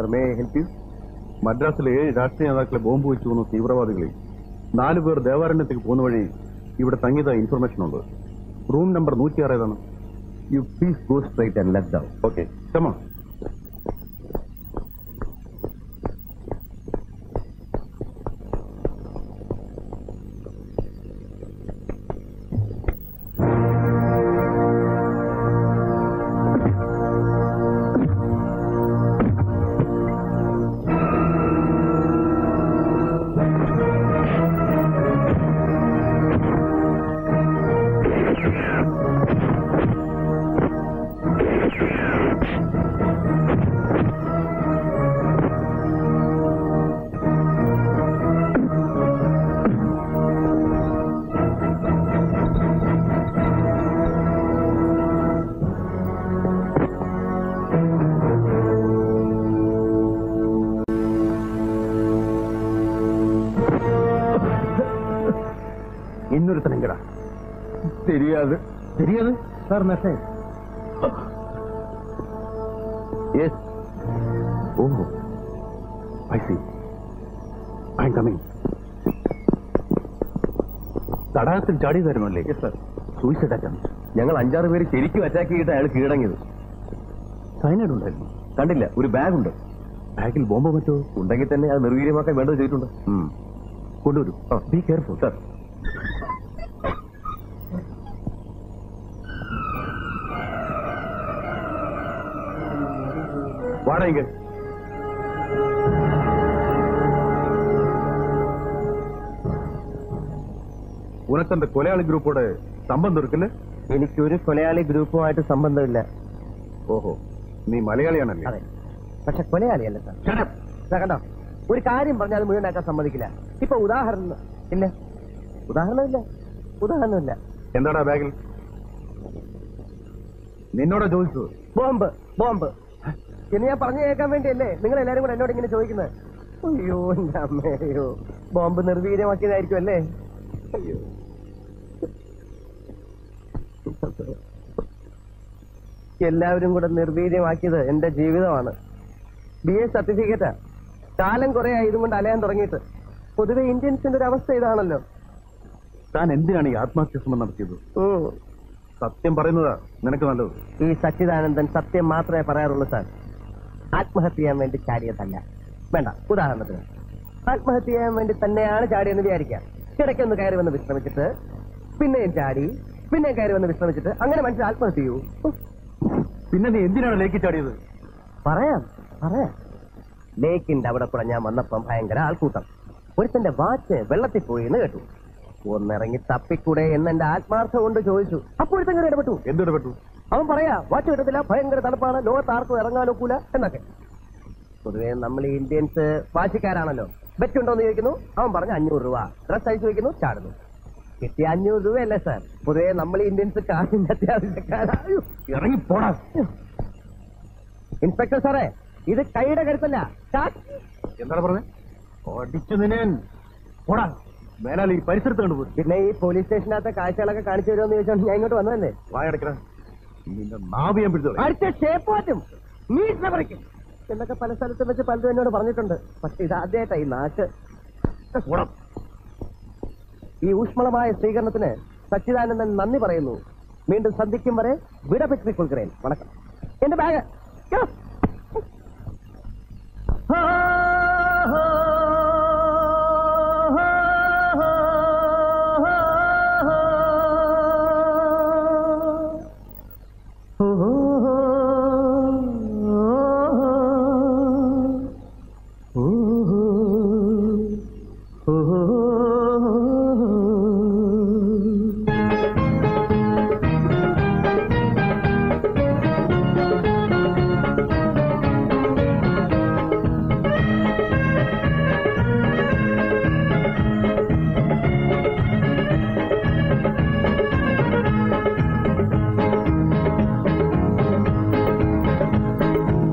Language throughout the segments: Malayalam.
സാർ മേ ഹെൽപ്പ് യു മദ്രാസിലെ ഏഴ് രാഷ്ട്രീയ നേതാക്കളെ ബോംബ് വെച്ചു കൊന്ന തീവ്രവാദികളിൽ നാലു പേർ ദേവാരണ്യത്തേക്ക് പോകുന്ന വഴി ഇവിടെ തങ്ങിയത ഇൻഫർമേഷൻ ഉണ്ട് റൂം നമ്പർ നൂറ്റി ആറ് ഏതാണ് you please go straight and let down okay കമ இன்னொருத்தனுங்கடா தெரியாது தெரியாது sir message yes oh I see I am coming തടാകത്തിൽ ചാടിയതായിരുന്നല്ലേ സർ സൂയിസൈഡ് അറ്റംപ്റ്റ് ഞങ്ങൾ അഞ്ചാറ് പേര് ശരിക്കും അറ്റാക്ക് ചെയ്തിട്ട് അയാൾ കീഴടങ്ങിയത് സൈനൈഡ് ഉണ്ടായിരുന്നു കണ്ടില്ല ഒരു ബാഗ് ഉണ്ട് ബാഗിൽ ബോംബ് മറ്റോ ഉണ്ടെങ്കിൽ തന്നെ അത് നിർവീര്യമാക്കാൻ വേണ്ടത് ചെയ്തിട്ടുണ്ട് ഉം. കൊണ്ടുവരൂ ബി കെയർഫുൾ സാർ வாடா இங்க ഉനക്ക് அந்த കൊലയാളി ഗ്രൂപ്പോട് സംബന്ധം இருக்குல்ல എനിക്കൊരു കൊലയാളി ഗ്രൂപ്പുമായിട്ട് സംബന്ധമില്ല ഓഹോ നീ മലയാളിയാണല്ലേ അതെ പക്ഷെ കൊലയാളിയല്ല സാർ സാർ കണ്ടോ ഒരു കാര്യം പറഞ്ഞാൽ അത് മുഴുവനാക്കാൻ സമ്മതിക്കില്ല ഇപ്പൊ ഉദാഹരണം ഇല്ല ഉദാഹരണമില്ല ഉദാഹരണമില്ല എന്താടാ ബാഗിൽ നിന്നോടാ ചോദിച്ചത് ബോംബ് ബോംബ് എന്ന് ഞാൻ പറഞ്ഞു കേൾക്കാൻ വേണ്ടിയല്ലേ നിങ്ങൾ എല്ലാരും കൂടെ എന്നോട് ഇങ്ങനെ ചോദിക്കുന്നത് അയ്യോ എന്റെ അമ്മയോ ബോംബ് നിർവീര്യമാക്കിയതായിരിക്കും അല്ലേ അയ്യോ എല്ലാവരും കൂടെ നിർവീര്യമാക്കിയത് എന്റെ ജീവിതമാണ് ബി എ സർട്ടിഫിക്കറ്റാ കാലം കുറെ ആയതും കൊണ്ട് അലയാൻ തുടങ്ങിയിട്ട് പൊതുവെ ഇന്ത്യൻസിന്റെ ഒരു അവസ്ഥ ഇതാണല്ലോ താൻ എന്തിനാണ് ഈ ആത്മഹത്യ ശ്രമം നടത്തിയത് ഉം. സത്യം പറയുന്നതാ നിനക്ക് നല്ലത് ഈ സച്ചിദാനന്ദൻ സത്യം മാത്രമേ പറയാറുള്ളൂ സാർ ആത്മഹത്യ ചെയ്യാൻ വേണ്ടി ചാടിയതല്ല വേണ്ട ഉദാഹരണത്തിന് ആത്മഹത്യ ചെയ്യാൻ വേണ്ടി തന്നെയാണ് ചാടിയെന്ന് വിചാരിക്കാം ഇടയ്ക്കൊന്ന് കയറി വന്ന് വിശ്രമിച്ചിട്ട് പിന്നെയും ചാടി പിന്നെയും കയറി വന്ന് വിശ്രമിച്ചിട്ട് അങ്ങനെ മനുഷ്യൻ ആത്മഹത്യ ചെയ്യൂ ഉം. പിന്നെ നീ എന്തിനാണ് ലേക്ക് ചാടിയത് പറയാം പറയാം ലേക്കിന്റെ അവിടെ കൂടെ ഞാൻ വന്നപ്പം ഭയങ്കര ആൾക്കൂട്ടം ഒരുത്തന്റെ വാച്ച് വെള്ളത്തിൽ പോയി എന്ന് കേട്ടു ഒന്നിറങ്ങി തപ്പിക്കൂടെ എന്ന് എന്റെ ആത്മാർത്ഥം കൊണ്ട് ചോദിച്ചു അപ്പോഴത്തെ ഇടപെട്ടു എന്തിടപെട്ടു അവൻ പറയാ വാച്ച് കിട്ടത്തില്ല ഭയങ്കര തണുപ്പാണ് ലോകത്ത് ആർക്കും ഇറങ്ങാൻ ഒക്കൂല എന്നൊക്കെ പൊതുവെ നമ്മൾ ഈ ഇന്ത്യൻസ് വാശിക്കാരാണല്ലോ ബെറ്റ് ഉണ്ടോ എന്ന് ചോദിക്കുന്നു അവൻ പറഞ്ഞു അഞ്ഞൂറ് രൂപ ഡ്രസ് അയച്ചു വയ്ക്കുന്നു ചാടുന്നു കിട്ടിയ അഞ്ഞൂറ് രൂപയല്ലേ സാർ പൊതുവെ നമ്മൾ ഈ ഇന്ത്യൻസ് കാശിന്റെ അത്യാവശ്യക്കാരാ അയ്യോ. ഇറങ്ങി പോടാ ഇൻസ്പെക്ടർ സാറേ ഇത് കൈയുടെ കരുത്തല്ല കാശ് എന്താണ് പറഞ്ഞത് അടിച്ചു നിന്നെ പോടാ മേലാൽ ഈ പരിസരത്ത് കണ്ടുപോയി പിന്നെ ഈ പോലീസ് സ്റ്റേഷനകത്തെ കാഴ്ചകളൊക്കെ കാണിച്ചു തരുമെന്ന് ചോദിച്ചോണ്ട് ഞാൻ ഇങ്ങോട്ട് വന്നതല്ലേ വായടക്കണ നിന്റെ നാവ് ഞാൻ പിടിച്ചു അടുത്ത ഷേപ്പ് മാറ്റും മീറ്റർ പറിക്കും എന്നൊക്കെ പല സ്ഥലത്തും വെച്ച് പലതും എന്നോട് പറഞ്ഞിട്ടുണ്ട് പക്ഷെ ഇത് ആദ്യമായിട്ടാ ഈ നാക്ക് പോടാ ഈ ഊഷ്മളമായ സ്വീകരണത്തിന് സച്ചിദാനന്ദൻ നന്ദി പറയുന്നു വീണ്ടും സന്ധിക്കും വരെ വിടപെട്ടി കൊൽക്കറേൻ വണക്കം എന്റെ ബാഗ്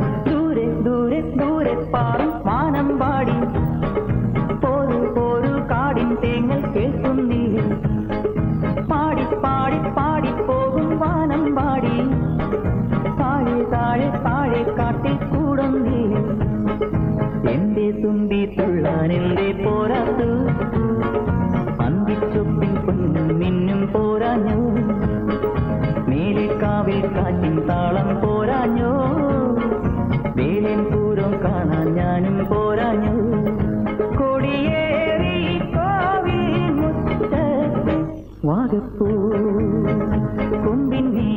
ദൂരെ ദൂരെ ദൂരെ പാറും വാനം പാടി പോരു പോരു കാ തുള്ളാനെന്തേ പോരാത്തു അന്തിച്ചൊപ്പിൻ പൊന്നും മിന്നും പോരാഞ്ഞു മേലിക്കാവിൽ കാറ്റിൻ താളം പോരാഞ്ഞു വേലൻ പൂരം കാണാൻ ഞാനും പോരാഞ്ഞു കൊടിയേറി കോവിൽ മുറ്റത്ത് വാഗപ്പൂ കൊമ്പിന്നേ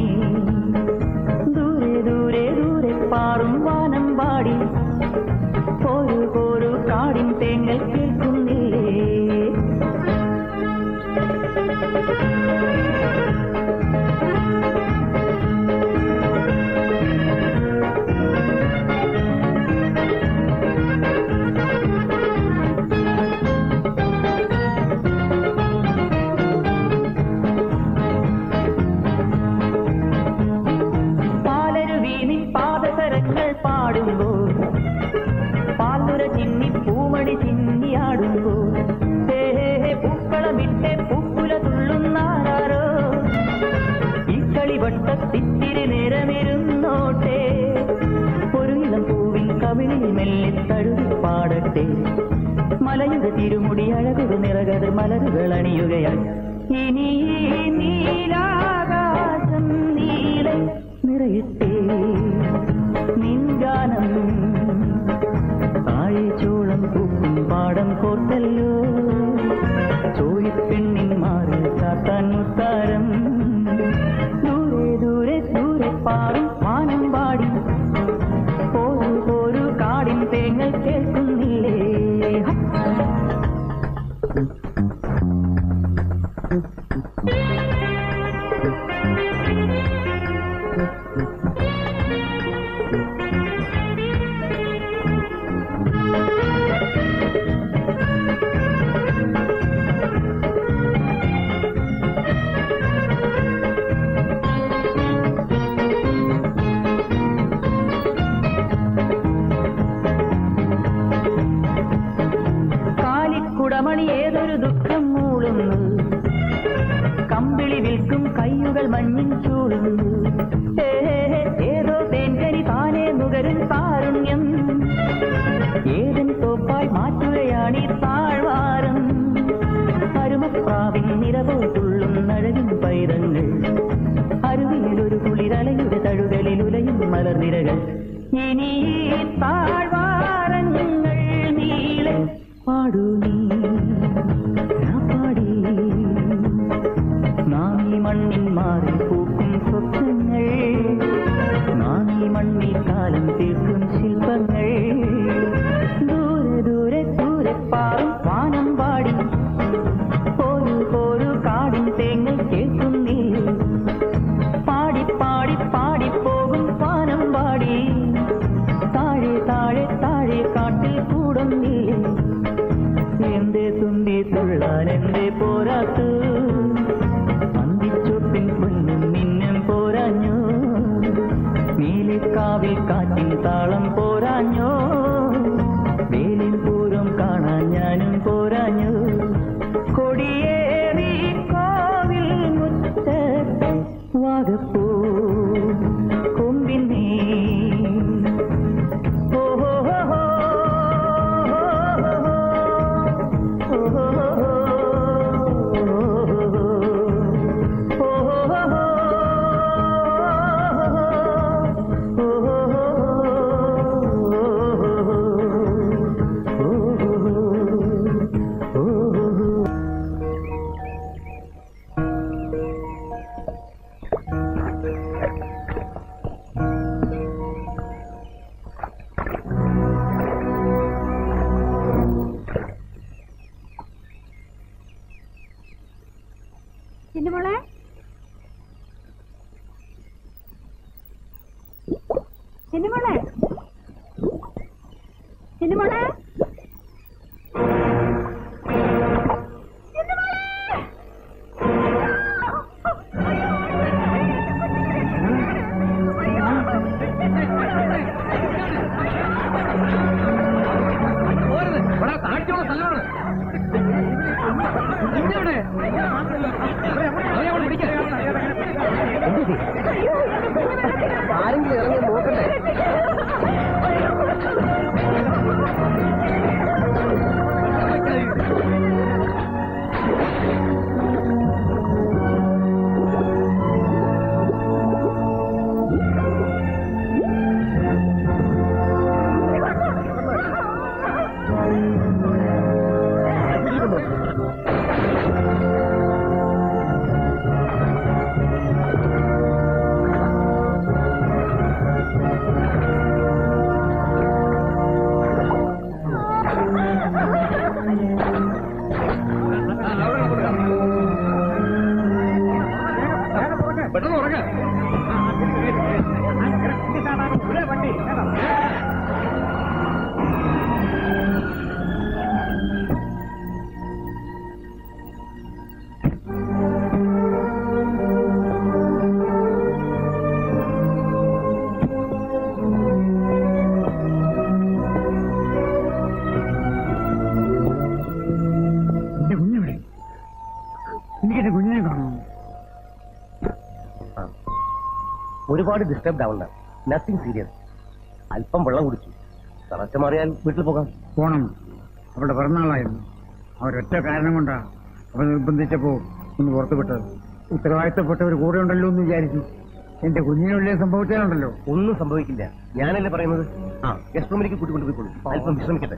ദൂരെ ദൂരെ ദൂരെ പാറും വാനം പാടി ഒരു ഒരു കാടിൻ തേങ്ങൽ കേൾക്കുന്നില്ലേ പാലരുവീനിൻ പാദസരങ്ങൾ പാടുമ്പോൾ പാലുര ചിന്നി പൂമണി ചിന്നിയാടുമ്പോൾ ഹേ ഹേ ഹേ പൂക്കളമിട്ട് പൂക്കുല തുള്ളുന്നാരോ ഈ കളിവട്ടത്തിത്തിരി നേരമിരുന്നോട്ടെ ഒരു ഇളം പൂവിൻ കവിളിൽ മെല്ലെ തഴുകി പാടട്ടെ മലയുടെ തിരുമുടി അഴകുക നിറകത് മലരുകൾ അണിയുകയായി ഇനി ഈ നീലാകാശം നീല നിറയട്ടെ നിൻഗാനം താഴെ ചോളം പൂക്കും പാടം കോർത്തല്ലോ ചോയിപ്പെണ്ണിൻ മാറി കാട്ടാൻ മുത്താരം ദൂരെ ദൂരെ ദൂരെ പാറും വാനം പാടി ഒരു ഒരു കാടിൻ തേങ്ങൽ കേൾക്കുന്നില്ലേ കാലിക്കുടമണി ഏതൊരു ദുഃഖം മൂളുന്നു കമ്പിളി വിൽക്കും കയ്യുകൾ മഞ്ഞിൻ ചൂടുന്നു ഹേ, ഹേ, ഹേ, ഏതോ തേൻകനി താനേ നുകരും കാരുണ്യം ഏതൻ തോപ്പായി മാറ്റുകയാണീ താഴ്വാരം അരുമപ്രാവിൻ നിരവോ തുള്ളും നഴകിൻ പൈതങ്ങൾ അരുവിയിലൊരു കുളിരലയുടെ തഴുകലിൽ ഉലയും മലർനിരകൾ ഇനി ഈ താഴ്വാരങ്ങൾ നീളെ പാടൂ നീ ഞാൻ പാടി നാം ഈ മണ്ണിൽ മാറി പൂക്കും സ്വപ്നങ്ങൾ നാം ഈ മണ്ണിൽ കാലം തീർക്കും ശില്പങ്ങൾ ദൂരെ ദൂരെ ദൂരെ പാറും വാനം പാടി ഒരു ഒരു കാടിൻ തേങ്ങൽ കേൾക്കുന്നേ പാടി പാടി പാടി പോകും വാനം പാടി താഴെ താഴെ താഴെ കാട്ടിൽ കൂടുന്നേ എന്റെ തുമ്പി തുള്ളാൻ എന്റെ പോരാത്തു അന്തിച്ചൊപ്പിൻ പൊന്നും മിന്നും പോരാഞ്ഞു നീലിക്കാവിൽ കാറ്റിൻ താളം പോരാഞ്ഞോ വേലിൻ പൂരം കാണാൻ ഞാനും പോരാഞ്ഞു കൊടിയേറി കോവിൽ മുറ്റത്ത് വാഗപ്പൂ കൊമ്പിന്നേ ചിന്നുമോളെ ചിന്നുമോളെ ചിന്നുമോളെ ആരെങ്കിലും ഇറങ്ങി നോക്കണ്ടേ ഒരുപാട് ഡിസ്റ്റർബ്ഡ് ആവണ്ട നത്തിങ് സീരിയസ് അല്പം വെള്ളം കുടിച്ചു തളർച്ച മാറിയാൽ വീട്ടിൽ പോകാം പോണം അവളുടെ പിറന്നാളായിരുന്നു അവരൊറ്റ കാരണം കൊണ്ടാ അവൻ നിർബന്ധിച്ചപ്പോ ഒന്ന് പുറത്തു വിട്ടത് ഉത്തരവാദിത്തപ്പെട്ടവർ കൂടെ ഉണ്ടല്ലോ എന്ന് വിചാരിച്ചു എന്റെ കുഞ്ഞിനുള്ളിൽ സംഭവിച്ചാലുണ്ടല്ലോ ഒന്നും സംഭവിക്കില്ല ഞാനല്ലേ പറയുന്നത് ആ ഗസ്റ്റ് റൂമിലേക്ക് കൂട്ടിക്കൊണ്ടുപോയിക്കോളൂ അല്പം വിശ്രമിക്കട്ടെ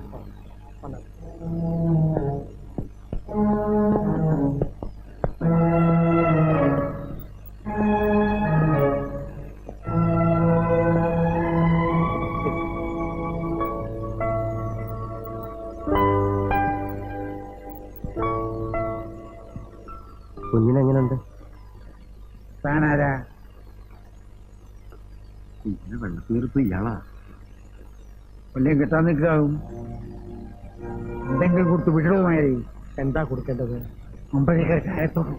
കുഞ്ഞിനെങ്ങനെയുണ്ട് താനാരാ വെള്ളത്തീർപ്പ് ഇയാളാ കൊല്ലം കിട്ടാൻ നിൽക്കാവും എന്തെങ്കിലും കൊടുത്ത് വിടവുമായി എന്താ കൊടുക്കേണ്ടത് അമ്പഴേക്കർ ചായത്തോടും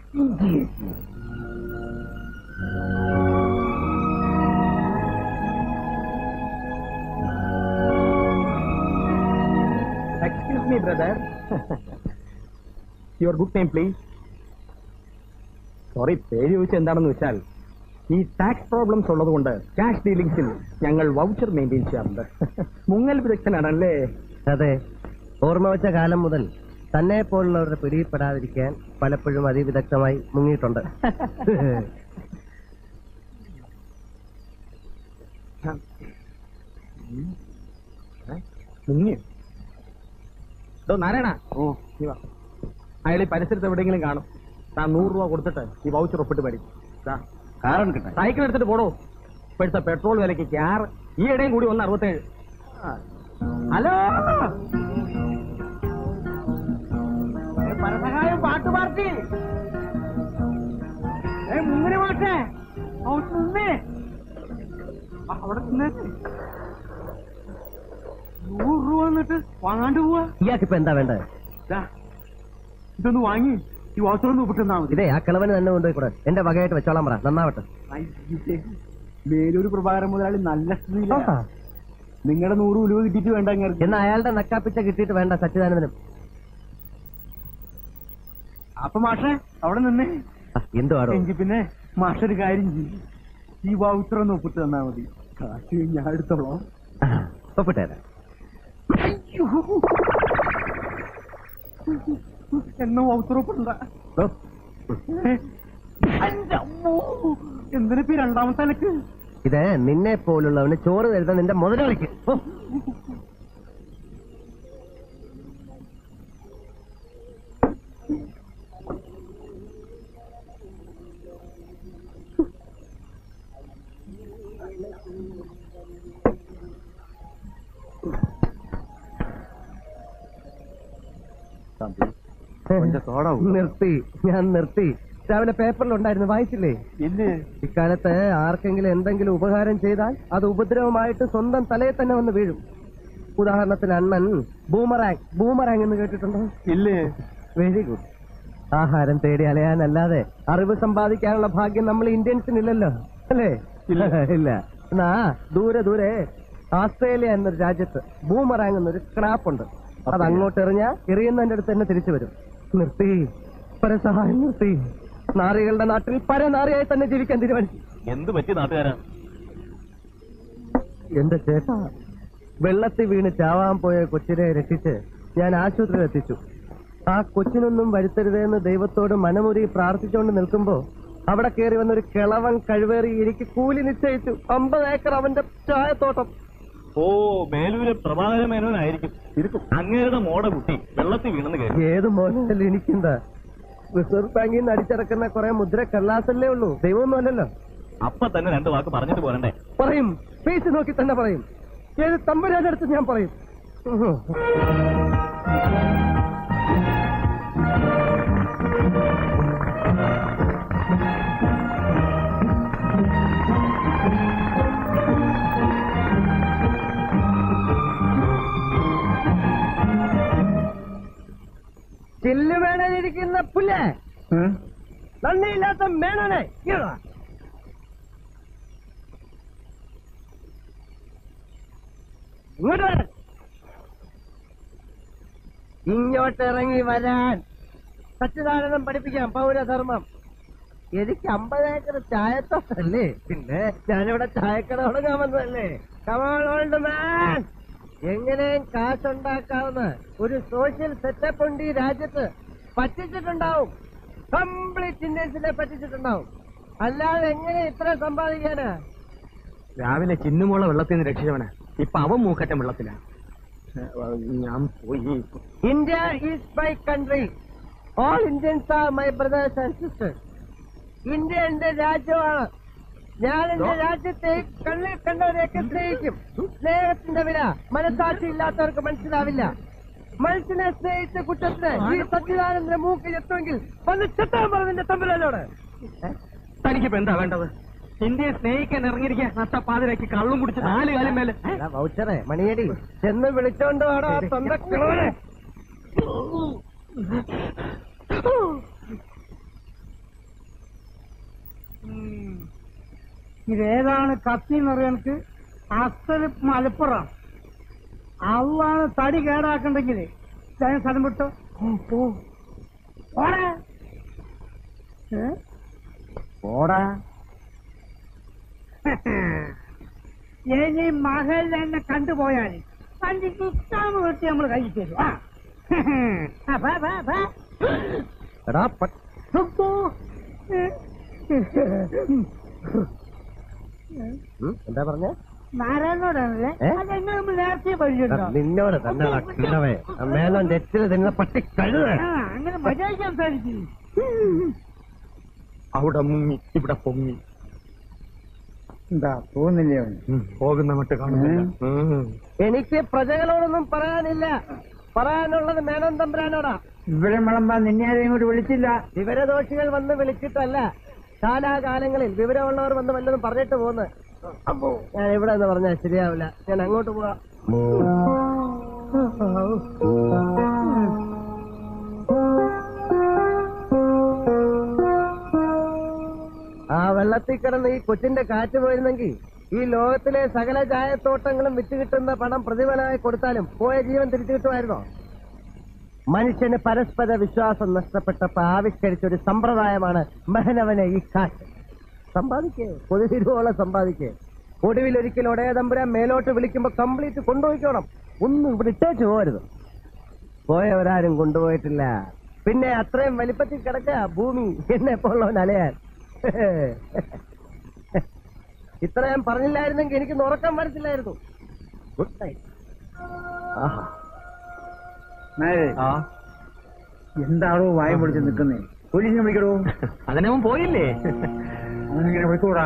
excuse me brother your good time please sorry പേര് ചോദിച്ച എന്താണെന്ന് വെച്ചാൽ ഈ ടാക്സ് പ്രോബ്ലംസ് ഉള്ളതുകൊണ്ട് ക്യാഷ് ഡീലിംഗ്സിൽ ഞങ്ങൾ വൗച്ചർ മെയിൻറ്റെയിൻ ചെയ്യാറുണ്ട് മുങ്ങൽ വിദഗ്ധനാണല്ലേ അതെ ഓർമ്മ വെച്ച കാലം മുതൽ തന്നെ പോലുള്ളവരുടെ പിടിയിൽപ്പെടാതിരിക്കാൻ പലപ്പോഴും അതിവിദഗ്ധമായി മുങ്ങിയിട്ടുണ്ട് മുങ്ങി നാരായണ ഓ അയാൾ ഈ പരിസരത്ത് എവിടെയെങ്കിലും കാണും താൻ നൂറ് രൂപ കൊടുത്തിട്ട് ഈ വൗച്ചർ ഒപ്പിട്ട് മേടിക്കും കാരണം കിട്ടാൻ സൈക്കിൾ എടുത്തിട്ട് പോടോ ഇപ്പോഴത്തെ പെട്രോൾ വിലയ്ക്ക് ക്യാർ ഈ ഇടയും കൂടി ഒന്ന് അറുപത്തേഴ് ഹലോ പരസഹായം പാട്ട് പാർട്ടി മുന്നിന് മാറ്റേ നിന്നേ അവിടെ നിന്നേ നൂറ് രൂപ എന്നിട്ട് വാങ്ങാണ്ട് പോവാ ഇയാൾക്കിപ്പോ എന്താ വേണ്ടത് ഇതൊന്ന് വാങ്ങി ഈ വാസർ ഒന്ന് ഒപ്പിട്ടെന്നാ മതി ഇതേ ആ കിളവന് തന്നെ കൊണ്ടുപോയി കൂടെ എന്റെ വകയായിട്ട് വെച്ചോളാൻ പറ നന്നാവട്ടെ മേലൂര് പ്രഭാകരൻ മുതലാളി നല്ല സ്ഥിതിയില്ല നിങ്ങളുടെ നൂറ് ഉലുവ കിട്ടിയിട്ട് വേണ്ട അങ്ങനെ എന്നാ അയാളുടെ നക്കാപ്പിച്ച കിട്ടിയിട്ട് വേണ്ട സച്ചിദാനന്ദനും അപ്പൊ മാഷെ അവിടെ നിന്നേ ആ, എന്തുവാടോ എങ്കിൽ പിന്നെ മാഷൊരു കാര്യം ചെയ്യും ഈ വൗച്ചർ ഒന്ന് ഒപ്പിട്ട് തന്നാ മതി കാശ് ഞാൻ എടുത്തോളാം ഒപ്പിട്ടേരാ എന്നാ വൗച്ചർ ഒപ്പിടണ്ട ഓ, എന്തിനിപ്പോ ഈ രണ്ടാമത്തെ നിലക്ക് ഇത് നിന്നെ പോലുള്ളവന് ചോറ് തരുന്ന നിന്റെ മുതലാളിക്ക് ഓ, നിർത്തി ഞാൻ നിർത്തി രാവിലെ പേപ്പറിലുണ്ടായിരുന്നു വായിച്ചില്ലേ ഇല്ല ഇക്കാലത്ത് ആർക്കെങ്കിലും എന്തെങ്കിലും ഉപകാരം ചെയ്താൽ അത് ഉപദ്രവമായിട്ട് സ്വന്തം തലയിൽ തന്നെ വന്ന് വീഴും ഉദാഹരണത്തിന് അണ്ണൻ ബൂമറാങ് ബൂമറാങ് എന്ന് കേട്ടിട്ടുണ്ടോ ഇല്ലേ വെരി ഗുഡ് ആഹാരം തേടി അലയാനല്ലാതെ അറിവ് സമ്പാദിക്കാനുള്ള ഭാഗ്യം നമ്മൾ ഇന്ത്യൻസിനില്ലല്ലോ അല്ലേ ഇല്ല എന്നാ ദൂരെ ദൂരെ ആസ്ട്രേലിയ എന്നൊരു രാജ്യത്ത് ബൂമറാങ് എന്നൊരു ക്രാപ്പ് ഉണ്ട് അത് അങ്ങോട്ട് എറിഞ്ഞാ എറിയുന്നതിന്റെ അടുത്ത് തന്നെ തിരിച്ചു വരും നിർത്തി പരസഹായം നിർത്തി നാറികളുടെ നാട്ടിൽ പരനാറിയായി തന്നെ ജീവിക്കാൻ തീരുമാനിച്ചു എന്ത് പറ്റി നാട്ടുകാരാ എന്റെ ചേട്ടാ വെള്ളത്തിൽ വീണ് ചാവാൻ പോയ കൊച്ചിനെ രക്ഷിച്ച് ഞാൻ ആശുപത്രിയിൽ എത്തിച്ചു ആ കൊച്ചിനൊന്നും വരുത്തരുതെന്ന് ദൈവത്തോട് മനമുരി പ്രാർത്ഥിച്ചുകൊണ്ട് നിൽക്കുമ്പോ അവിടെ കയറി വന്ന ഒരു കിളവൻ കഴിവേറി എനിക്ക് കൂലി നിശ്ചയിച്ചു അമ്പത് ഏക്കർ അവന്റെ ചായത്തോട്ടം ഓ മേലൂരെ പ്രഭാകര മേനോനായിരിക്കും ഇരിക്കും അങ്ങേരുടെ മോട കുട്ടി വെള്ളത്തിൽ വീണെന്ന് കയറി ഏത് മോശമല്ല എനിക്കെന്താ റിസർവ് ബാങ്കിൽ നിന്ന് അടിച്ചിറക്കുന്ന കുറെ മുദ്ര കള്ളാസല്ലേ ഉള്ളൂ ദൈവമൊന്നുമല്ലല്ലോ അപ്പൊ തന്നെ രണ്ട് വാക്ക് പറഞ്ഞിട്ട് പോരണ്ടേ പറയും ഫേസ് നോക്കി തന്നെ പറയും ഏത് തമ്പുരാന്റെ അടുത്ത് ഞാൻ പറയും ഉഹും. ചില്ല് വേണനിരിക്കുന്ന പുല്ലേ നന്ദിയില്ലാത്ത മേനനെ ഇങ്ങോട്ട് വാ. ഇങ്ങോട്ട് വരാൻ ഇങ്ങോട്ട് ഇറങ്ങി വരാൻ സച്ചിദാനന്ദം പഠിപ്പിക്കാം പൗരധർമ്മം എനിക്ക് അമ്പത് ഏക്കർ ചായത്തോട്ടല്ലേ പിന്നെ ഞാനിവിടെ ചായക്കട തുടങ്ങാൻ വന്നതല്ലേ കമാൾ ഓൾഡ് മാൻ എങ്ങനെയും കാശുണ്ടാക്കാവുന്ന ഒരു സോഷ്യൽ സെറ്റപ്പ് ഉണ്ട് ഈ രാജ്യത്ത് പറ്റിച്ചിട്ടുണ്ടാവും കംപ്ലീറ്റ് ഇന്ത്യൻസിനെ പറ്റിച്ചിട്ടുണ്ടാവും അല്ലാതെ എങ്ങനെ ഇത്ര സമ്പാദിക്കാനാ രാവിലെ ചിന്നുമോളെ വെള്ളത്തിൽ നിന്ന് രക്ഷിച്ചവനാ ഇപ്പൊ അവൻ മൂക്കറ്റം വെള്ളത്തിലാ ഞാൻ പോയി India is my country all Indians are my brothers and sisters India എന്റെ രാജ്യമാണ് ഞാൻ എന്റെ രാജ്യത്തെ കണ്ണിൽ കണ്ടവരെയൊക്കെ സ്നേഹിക്കും സ്നേഹത്തിന്റെ വില മനസാക്ഷി ഇല്ലാത്തവർക്ക് മനസ്സിലാവില്ല മനുഷ്യനെ സ്നേഹിച്ച കുറ്റത്തിന് ഈ സച്ചിദാനന്ദ മൂക്കിൽ എത്തുമെങ്കിൽ വന്ന് ചെത്താൻ പറഞ്ഞ തമ്മിലല്ലോട് തനിക്കിപ്പോ എന്താ വേണ്ടത് ഇന്ത്യയെ സ്നേഹിക്കാൻ ഇറങ്ങിയിരിക്കാൻ നട്ടപ്പാതിരാക്കി കള്ളും കുടിച്ച് നാല് കാലം മേലെ ഏ? വൗച്ചറെ മണിയടി ചെന്ന് വിളിച്ചോണ്ട് വാടോ തൊണ്ടക്കിളവനെ ഇതേതാണ് കത്തി എന്നറിയാനക്ക് അസല് മലപ്പുറം അള്ളാണ് തടി കേടാക്കണ്ടെങ്കിൽ സ്ഥലം വിട്ടോ ഓടാ ഏ? ഓടാ ഇനി മകൾ എന്നെ കണ്ടുപോയാൽ അഞ്ച് കിട്ടാമ് വെട്ടി നമ്മൾ കഴിച്ചു തരും ആ. ആ, വാ, വാ, വാ. എടാ പ- അപ്പോ, ഏ, ഉം, എന്താ പറഞ്ഞ നാരായണോടാണല്ലേ ഏ? അതെങ്ങനെ നമ്മൾ നേരത്തെ പരിചയമുണ്ടോ നിന്നോട് തന്നെ കിളവേ മേലം തെറ്റിൽ തിന്ന പട്ടി കഴുത ആ, അങ്ങനെ മര്യാദ സംസാരിക്കും അവിടെ മുങ്ങി ഇവിടെ പൊങ്ങി എന്താ തോന്നില്ലേ ഉം, പോകുന്ന മട്ട് കാണുന്നില്ല ഉം. എനിക്ക് പ്രജകളോടൊന്നും പറയാനില്ല പറയാനുള്ളത് മേനോൻ തമ്പുരാനോടാ ഇവിടെ വിളമ്പാ നിന്നെ ആരെയും ഇങ്ങോട്ട് വിളിച്ചില്ല വിവരദോഷികൾ വന്ന് വിളിച്ചിട്ടല്ല കാലാകാലങ്ങളിൽ വിവരമുള്ളവർ വന്ന് വല്ലതും പറഞ്ഞിട്ട് പോന്ന് അപ്പോ ഞാൻ ഇവിടെ എന്ന് പറഞ്ഞാൽ ശരിയാവില്ല ഞാൻ അങ്ങോട്ട് പോവാ ആ വെള്ളത്തിൽ കിടന്ന് ഈ കൊച്ചിന്റെ കാറ്റ് പോയിരുന്നെങ്കിൽ ഈ ലോകത്തിലെ സകല ചായത്തോട്ടങ്ങളും വിറ്റ് കിട്ടുന്ന പണം പ്രതിഫലമായി കൊടുത്താലും പോയ ജീവൻ തിരിച്ചു കിട്ടുമായിരുന്നോ മനുഷ്യന് പരസ്പര വിശ്വാസം നഷ്ടപ്പെട്ടപ്പോ ആവിഷ്കരിച്ച ഒരു സമ്പ്രദായമാണ് മഹനവനെ ഈ കാറ്റ് സമ്പാദിക്കേ പൊതുതിരുവോളം സമ്പാദിക്കേ ഒടുവിൽ ഒരിക്കൽ ഒടയ തമ്പുരാൻ മേലോട്ട് വിളിക്കുമ്പോ കംപ്ലീറ്റ് കൊണ്ടുപോയിക്കോണം ഒന്നും ഇവിടെ ഇട്ടേച്ചു പോകരുത് പോയവരാരും കൊണ്ടുപോയിട്ടില്ല പിന്നെ അത്രയും വലിപ്പത്തിൽ കിടക്ക ഭൂമി എന്നെ പോലുള്ളവൻ അലയാൻ ഇത്രയും പറഞ്ഞില്ലായിരുന്നെങ്കിൽ എനിക്ക് ഉറക്കം വരത്തില്ലായിരുന്നു ഗുഡ് നൈറ്റ് ആഹാ ആ എന്താണോ വായം പിടിച്ച് നിൽക്കുന്നേ പോലീസിനെ വിളിക്കടോ അതിനവൻ പോയില്ലേ അവനിങ്ങനെ വിളിക്കൂടാ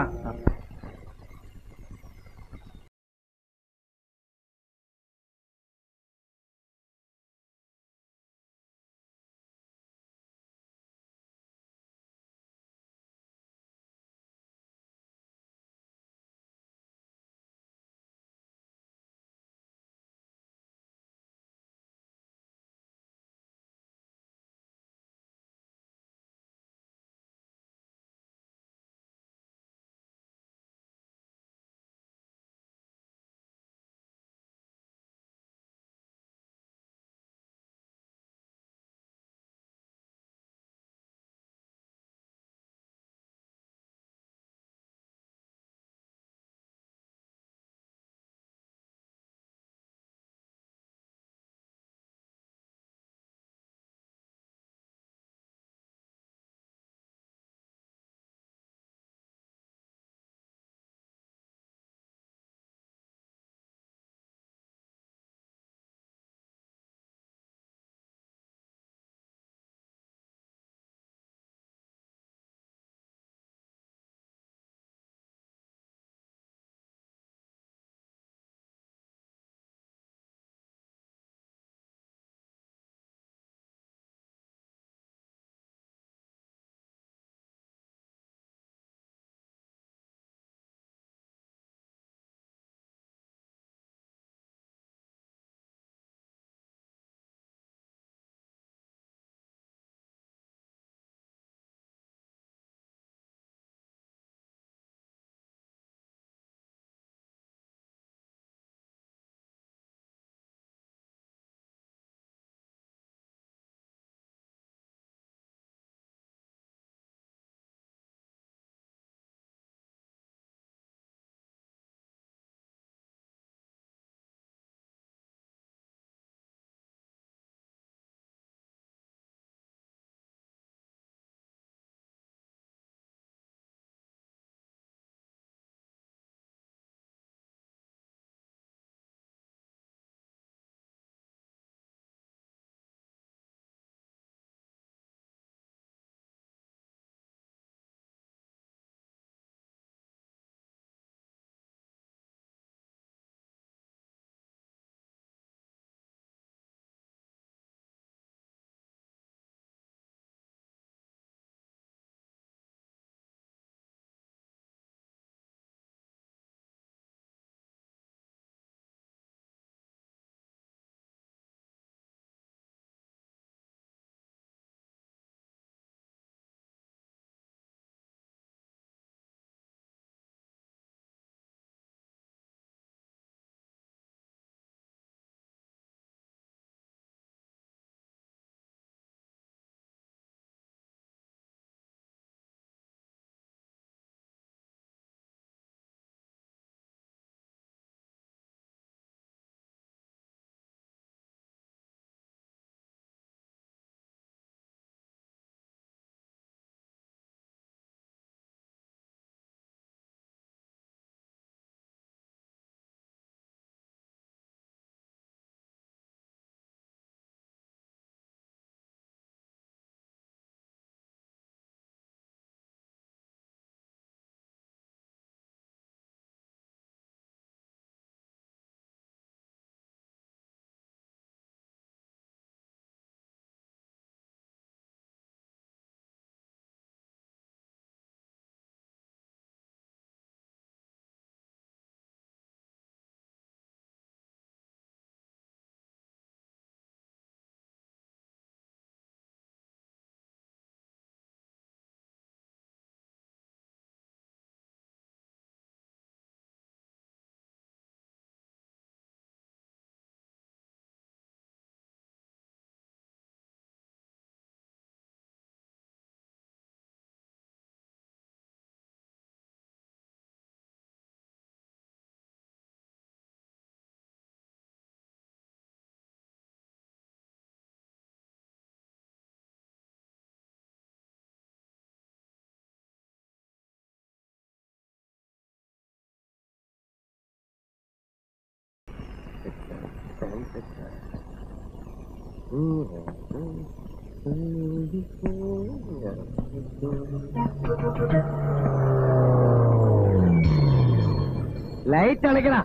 ലൈറ്റ് അണയ്ക്കണ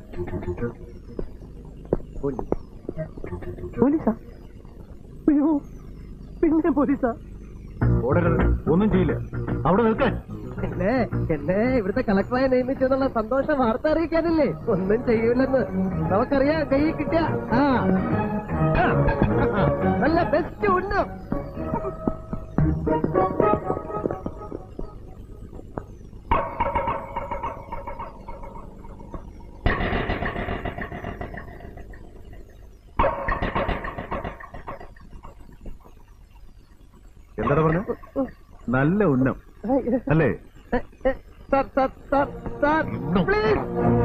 പോലീസാ അയ്യോ പിന്നെ പോലീസാ ഓടരുത് ഒന്നും ചെയ്യില്ല അവിടെ നിൽക്കാൻ എന്നെ എന്നെ ഇവിടുത്തെ കളക്ടറായി നിയമിച്ചു എന്നുള്ള സന്തോഷ വാർത്ത അറിയിക്കാനല്ലേ ഒന്നും ചെയ്യൂലെന്ന് നമുക്കറിയാം കൈ കിട്ടിയ ആ ആ. നല്ല ബെസ്റ്റ് ഉണ്ട് എന്താണ് പറഞ്ഞ നല്ല ഉന്നം അല്ലേ sir sir sir sir please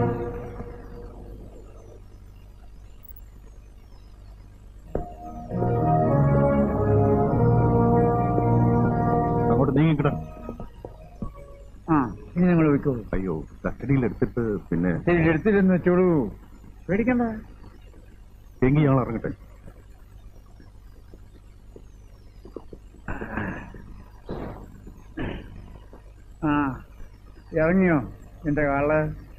അങ്ങോട്ട് നീങ്ങിക്കിടാം ആ ഇനി നിങ്ങൾ വെക്കോളൂ അയ്യോ കസ്റ്റഡിയിൽ എടുത്തിട്ട് പിന്നെ ശരി എടുത്തില്ലെന്ന് വെച്ചോളൂ പേടിക്കണ്ട എങ്കിൽ ഞങ്ങൾ ഇറങ്ങട്ടെ ആ ഇറങ്ങിയോ എന്റെ കാള്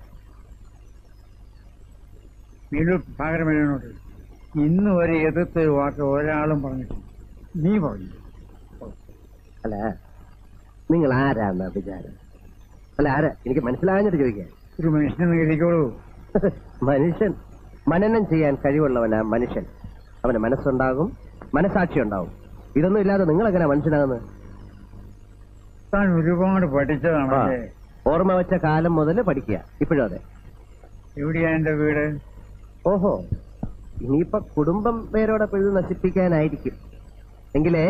വീണ്ടും പാകരമേനോട് ഇന്ന് വരെ എതിർത്ത് ഒരു വാക്ക് ഒരാളും പറഞ്ഞിട്ടില്ല നീ പറഞ്ഞു അല്ല നിങ്ങൾ ആരാണ് വിചാരം അല്ല ആരാ എനിക്ക് മനസ്സിലാകാഞ്ഞിട്ട് ചോദിക്കാൻ ഒരു മനുഷ്യനെ എഴുതിക്കോളൂ മനുഷ്യൻ മനനം ചെയ്യാൻ കഴിവുള്ളവനാ മനുഷ്യൻ അവന് മനസ്സുണ്ടാകും മനസാക്ഷി ഉണ്ടാവും ഇതൊന്നും ഇല്ലാതെ നിങ്ങൾ എങ്ങനെ മനുഷ്യനാകുന്നത് താൻ ഒരുപാട് പഠിച്ചതാണല്ലേ ഓർമ്മ വെച്ച കാലം മുതൽ പഠിക്കുക ഇപ്പോഴും അതെ എവിടെയാ എന്റെ വീട് ഓഹോ ഇനിയിപ്പൊ കുടുംബം പേരോടെ പിഴുത് നശിപ്പിക്കാനായിരിക്കും എങ്കിലേ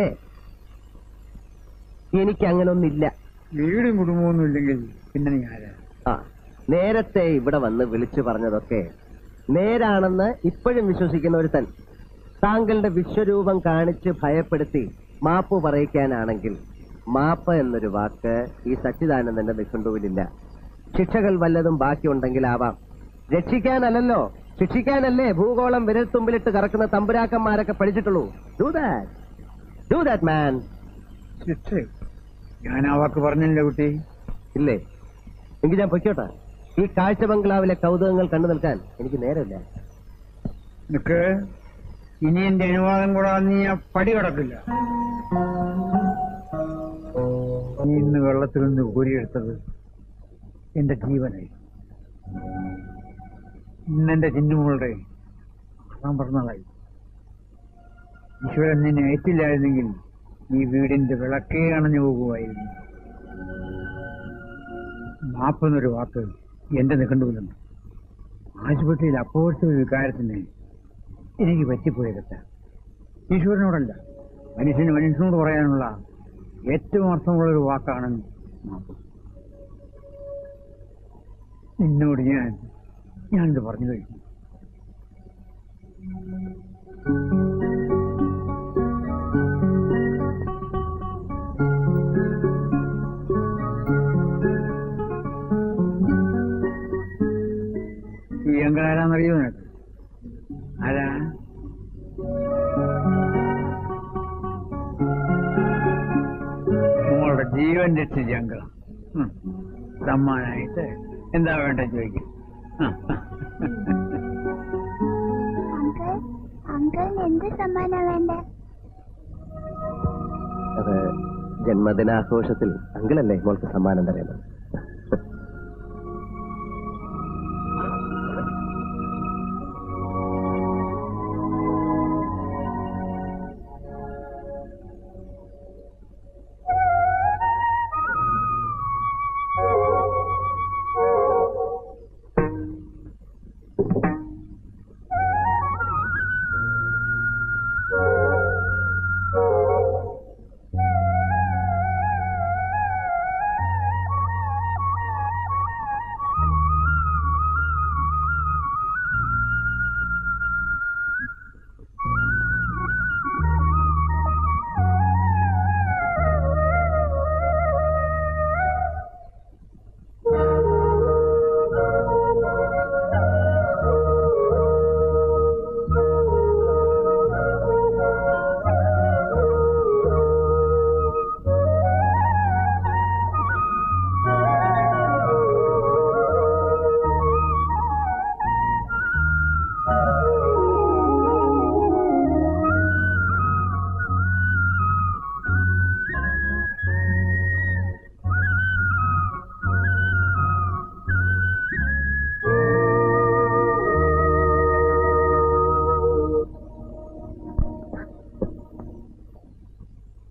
എനിക്ക് അങ്ങനെ ഒന്നില്ല വീടും കുടുംബമൊന്നും ഇല്ലെങ്കിൽ പിന്നെ നീ ആരാ ആ നേരത്തെ ഇവിടെ വന്ന് വിളിച്ചു പറഞ്ഞതൊക്കെ നേരാണെന്ന് ഇപ്പോഴും വിശ്വസിക്കുന്ന ഒരുത്തൻ താങ്കളുടെ വിശ്വരൂപം കാണിച്ച് ഭയപ്പെടുത്തി മാപ്പ് പറയിക്കാനാണെങ്കിൽ മാപ്പ് എന്നൊരു വാക്ക് ഈ സച്ചിദാനന്ദന്റെ നിഘണ്ടുവിലില്ല ശിക്ഷകൾ വല്ലതും ബാക്കിയുണ്ടെങ്കിലാവാം രക്ഷിക്കാനല്ലല്ലോ ശിക്ഷിക്കാനല്ലേ ഭൂഗോളം വിരൽത്തുമ്പിലിട്ട് കറക്കുന്ന തമ്പുരാക്കന്മാരൊക്കെ പഠിച്ചിട്ടുള്ളൂ do that do that man ശിക്ഷ ഞാൻ ആ വാക്ക് പറഞ്ഞില്ല കുട്ടി ഇല്ലേ എങ്കിൽ ഞാൻ പൊയ്ക്കോട്ടെ ഈ കാഴ്ച ബംഗ്ലാവിലെ കൗതുകങ്ങൾ കണ്ടു നിൽക്കാൻ എനിക്ക് നേരമില്ല നിക്ക് ഇനി എന്റെ അനുവാദം കൂടാതെ നീ ആ പടി കടക്കില്ല നീ ഇന്ന് വെള്ളത്തിൽ നിന്ന് കോരിയെടുത്തത് എന്റെ ജീവനായി ഇന്നെന്റെ ചിന്നുമോളുടെ ഞാൻ പറഞ്ഞതായി ഈശ്വരൻ നിന്നെ അയച്ചില്ലായിരുന്നെങ്കിൽ ഈ വീടിന്റെ വിളക്കേ അണഞ്ഞു പോകുമായിരുന്നു മാപ്പെന്നൊരു വാക്ക് എന്റെ നിഘണ്ടുവിലുണ്ട് ആശുപത്രിയിൽ അപ്പോഴത്തെ ഒരു വികാരത്തിന് എനിക്ക് പറ്റിപ്പോയതൊക്കെ ഈശ്വരനോടല്ല മനുഷ്യന് മനുഷ്യനോട് പറയാനുള്ള ഏറ്റവും അർത്ഥമുള്ള ഒരു വാക്കാണ് മാപ്പ് നിന്നോട് ഞാൻ ഞാനിത് പറഞ്ഞു കഴിഞ്ഞു ഈ അങ്കിൾ ആരാന്നറിയോ നിനക്ക് ആരാ മോളുടെ ജീവൻ രക്ഷിച്ച അങ്കിള സമ്മാനായിട്ട് എന്താ വേണ്ട ചോദിക്കും അങ്കിൾ അങ്കിളിന് എന്ത് സമ്മാനാ വേണ്ടേ അത് ജന്മദിനാഘോഷത്തിൽ അങ്കിളല്ലേ മോൾക്ക് സമ്മാനം തരേണ്ടത്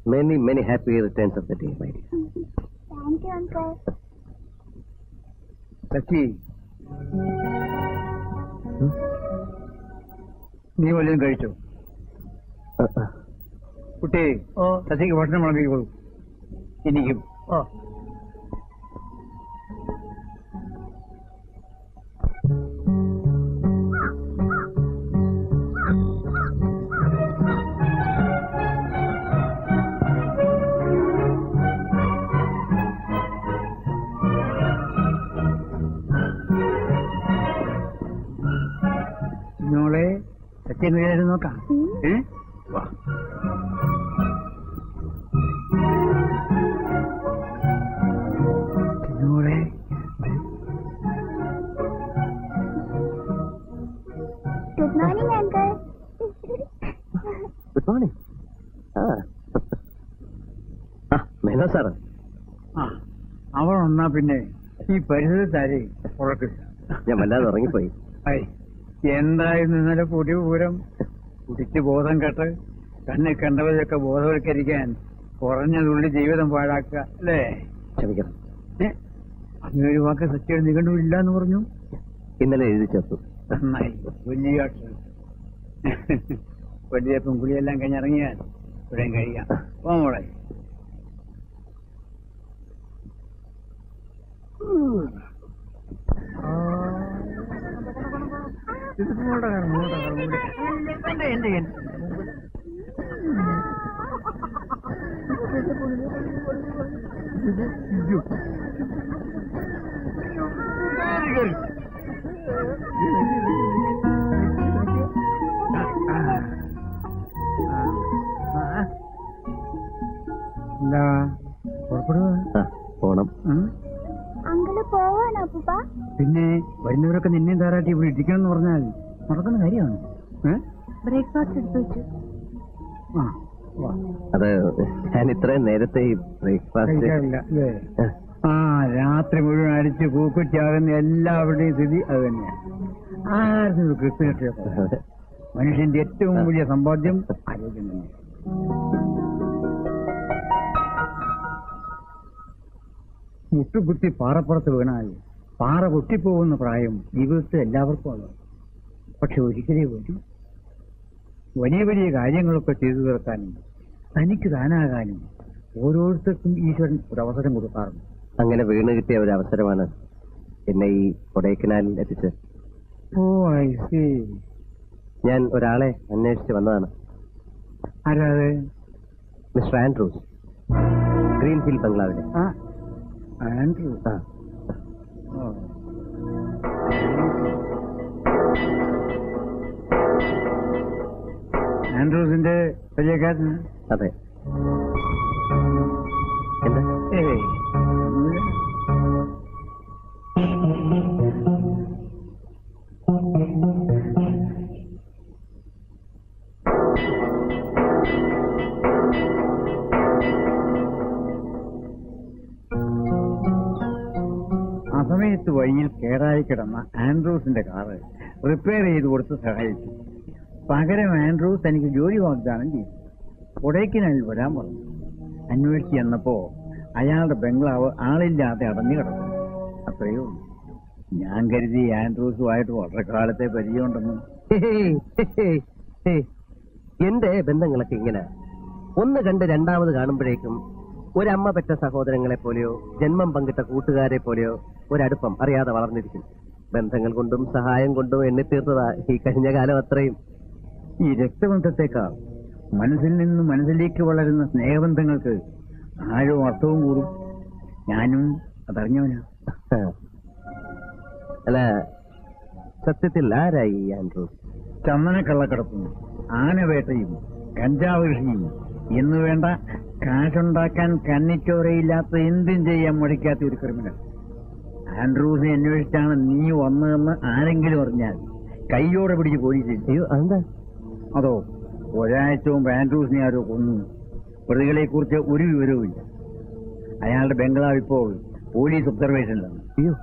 many many happy returns of the day my dear thank you uncle Sasi നീ വല്ലതും കഴിച്ചോ കുട്ടി ഓ ശശിക്ക് ഭക്ഷണം വിളമ്പിക്കോളൂ എനിക്കും ഓ മോളെ ശശി എന്ത് നോക്കാം ഏ വാ മോളെ good morning uncle good morning ആ ആ മേനോ സാറ് ആ അവൾ വന്നാ പിന്നെ ഈ പരിസരത്താരെ ഉറക്കില്ല ഞാൻ വല്ലാതെ ഉറങ്ങിപ്പോയി ഐ എന്തായിരുന്നു ഇന്നലെ പൊടി പൂരം കുടിച്ച് ബോധം കെട്ട് കണ്ണിൽ കണ്ടവരൊക്കെ ബോധവൽക്കരിക്കാൻ കുറഞ്ഞതുള്ളി ജീവിതം പാഴാക്കുക അല്ലേ ക്ഷമിക്കണം ഏ? അങ്ങനെ ഒരു വാക്ക് സത്യം നിഘണ്ടുവില്ല എന്ന് പറഞ്ഞു ഇന്നലെ എഴുതി ചേർത്തു നന്നായി വലിയ അക്ഷരം വലിയ പെൺകുളിയെല്ലാം കഴിഞ്ഞിറങ്ങിയാൽ ഇവിടെയും കഴിയാം പോ മോളെ ഇത് മോളുടെ കാര്യം, മോളുടെ കാര്യം, മോളുടെ കാര്യം. എന്റെ, എന്റെ, എന്റെ. അയ്യോ. Very good. എന്താ പുറപ്പെടുക ആ പോണം അങ്കിള് പോവാണോ അപ്പൂപ്പ പിന്നെ വരുന്നവരൊക്കെ നിന്നെയും ധാരാട്ടി ഇവിടെ ഇരിക്കണം എന്ന് പറഞ്ഞാൽ നടക്കുന്ന കാര്യമാണ് ഏ? ബ്രേക്ക്ഫാസ്റ്റ് എടുത്തു വെച്ചു ആ വാ. അത് ഞാൻ ഇത്രയും നേരത്തെ ഈ ബ്രേക്ക്ഫാസ്റ്റ് കഴിക്കാറില്ല അല്ലേ ആ രാത്രി മുഴുവൻ അടിച്ച് പൂക്കുറ്റിയാകുന്ന എല്ലാവരുടെയും സ്ഥിതി അത് തന്നെയാണ് ആരും കൃത്യനിഷ്ഠ മനുഷ്യന്റെ ഏറ്റവും വലിയ സമ്പാദ്യം ആരോഗ്യം തന്നെ മുട്ടുകുത്തി പാറപ്പുറത്ത് വീണാൽ പാറ പൊട്ടിപ്പോകുന്ന പ്രായം ജീവിതത്തിൽ എല്ലാവർക്കും ഉള്ളത് പക്ഷെ ഒരിക്കലേ വരും വലിയ വലിയ കാര്യങ്ങളൊക്കെ ചെയ്തു തീർക്കാനും തനിക്ക് താനാകാനും ഓരോരുത്തർക്കും ഈശ്വരൻ ഒരു അവസരം കൊടുക്കാറുണ്ട് അങ്ങനെ വീണ് കിട്ടിയ ഒരു അവസരമാണ് എന്നെ ഈ കൊടൈക്കനാലിൽ എത്തിച്ചത് ഓ ഐ സി ഞാൻ ഒരാളെ അന്വേഷിച്ച് വന്നതാണ് ആരാത് മിസ്റ്റർ ആൻഡ്രൂസ് ഗ്രീൻഫീൽഡ് ബംഗ്ലാവിലെ ആ ആൻഡ്രൂ ആ ഓ. ആൻഡ്രൂസിന്റെ പരിചയക്കാരന് അതെ എന്താ ഏയ് ഒന്നുമില്ല. ആ സമയത്ത് വഴിയിൽ കേടായി കിടന്ന ആൻഡ്രൂസിന്റെ കാറ് റിപ്പയർ ചെയ്ത് കൊടുത്ത് സഹായിച്ചു പകരം ആൻഡ്രൂസ് എനിക്ക് ജോലി വാഗ്ദാനം ചെയ്തു കൊടൈക്കനാലിൽ വരാൻ പറഞ്ഞു അന്വേഷിച്ച് ചെന്നപ്പോ അയാളുടെ ബംഗ്ലാവ് ആളില്ലാതെ അടഞ്ഞു കിടന്നു അത്രയേ ഉള്ളൂ ഞാൻ കരുതി ആൻഡ്രൂസുമായിട്ട് വളരെ കാലത്തെ പരിചയമുണ്ടെന്ന് ഹേയ്, ഹേയ്, ഹേയ്. എന്റെ ബന്ധങ്ങളൊക്കെ ഇങ്ങനെ ഒന്ന് കണ്ട് രണ്ടാമത് കാണുമ്പോഴേക്കും ഒരമ്മ പെറ്റ സഹോദരങ്ങളെ പോലെയോ ജന്മം പങ്കിട്ട കൂട്ടുകാരെ പോലെയോ ഒരടുപ്പം അറിയാതെ വളർന്നിരിക്കും ബന്ധങ്ങൾ കൊണ്ടും സഹായം കൊണ്ടും എണ്ണിത്തീർത്തതാ ഈ കഴിഞ്ഞ കാലം അത്രയും ഈ രക്തബന്ധത്തെക്കാൾ മനസ്സിൽ നിന്ന് മനസ്സിലേക്ക് വളരുന്ന സ്നേഹബന്ധങ്ങൾക്ക് ആഴവും അർത്ഥവും കൂടും ഞാനും അതറിഞ്ഞവനാ അല്ല സത്യത്തിൽ ആരായി ഈ ആൻഡ്രൂസ് ചന്ദനക്കള്ളക്കടത്തും ആനവേട്ടയും കഞ്ചാവ് കൃഷിയും എന്ന് വേണ്ട കാശുണ്ടാക്കാൻ കണ്ണിച്ചോരയില്ലാത്ത എന്തും ചെയ്യാൻ മടിക്കാത്ത ഒരു ക്രിമിനൽ ആൻഡ്രൂസിനെ അന്വേഷിച്ചാണ് നീ വന്നതെന്ന് ആരെങ്കിലും അറിഞ്ഞാൽ കൈയോടെ പിടിച്ച് പോലീസ് അയ്യോ അതെന്താ അതോ ഒരാഴ്ച മുമ്പ് ആൻഡ്രൂസിനെ ആരോ കൊന്നു പ്രതികളെ കുറിച്ച് ഒരു വിവരവുമില്ല അയാളുടെ ബംഗ്ലാവ് ഇപ്പോൾ പോലീസ് ഒബ്സർവേഷനിലാണ് അയ്യോ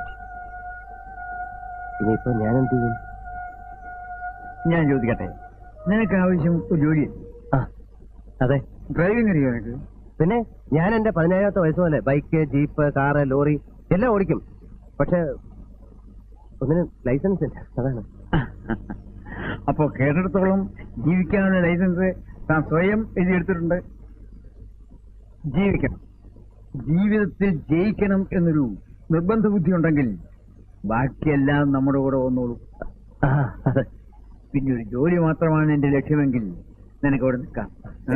ഇനിയിപ്പോ ഞാൻ എന്ത് ചെയ്യും ഞാൻ ചോദിക്കട്ടെ നിനക്ക് ആവശ്യം ഒരു ജോലി ആ അതെ ഡ്രൈവിംഗ് അറിയോ എനിക്ക് പിന്നെ ഞാൻ എന്റെ പതിനേഴാമത്തെ വയസ്സ് പോലെ ബൈക്ക് ജീപ്പ് കാറ് ലോറി എല്ലാം ഓടിക്കും പക്ഷെ ഒന്നിനും ലൈസൻസ് ഇല്ല അതാണ് അപ്പോ കേട്ടിടത്തോളം ജീവിക്കാനുള്ള ലൈസൻസ് താൻ സ്വയം എഴുതിയെടുത്തിട്ടുണ്ട് ജീവിക്കണം ജീവിതത്തിൽ ജയിക്കണം എന്നൊരു നിർബന്ധ ബുദ്ധി ഉണ്ടെങ്കിൽ ബാക്കിയെല്ലാം നമ്മുടെ കൂടെ വന്നോളൂ ആ, അതെ. പിന്നെ ഒരു ജോലി മാത്രമാണ് എന്റെ ലക്ഷ്യമെങ്കിൽ നിനക്ക് അവിടെ നിൽക്കാം ഏ?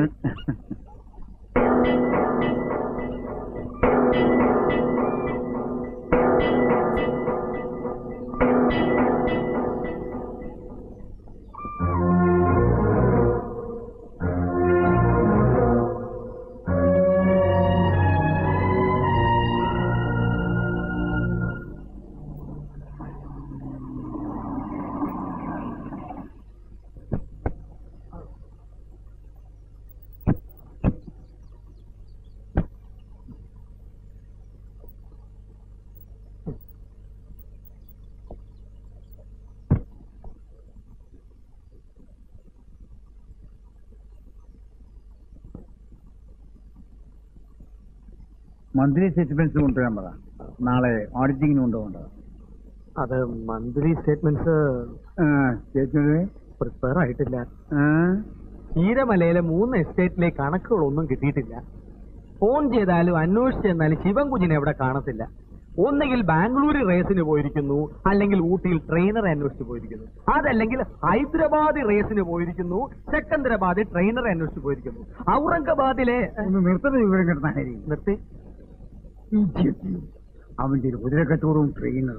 മന്ത്ലി സ്റ്റേറ്റ്മെന്റ്സ് കൊണ്ടുവരാൻ പറ നാളെ ഓഡിറ്റിങ്ങിന് കൊണ്ടുപോകേണ്ടത് അത് മന്ത്ലി സ്റ്റേറ്റ്മെന്റ്സ് സ്റ്റേറ്റ്മെന്റ് പ്രിപ്പയർ ആയിട്ടില്ല ചീരമലയിലെ മൂന്ന് എസ്റ്റേറ്റിലെ കണക്കുകളൊന്നും കിട്ടിയിട്ടില്ല ഫോൺ ചെയ്താലും അന്വേഷിച്ച് ചെന്നാലും ശിവൻകുഞ്ഞിനെ എവിടെ കാണത്തില്ല ഒന്നുകിൽ ബാംഗ്ലൂർ റേസിന് പോയിരിക്കുന്നു അല്ലെങ്കിൽ ഊട്ടിയിൽ ട്രെയിനറെ അന്വേഷിച്ച് പോയിരിക്കുന്നു അതല്ലെങ്കിൽ ഹൈദരാബാദ് റേസിന് പോയിരിക്കുന്നു സെക്കന്ദരാബാദ് ട്രെയിനറെ അന്വേഷിച്ച് പോയിരിക്കുന്നു ഔറംഗാബാദിലെ ഒന്ന് നിർത്തുന്ന വിവരം കിട്ടുന്ന ഹരി നിർത്തി അവന്റെ ഒരു കുതിരക്കച്ചവടവും ട്രെയിനറും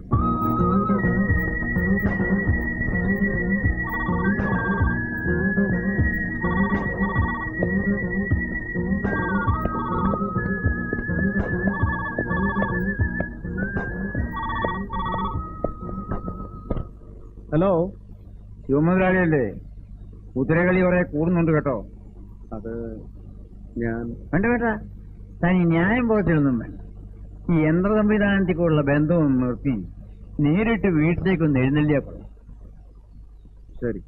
ഹലോ ശിവമുതലാളിയല്ലേ കുതിരകളി കുറെ കൂടുന്നുണ്ട് കേട്ടോ അത് ഞാൻ വേണ്ട വേണ്ട താൻ ഈ ന്യായം പോകത്തിലൊന്നും വേണ്ട ഈ യന്ത്ര സംവിധാനത്തിലുള്ള ബന്ധവും നിർത്തി നേരിട്ട് വീട്ടിലേക്കൊന്ന് എഴുന്നള്ളിയാ കൊള്ളാം ശരി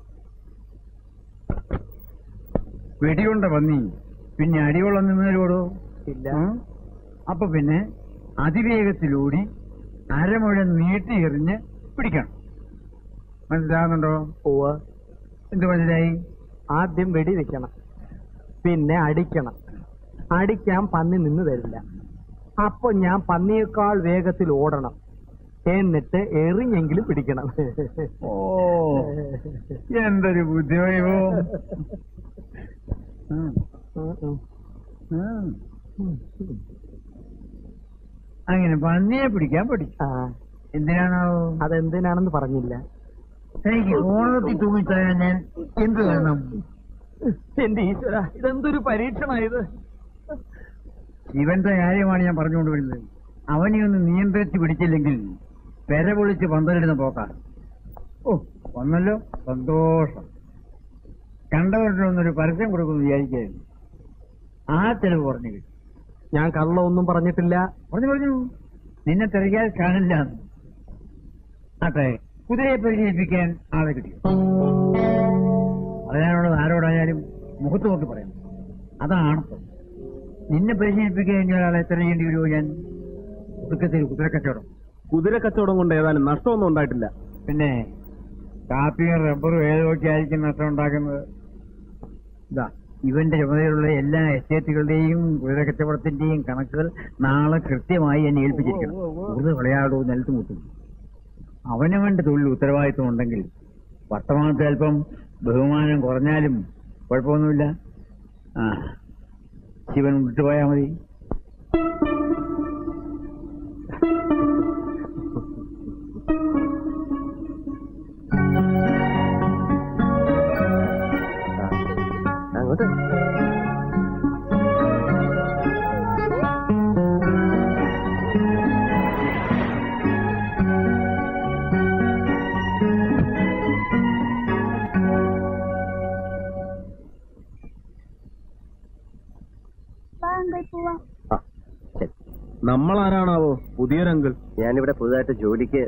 വെടികൊണ്ട പന്നി പിന്നെ അടികൊള്ളം നിന്നവരോടോ ഇല്ല അപ്പൊ പിന്നെ അതിവേഗത്തിലൂടി അരമുഴം നീട്ടി എറിഞ്ഞ് പിടിക്കണം മനസ്സിലാകുന്നുണ്ടോ പോവാ എന്ത് മനസ്സിലായി ആദ്യം വെടി വെക്കണം പിന്നെ അടിക്കണം അടിക്കാൻ പന്നി നിന്ന് തരില്ല അപ്പൊ ഞാൻ പന്നിയേക്കാൾ വേഗത്തിൽ ഓടണം എന്നിട്ട് എറിഞ്ഞെങ്കിലും പിടിക്കണം ഓ എന്തൊരു ബുദ്ധിമയോ അങ്ങനെ പന്നിയെ പിടിക്കാൻ പഠിച്ചു ആ, എന്തിനാണാവോ അതെന്തിനാണെന്ന് പറഞ്ഞില്ല എനിക്ക് ഓണത്തിൽ തൂങ്ങിത്തരാൻ ഞാൻ എന്ത് വേണം എന്റെ ഈശ്വര ഇതെന്തൊരു പരീക്ഷണമായത് ഇവന്റെ കാര്യമാണ് ഞാൻ പറഞ്ഞുകൊണ്ട് വരുന്നത് അവനെ ഒന്ന് നിയന്ത്രിച്ച് പിടിച്ചില്ലെങ്കിൽ പെര പൊളിച്ച് പന്തലിടുന്ന പോക്കാണ് ഓ വന്നല്ലോ സന്തോഷം കണ്ടവരിലൊന്നൊരു പരസ്യം കൊടുക്കുമെന്ന് വിചാരിക്കായിരുന്നു ആ ചെലവ് കുറഞ്ഞു കിട്ടും ഞാൻ കള്ളമൊന്നും പറഞ്ഞിട്ടില്ല പറഞ്ഞു പറഞ്ഞു നിന്നെ തിരക്കാൽ കാണില്ല ആട്ടെ കുതിരയെ പരിശീലിപ്പിക്കാൻ ആളെ കിട്ടി പറയാനുള്ളത് ആരോടായാലും മുഖത്ത് നോക്കി പറയണം അതാണ് നിന്നെ പരിശീലിപ്പിക്കാൻ ഇനി ഒരാളെ തിരയേണ്ടി വരുമോ ഞാൻ ഒടുക്കത്തിൽ കുതിരക്കച്ചവടം കുതിര കച്ചവടം കൊണ്ട് ഏതാനും നഷ്ടമൊന്നും ഉണ്ടായിട്ടില്ല പിന്നെ കാപ്പിയും റബ്ബറും ഏതൊക്കെ ആയിരിക്കും നഷ്ടം ഉണ്ടാക്കുന്നത് ഇതാ ഇവന്റെ ചുമതലയുള്ള എല്ലാ എസ്റ്റേറ്റുകളുടെയും കുതിര കച്ചവടത്തിന്റെയും കണക്കുകൾ നാളെ കൃത്യമായി എന്നെ ഏൽപ്പിച്ചിരിക്കണം കൂടുതൽ വിളയാടോ നിലത്ത് മുട്ടും അവനവന്റെ തൊഴിൽ ഉത്തരവാദിത്വം ഉണ്ടെങ്കിൽ വർത്തമാനത്തിൽ അല്പം ബഹുമാനം കുറഞ്ഞാലും കുഴപ്പമൊന്നുമില്ല ആ ശിവൻ വിട്ടുപോയാ മതി അങ്ങോട്ട് വാ അങ്കിൾ പോവാം ആ ശരി നമ്മൾ ആരാണാവോ പുതിയൊരങ്കിൾ ഞാനിവിടെ പുതുതായിട്ട് ജോലിക്ക്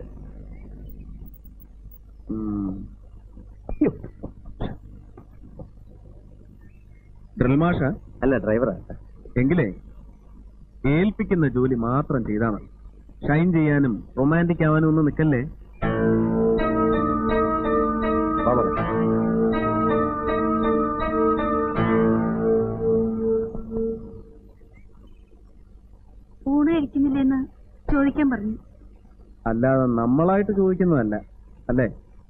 ഉം. അയ്യോ. ഡ്രിൽ മാഷ അല്ല ഡ്രൈവറാ എങ്കിലേ ഏൽപ്പിക്കുന്ന ജോലി മാത്രം ചെയ്താൽ മതി ഷൈൻ ചെയ്യാനും റൊമാൻറ്റിക് ആവാനും ഒന്നും നിൽക്കല്ലേ വാ മകൻ. ഊണ് കഴിക്കുന്നില്ലെന്ന് ചോദിക്കാൻ പറഞ്ഞു അല്ലാതെ നമ്മളായിട്ട് ചോദിക്കുന്നതല്ല അല്ലേ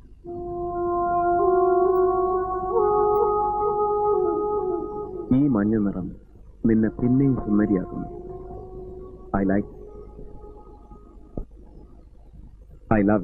ഈ മഞ്ഞ നിറം നിന്നെ പിന്നെയും സുന്ദരിയാക്കുന്നു ഐ ലൈക്ക് ഐ ലവ്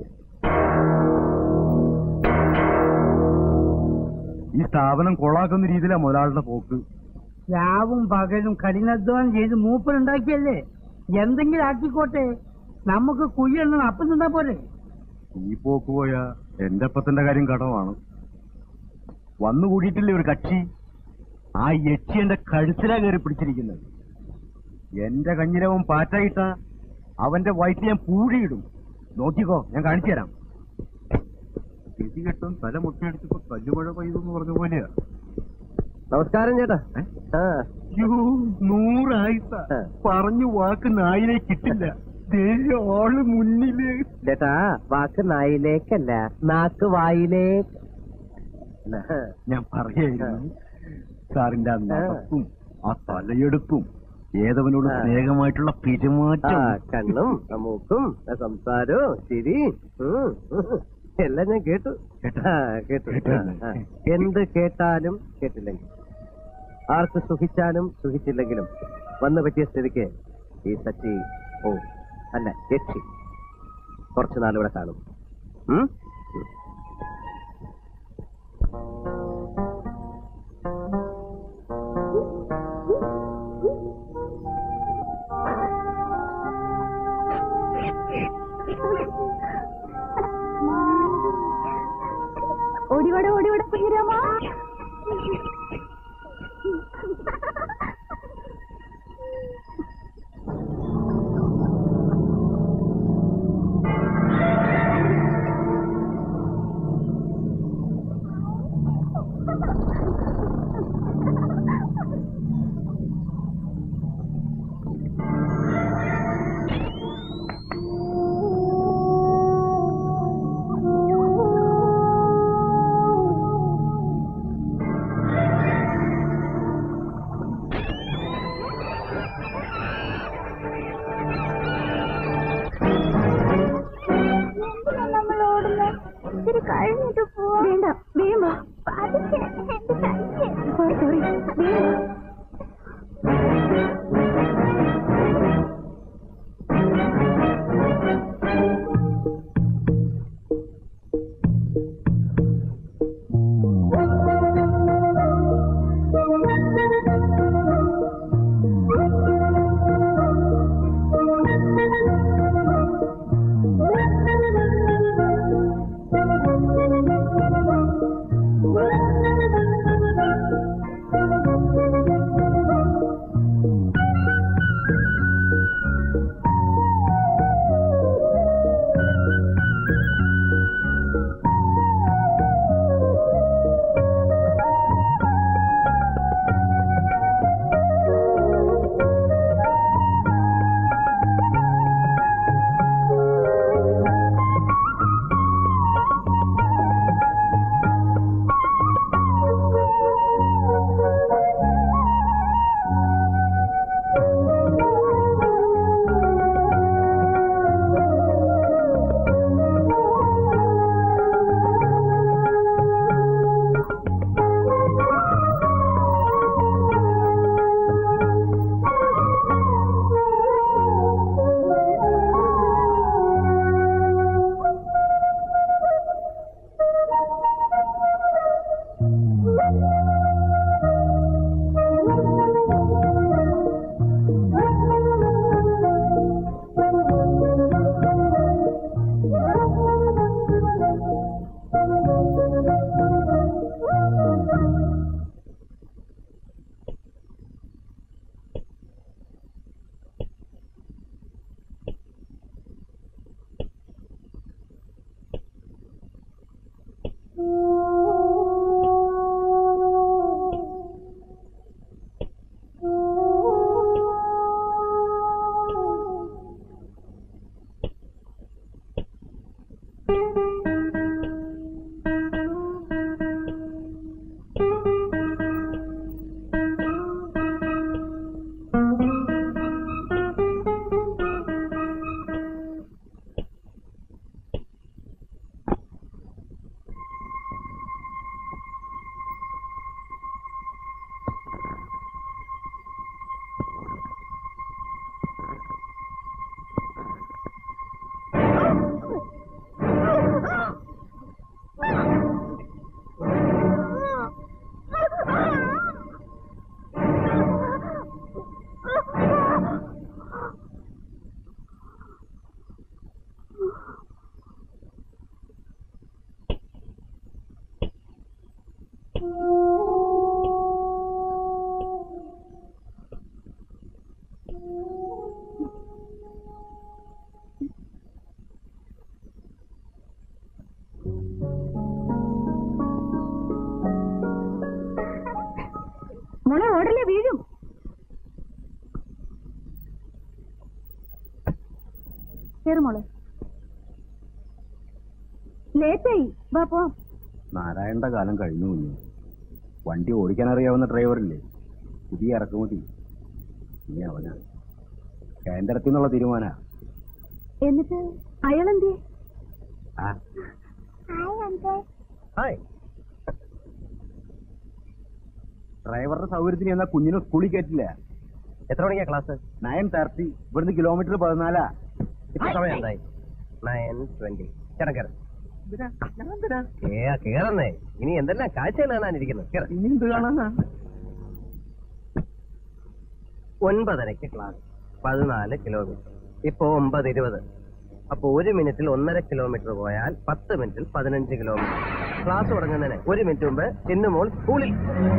ഈ സ്ഥാപനം കൊളാക്കുന്ന രീതിയിലാണ് മുതലാളുടെ പോക്ക് രാവും പകലും കഠിനാധ്വാനം ചെയ്ത് മൂപ്പനുണ്ടാക്കിയല്ലേ എന്തെങ്കിലും ആക്കിക്കോട്ടെ നമുക്ക് കുയ്യെണ്ണ അപ്പം നിന്നാ പോരെ ഈ പോക്ക് പോയാ എന്റെ അപ്പത്തിന്റെ കാര്യം കടമാണ് വന്നു കൂടിയിട്ടില്ലേ ഒരു കക്ഷി ആ യക്ഷി എന്റെ കഴുത്തിലാ കയറി പിടിച്ചിരിക്കുന്നത് എന്റെ കഞ്ഞിലവൻ പാറ്റായിട്ട അവന്റെ വയറ്റിൽ ഞാൻ പൂഴിയിടും നോക്കിക്കോ ഞാൻ കാണിച്ചു തരാം സ്ഥിതി കെട്ടും തല മുട്ടിയടിച്ചപ്പോ കല്ലുമഴ പെയ്തെന്ന് പറഞ്ഞ പോലെയാ നമസ്കാരം ചേട്ടാ ആ യ്യോ, നൂറായിസ ആ. പറഞ്ഞു വാക്ക് നായിനെ കിട്ടില്ല ദേ ആള് മുന്നില് ചേട്ടാ വാക്ക് നായിലേക്കല്ല നാക്ക് വായിലേക്ക് അല്ല, ഞാൻ പറയായിരുന്നു സാറിന്റെ ആ നടപ്പും ആ തലയെടുപ്പും ഏതവനോട് ആ. സ്നേഹമായിട്ടുള്ള ആ പെരുമാറ്റം കണ്ണും ആ മൂക്കും ആ സംസാരവും ചിരി ഉം, ഉം. എല്ലാം ഞാൻ കേട്ടു കേട്ടോ? ആ, കേട്ടു കേട്ടല്ലേ? ആ, ആ. എന്ത് കേട്ടാലും കേട്ടില്ലെങ്കിൽ ആർക്ക് സുഖിച്ചാലും സുഖിച്ചില്ലെങ്കിലും വന്നു പറ്റിയ സ്ഥിതിക്ക് ഈ സച്ചി ഓ അല്ല യക്ഷി കുറച്ചു നാളിവിടെ കാണും ഉം? ഉം. ഓടിവട ഓടിവട കുഞ്ഞിരാമ കേറുമോളെ ലേറ്റായി വാ പോ നാരായണന്റെ കാലം കഴിഞ്ഞു കുഞ്ഞു വണ്ടി ഓടിക്കാൻ അറിയാവുന്ന ഡ്രൈവറില്ലേ പുതിയ ഇറക്കുമതി ഇനി അവനാ കേന്ദ്രത്തിൽ നിന്നുള്ള തീരുമാന എന്നിട്ട് അയാളെന്തേ ഹായ് ഡ്രൈവറുടെ സൗകര്യത്തിന് എന്നാ കുഞ്ഞിനെ സ്കൂളിൽ കയറ്റില്ല എത്ര മണിക്കാ ക്ലാസ് നയൻ തേർട്ടി ഇവിടുന്ന് കിലോമീറ്റർ പതിനാലാ ഇപ്പൊ സമയം എന്തായി നയൻ ട്വന്റി ചേട്ടൻ ഏ കേറന്നേ ഇനി എന്തെല്ലാം കാഴ്ചകൾ കാണാനിരിക്കുന്നത് കേറ്. ഇനി എന്ത് കാണാനാ ഒൻപതരയ്ക്ക് ക്ലാസ് പതിനാല് കിലോമീറ്റർ ഇപ്പോ ഒമ്പത് ഇരുപത് അപ്പൊ ഒരു മിനിറ്റിൽ ഒന്നര കിലോമീറ്റർ പോയാൽ പത്ത് മിനിറ്റിൽ പതിനഞ്ച് കിലോമീറ്റർ ക്ലാസ് തുടങ്ങുന്നതിന് ഒരു മിനിറ്റ് മുമ്പ് ചിന്നുമോൾ സ്കൂളിൽ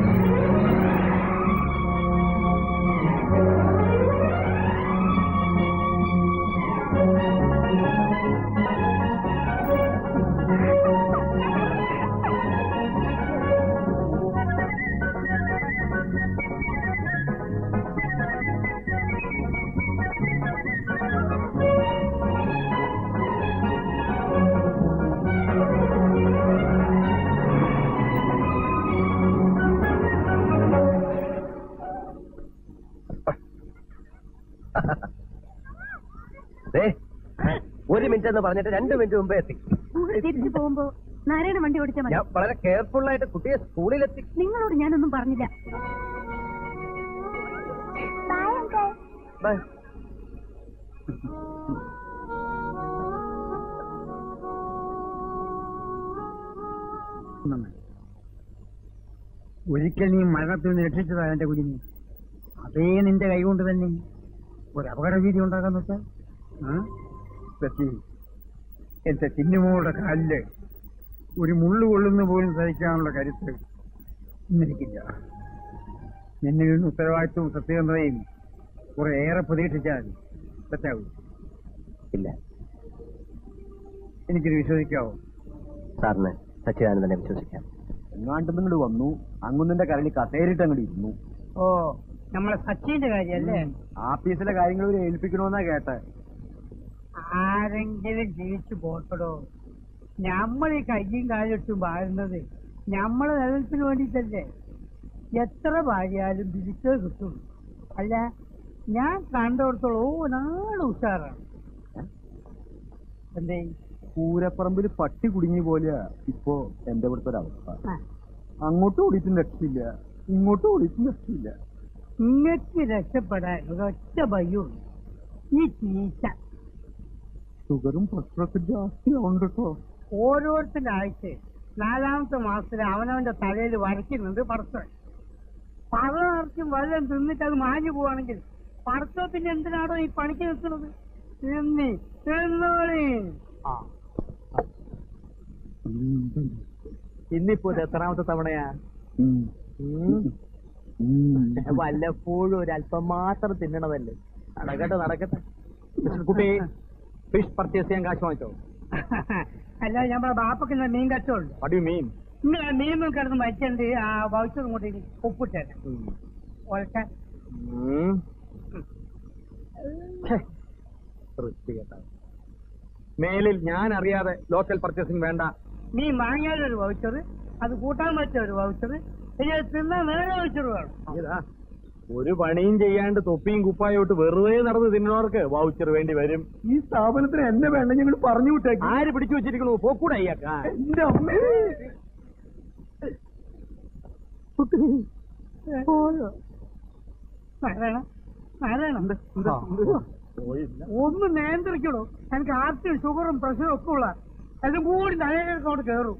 ദേ, ഒരു മിനിറ്റ് എന്ന് പറഞ്ഞിട്ട് രണ്ട് മിനിറ്റ് മുമ്പേ എത്തി തിരിച്ചു പോകുമ്പോ നാരായണ വണ്ടി ഓടിച്ചാൽ മതി ഞാൻ വളരെ കെയർഫുൾ ആയിട്ട് കുട്ടിയെ സ്കൂളിലെത്തി നിങ്ങളോട് ഞാനൊന്നും പറഞ്ഞില്ല ബൈ. ഒരിക്കൽ നീ മരണത്തിൽ നിന്ന് രക്ഷിച്ചതാ എന്റെ കുഞ്ഞിനെ അതേ നിന്റെ കൈകൊണ്ട് തന്നെ ഒരു അപകട ഭീതി ഉണ്ടാക്കാൻ വെച്ചാൽ സച്ചി എന്റെ ചിന്നുമോളുടെ കാലില് ഒരു മുള്ളു കൊള്ളുന്ന പോലും സഹിക്കാനുള്ള കരുത്ത് ഇന്നെനിക്കില്ല എന്നിൽ നിന്ന് ഉത്തരവാദിത്വവും സത്യസന്ധതയും കുറെ ഏറെ പ്രതീക്ഷിച്ചാൽ തെറ്റാവും ഇല്ല എനിക്കിത് വിശ്വസിക്കാവോ സാറിന് സച്ചിദാനന്ദനെ വിശ്വസിക്കാം എങ്ങാണ്ട് നിങ്ങൾ വന്നു അങ്ങുന്നിന്റെ കരളി കസേരിട്ട് അങ്ങോട്ട് ഇരുന്നു ഓ നമ്മളെ സച്ചിന്റെ കാര്യല്ലേ ആഫീസിലെ കാര്യങ്ങൾ ഇവരെ ഏൽപ്പിക്കണമെന്നാ കേട്ടെ ആരെങ്കിലും ജീവിച്ചു പോട്ടടോ നമ്മൾ ഈ കയ്യും കാലിട്ടും വാഴുന്നത് നമ്മളെ നിലനിൽപ്പിന് വേണ്ടിയിട്ടല്ലേ എത്ര ഭാര്യാലും തിരിച്ചേ കിട്ടുള്ളൂ അല്ല ഞാൻ കണ്ടിടത്തോളം ഓ നാളെ ഉഷാറാണ് എന്തേ പൂരപ്പറമ്പിൽ പട്ടി കുടുങ്ങി പോലെയാ ഇപ്പോ എന്റെ ഇവിടുത്തെ ഒരു അവസ്ഥ ആ, അങ്ങോട്ട് ഓടിയിട്ടും രക്ഷയില്ല ഇങ്ങോട്ട് ഓടിയിട്ടും രക്ഷയില്ല ഇങ്ങക്ക് രക്ഷപ്പെടാൻ ഒരൊറ്റ ഭയമുള്ളൂ ഈ ചീച്ച ഷുഗറും പ്രഷറൊക്കെ ജാസ്തിയാവുണ്ട് കേട്ടോ ഓരോരുത്തരുടെ ആഴ്ച നാലാമത്തെ മാസത്തിൽ അവനവന്റെ തലയിൽ വരയ്ക്കുന്നുണ്ട് പടത്തം പറ നിറച്ചും വെള്ളം തിന്നിട്ട് അത് മാഞ്ഞു പോവാണെങ്കിൽ പടത്തത്തിന് എന്തിനാണോ ഈ പണിക്ക് നിൽക്കുന്നത് എന്നീ എന്നോളി ഇന്നിപ്പോ ഇത് എത്രാമത്തെ തവണയാ ഉം. ഉം. ഉം. വല്ലപ്പോഴും ഒരു അല്പം മാത്രം തിന്നണതല്ലേ നടക്കട്ടെ നടക്കട്ടെ മിസ്റ്റർ കുട്ടി ഫിഷ് പർച്ചേസ് ചെയ്യാൻ കാശ് വാങ്ങിച്ചോ അല്ല ഞമ്മടെ ബാപ്പക്ക് ഇന്ന് മീൻ കച്ചവടം വട്ട് യു മീൻ ഇങ്ങനെ മീനും കിടന്ന് മരിച്ചിട്ടുണ്ട് ആ വൗച്ചറും കൊണ്ട് ഒപ്പിട്ടേനെ ഒരട്ടെ മേലിൽ ഞാൻ അറിയാതെ ലോക്കൽ പർച്ചേസിംഗ് വേണ്ട മീൻ വാങ്ങിയാൽ ഒരു വൗച്ചർ അത് കൂട്ടാൻ വെച്ച ഒരു വൗച്ചർ ഇനി അത് തിന്നാൻ വേറെ വൗച്ചർ വേണം ഇതാ, ഒരു പണിയും ചെയ്യാണ്ട് തൊപ്പിയും കുപ്പായോട്ട് വെറുതെ നടന്ന് തിന്നണവർക്ക് വൗച്ചർ വേണ്ടി വരും ഈ സ്ഥാപനത്തിന് എന്നെ വേണ്ട ഞങ്ങൾ പറഞ്ഞു വിട്ടേക്ക് ആര് പിടിച്ചു വെച്ചിരിക്കണു പോക്കൂടെ അയ്യാക്ക എന്റെ അമ്മേ പോയോ നാരായണ നാരായണ ഒന്ന് നിയന്ത്രിക്കണോ എനിക്ക് ആർച്ചും ഷുഗറും പ്രഷറും ഒക്കെ ഉള്ള എല്ലാം കൂടി തലയിലേക്കോട്ട് കയറും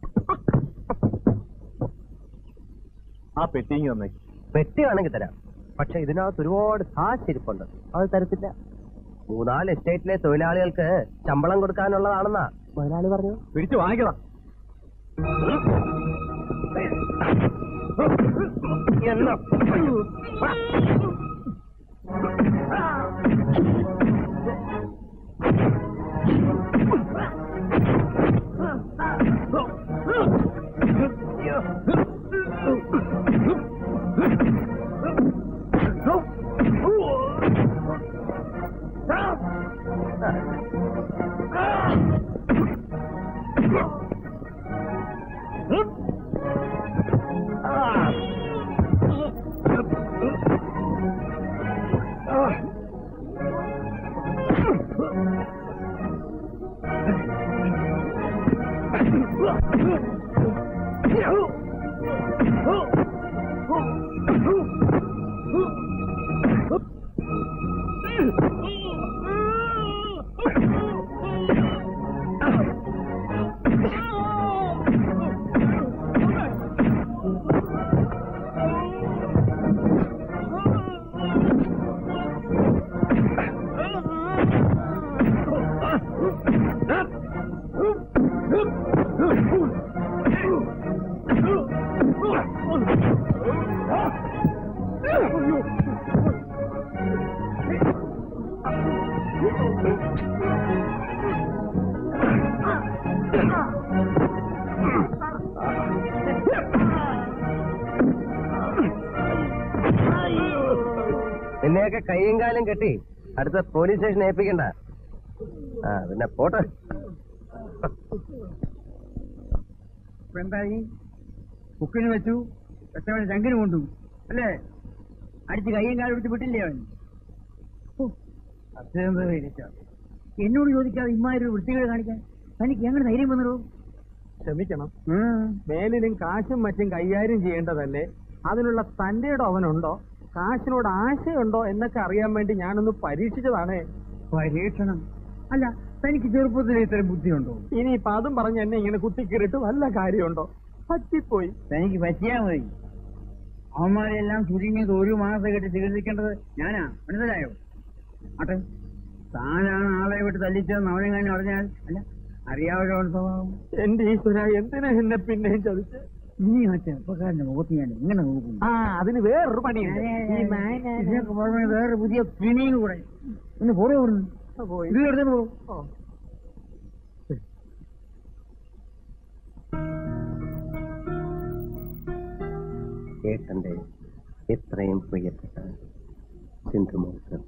ആ പെട്ടിങ് തന്നെ പെട്ടി വേണമെങ്കിൽ തരാം പക്ഷെ ഇതിനകത്ത് ഒരുപാട് കാശിരിപ്പുണ്ട് അത് തരത്തില്ല മൂന്നാല് എസ്റ്റേറ്റിലെ തൊഴിലാളികൾക്ക് ശമ്പളം കൊടുക്കാനുള്ളതാണെന്നാ മുതലാളി പറഞ്ഞു പിടിച്ചു വാങ്ങിക്കണം നിന്നെയൊക്കെ കൈയും കാലും കെട്ടി അടുത്ത പോലീസ് സ്റ്റേഷൻ ഏൽപ്പിക്കണ്ട ആ പിന്നെ പോട്ടെ ഇപ്പൊ എന്തായി കുക്കിന് വെച്ചു പെട്ടവൻ ചങ്കിന് കൊണ്ടു അല്ലേ അടിച്ച് കയ്യും കാലും പിടിച്ച് വിട്ടില്ലേ അവൻ അത്യന്തം എന്നോട് ചോദിക്കാതെ ഇമ്മാതിരി വൃത്തികേട് കാണിക്കാൻ തനിക്ക് എങ്ങനെ ധൈര്യം വന്നോ ക്ഷമിക്കണം മേലിലും കാശും മറ്റും കൈകാര്യം ചെയ്യേണ്ടതല്ലേ അതിനുള്ള തന്റെ ഇടം അവനുണ്ടോ കാശിനോട് ആശയുണ്ടോ എന്നൊക്കെ അറിയാൻ വേണ്ടി ഞാനൊന്ന് പരീക്ഷിച്ചതാണേ പരീക്ഷണം അല്ല തനിക്ക് ചെറുപ്പത്തിൽ ഇത്രയും ബുദ്ധിയുണ്ടോ ഇനിയിപ്പൊ അതും പറഞ്ഞ് എന്നെ ഇങ്ങനെ കുത്തിക്കേറിട്ട് വല്ല കാര്യമുണ്ടോ പറ്റിപ്പോയി തനിക്ക് പറ്റിയാ മതി അവന്മാരെല്ലാം ചുരുങ്ങിയത് ഒരു മാസം കെട്ടി ചികിത്സിക്കേണ്ടത് ഞാനാ മനസ്സിലായോ ആട്ടെ താനാണ് ആളെ വിട്ട് തല്ലിച്ചതെന്ന് അവനെ കാണി അറിഞ്ഞാൽ അല്ല അറിയാവുന്ന സ്വഭാവം എന്റെ ഈശ്വര എന്തിനാ എന്നെ പിന്നെയും ചതിച്ച് ഇനി ആ ചെറുപ്പക്കാരന്റെ മുഖത്ത് ഞാൻ എങ്ങനെ നോക്കും ആ അതിന് വേറൊരു പണിയുണ്ട് ഈ നായന ഇതിനൊക്കെ പുറമെ വേറെ പുതിയ കിണിയും കൂടെ ഒന്ന് പോടോ ഇവിടുന്ന്. പോയി ഇത് എടുത്തു പോ ഓ. ഏട്ടന്റെ എത്രയും പ്രിയപ്പെട്ട സിന്ധുമോൾക്ക്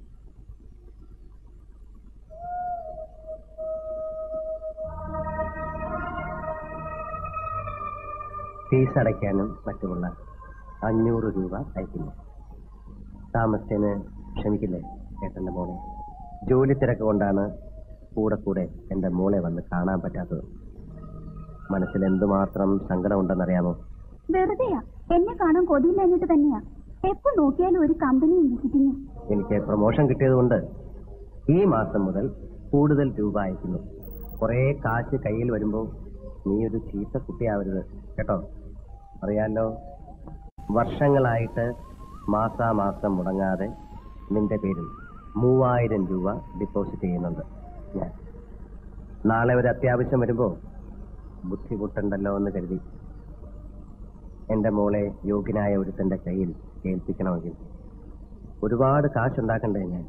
ഫീസ് അടയ്ക്കാനും മറ്റുമുള്ള അഞ്ഞൂറ് രൂപ അയക്കുന്നു താമസത്തിന് ക്ഷമിക്കില്ലേ ഏട്ടന്റെ മോളെ ജോലി തിരക്ക് കൊണ്ടാണ് കൂടെ കൂടെ എന്റെ മോളെ വന്ന് കാണാൻ പറ്റാത്തത് മനസ്സിൽ എന്തുമാത്രം സങ്കടമുണ്ടെന്നറിയാമോ വെറുതെയാ എന്നെ കാണാൻ കൊതിയില്ലാഞ്ഞിട്ട് തന്നെയാ എപ്പോ നോക്കിയാലും ഒരു കമ്പനിയും വിസിറ്റിങ്ങും എനിക്ക് പ്രൊമോഷൻ കിട്ടിയതുകൊണ്ട് ഈ മാസം മുതൽ കൂടുതൽ രൂപ അയക്കുന്നു കുറേ കാശ് കയ്യിൽ വരുമ്പോൾ നീ ഒരു ചീത്ത കുട്ടിയാവരുത് കേട്ടോ അറിയാലോ വർഷങ്ങളായിട്ട് മാസാമാസം മുടങ്ങാതെ നിന്റെ പേരിൽ മൂവായിരം രൂപ ഡെപ്പോസിറ്റ് ചെയ്യുന്നുണ്ട് ഞാൻ നാളെ ഒരു അത്യാവശ്യം വരുമ്പോൾ ബുദ്ധിമുട്ടുണ്ടല്ലോ എന്ന് കരുതി എന്റെ മോളെ യോഗ്യനായ ഒരുത്തന്റെ കയ്യിൽ ഏൽപ്പിക്കണമെങ്കിൽ ഒരുപാട് കാശുണ്ടാക്കണ്ടേ ഞാൻ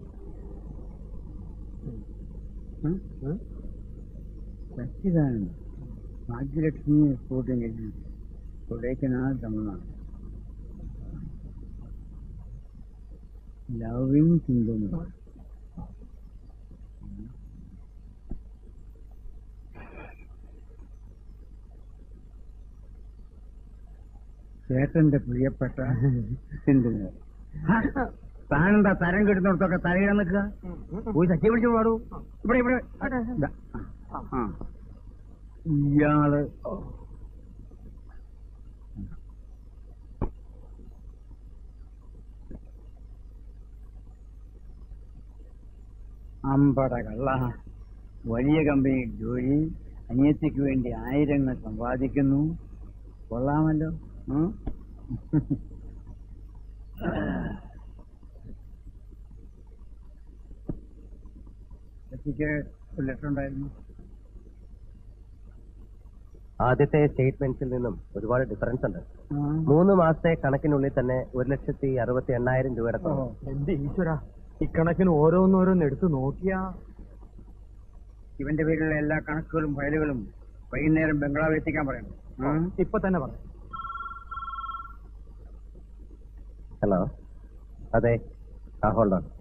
Sachidananda Bhagyalakshmi exporting agency Kodaikanal Tamil Nadu loving സിന്ധുമോൾ ചേട്ടന്റെ പ്രിയപ്പെട്ട സിന്ധുമോൾ താനെന്താ തരം കെട്ടുന്നിടത്തൊക്കെ തലയിടാൻ നിൽക്കുക പോയി സഖ്യ പിടിച്ചു പാടൂ ഇവിടെ ഇവിടെ ദാ. ആ. ഇയാള് അമ്പട കള്ള വലിയ കമ്പനിയിൽ ജോലി അനിയത്തിക്ക് വേണ്ടി ആയിരങ്ങൾ സമ്പാദിക്കുന്നു കൊള്ളാമല്ലോ ഉം? ബെറ്റിക്ക് ഒരു ലെറ്റർ ഉണ്ടായിരുന്നു ആദ്യത്തെ സ്റ്റേറ്റ്മെന്റ്സിൽ നിന്നും ഒരുപാട് ഡിഫറൻസ് ഉണ്ട് ആ. മൂന്ന് മാസത്തെ കണക്കിനുള്ളിൽ തന്നെ ഒരു ലക്ഷത്തി അറുപത്തി എണ്ണായിരം രൂപയുടെ ഓ. തുക. എന്റെ ഈശ്വര ഇക്കണക്കിന് ഓരോന്നോരോന്ന് എടുത്ത് നോക്കിയാ ഇവന്റെ പേരിലുള്ള എല്ലാ കണക്കുകളും ഫയലുകളും വൈകുന്നേരം ബംഗ്ലാവിൽ എത്തിക്കാൻ പറയണം ആ? ഇപ്പൊ തന്നെ പറഞ്ഞു ഹലോ അതെ ആ ഹോൾഡ് ഓൺ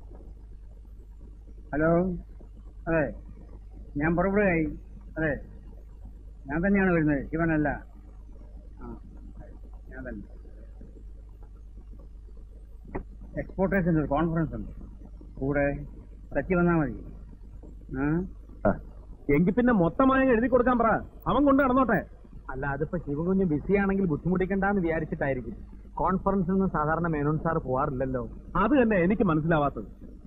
ഹലോ അതെ ഞാൻ പുറപ്പെടുകയായി അതെ ഞാൻ തന്നെയാണ് വരുന്നത് ശിവനല്ല ആ ഞാൻ തന്നെ എക്സ്പോർട്ടേഴ്സിന്റെ ഒരു കോൺഫറൻസ് ഉണ്ട് കൂടെ സച്ചി വന്നാൽ മതി ആ ആ എങ്കിൽ പിന്നെ മൊത്തമായി എഴുതി കൊടുക്കാൻ പറ അവൻ കൊണ്ട് നടന്നോട്ടെ അല്ല അതിപ്പോ ശിവകുഞ്ഞ് ബിസി ആണെങ്കിൽ ബുദ്ധിമുട്ടിക്കണ്ടെന്ന് വിചാരിച്ചിട്ടായിരിക്കും കോൺഫറൻസിൽ നിന്ന് സാധാരണ മേനോൻ സാർ പോവാറില്ലല്ലോ അത് തന്നെ എനിക്ക് മനസ്സിലാവാത്തത്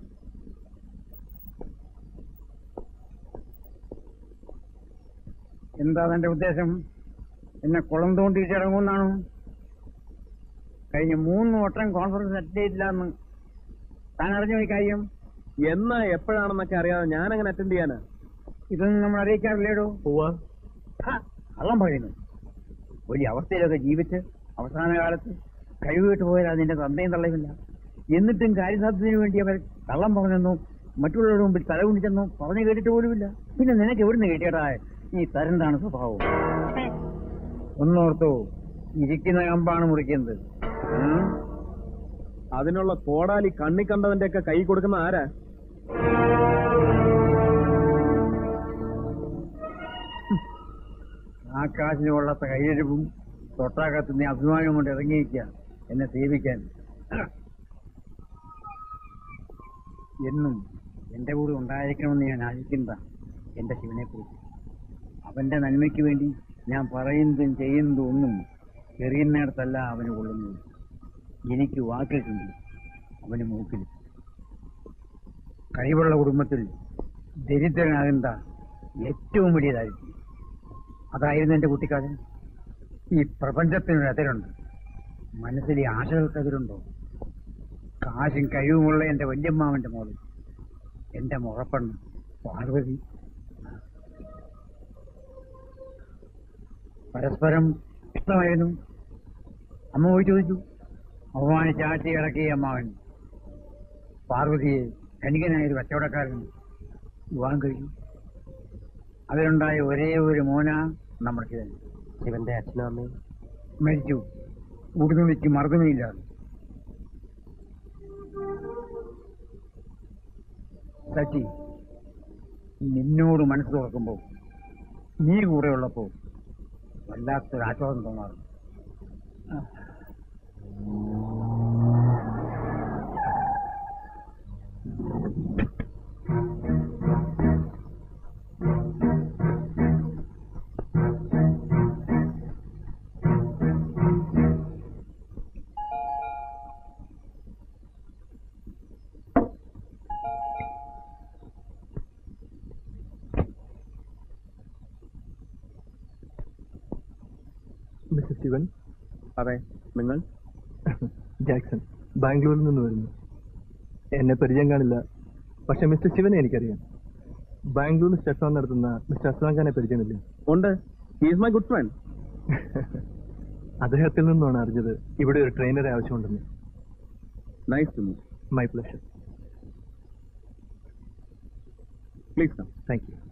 എന്താ തന്റെ ഉദ്ദേശം എന്നെ കുളം തോണ്ടിയിട്ട് ഇറങ്ങുമെന്നാണോ കഴിഞ്ഞ മൂന്ന് വട്ടം കോൺഫറൻസ് അറ്റൻഡ് ചെയ്തില്ലാന്ന് താൻ അറിഞ്ഞോ ഈ കാര്യം എന്നാ എപ്പോഴാണെന്നൊക്കെ അറിയാതെ ഞാൻ അങ്ങനെ അറ്റൻഡ് ചെയ്യാനാ ഇതൊന്നും നമ്മൾ അറിയിക്കാറില്ലേടോ പോവാ ഹാ, കള്ളം പറയുന്നു വലിയ അവസ്ഥയിലൊക്കെ ജീവിച്ച് അവസാന കാലത്ത് കഴിവുകെട്ട് പോയാൽ അതിന്റെ തന്തയും തള്ളയുമില്ല എന്നിട്ടും കാര്യസാധ്യതയ്ക്ക് വേണ്ടി അവർ കള്ളം പറഞ്ഞെന്നോ മറ്റുള്ളവരുടെ മുമ്പിൽ തലകുണിച്ചെന്നോ പറഞ്ഞു കേട്ടിട്ട് പോലുമില്ല പിന്നെ നിനക്ക് എവിടുന്ന് കേട്ടിയടാ ഈ തരന്താണ് സ്വഭാവം ഒന്നോർത്തോ ഇരിക്കുന്ന കമ്പാണ് മുറിക്കുന്നത് ഉം? അതിനുള്ള കോടാലി കണ്ണി കണ്ടവന്റെ ഒക്കെ കൈ കൊടുക്കുന്ന ആരാ ആ കാശിന് കൊള്ളാത്ത കൈയെഴുപ്പും തൊട്ടാകത്തുന്ന അഭിമാനം കൊണ്ട് ഇറങ്ങിയിരിക്കുക എന്നെ സേവിക്കാൻ എന്നും എന്റെ കൂടെ ഉണ്ടായിരിക്കണമെന്ന് ഞാൻ ആശിക്കുന്നതാ എന്റെ ശിവനെ കുറിച്ച് അവന്റെ നന്മയ്ക്ക് വേണ്ടി ഞാൻ പറയുന്നതും ചെയ്യുന്നതും ഒന്നും എറിയുന്നിടത്തല്ല അവന് കൊള്ളുന്നത് എനിക്ക് വാക്കിട്ടുണ്ട് അവന് മൂക്കിൽ കഴിവുള്ള കുടുംബത്തിൽ ദരിദ്രനാകേണ്ട ഏറ്റവും വലിയ ദാരിദ്ര്യം അതായിരുന്നു എന്റെ കുട്ടിക്കാലം ഈ പ്രപഞ്ചത്തിനൊരു അതിരുണ്ട് മനസ്സിലെ ആശകൾക്ക് അതിരുണ്ടോ കാശും കഴിവുമുള്ള എന്റെ വല്യമ്മാവന്റെ മോള് എന്റെ മുറപ്പെണ്ണ് പാർവതി പരസ്പരം ഇഷ്ടമായിരുന്നു അമ്മ പോയി ചോദിച്ചു അപമാനിച്ച് ആട്ടി ഇറക്കിയ അമ്മാവൻ പാർവതിയെ ധനികനായ ഒരു കച്ചവടക്കാരൻ വിവാഹം കഴിച്ചു അതിലുണ്ടായ ഒരേ ഒരു മോന നമ്മുടെ ശിവൻ ശിവന്റെ അച്ഛനും അമ്മയും മരിച്ചു ഉടുതുണിക്ക് മറുതുണിയില്ല സച്ചി നിന്നോട് മനസ്സ് തുറക്കുമ്പോ നീ കൂടെ ഉള്ളപ്പോ വല്ലാത്തൊരു ആശ്വാസം തോന്നാറുണ്ട് മിസ്റ്റർ ശിവൻ അതെ നിങ്ങൾ ജാക്സൺ ബാംഗ്ലൂരിൽ നിന്ന് വരുന്നു എന്നെ പരിചയം കാണില്ല പക്ഷെ മിസ്റ്റർ ശിവനെ എനിക്കറിയാം ബാംഗ്ലൂരിൽ സ്റ്റെഫോൺ നടത്തുന്ന മിസ്റ്റർ അസ്ലാം ഖാനെ പരിചയമില്ലേ ഉണ്ട് ഈസ് മൈ ഗുഡ് ഫ്രണ്ട് അദ്ദേഹത്തിൽ നിന്നാണ് അറിഞ്ഞത് ഇവിടെ ഒരു ട്രെയിനറെ ആവശ്യമുണ്ടെന്ന് nice to meet my pleasure please come thank you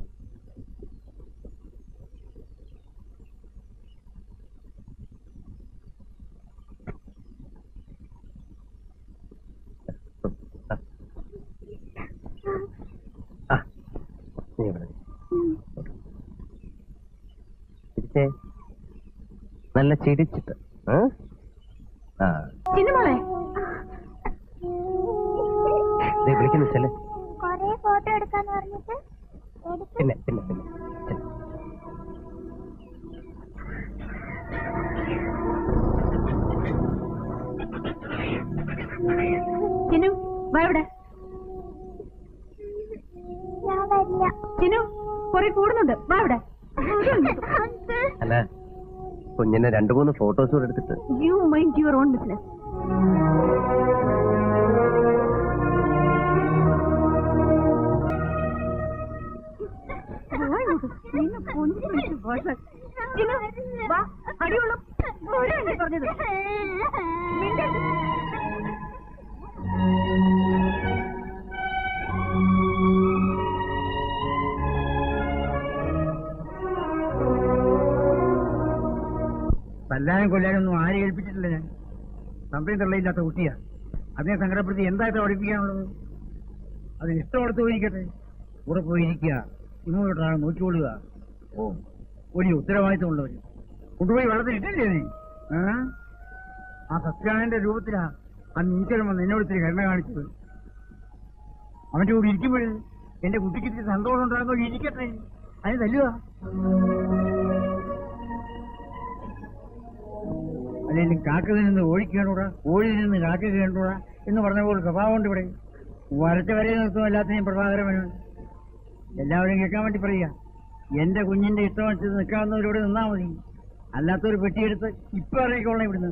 ആ നീ ഇവിടെ ചിരിച്ചേ നല്ല ചിരിച്ചിട്ട് ആ? ആ ചിന്നുമോളെ ദേ വിളിക്കുന്നു ചെല്ലേ കൊറേ ഫോട്ടോ എടുക്കാന്ന് പറഞ്ഞിട്ട് എടുത്തു പിന്നെ പിന്നെ പിന്നെ ചെല്ല്. ചിന്നു വാ ഇവിടെ ഞാൻ വരില്ല ചിന്നു കൊറേ കൂടുന്നുണ്ട് വാ ഇവിടെ അല്ല കുഞ്ഞിനെ രണ്ടു മൂന്ന് ഫോട്ടോസ് കൂടെ എടുത്തിട്ട് you mind your own business Chinnu, വാ, അടിയുള്ളൂ. ഓടിയല്ലേ പറഞ്ഞത്? മിണ്ടരുത്. തല്ലാനും കൊല്ലാനൊന്നും ആരും ഏൽപ്പിച്ചിട്ടില്ല ഞാൻ തമ്പയും തള്ളയില്ലാത്ത കുട്ടിയാ അതിനെ സങ്കടപ്പെടുത്തി എന്തായിട്ട് പഠിപ്പിക്കാനുള്ളത് അത് ഇഷ്ടമെടുത്ത് പോയിരിക്കട്ടെ കൂടെ പോയിരിക്കുക ഇങ്ങോട്ടാണ് നോക്കിക്കൊള്ളുക ഓ വലിയ ഉത്തരവാദിത്തമുള്ളവർ കൊണ്ടുപോയി വെള്ളത്തിൽ ഇട്ടില്ലേ നീ ആ? ആ സത്യാനന്റെ രൂപത്തിലാ അന്ന് ഈശ്വരൻ വന്ന് എന്നോട് ഇത്തിരി കരുണ കാണിച്ചത് അവന്റെ കൂടെ ഇരിക്കുമ്പോഴേ എന്റെ കുട്ടിക്ക് ഇത്തിരി സന്തോഷം ഉണ്ടാകുമ്പോൾ ഇരിക്കട്ടെ അതിന് തല്ലുക അല്ലെങ്കിൽ കാക്ക നിന്ന് ഓഴിക്ക് കണ്ടൂടാ ഓഴി നിന്ന് കാക്ക കണ്ടൂടാ എന്ന് പറഞ്ഞ പോലെ സ്വഭാവമുണ്ട് ഇവിടെ വരച്ച വരെ നിർത്തും എല്ലാത്തിനെയും പ്രഭാകരമനു എല്ലാവരും കേൾക്കാൻ വേണ്ടി പറയുക എന്റെ കുഞ്ഞിന്റെ ഇഷ്ടം വെച്ച് നിൽക്കാവുന്നവരോട് നിന്നാ മതി അല്ലാത്തൊരു പെട്ടിയെടുത്ത് ഇപ്പൊ ഇറങ്ങിക്കോളാം ഇവിടുന്ന്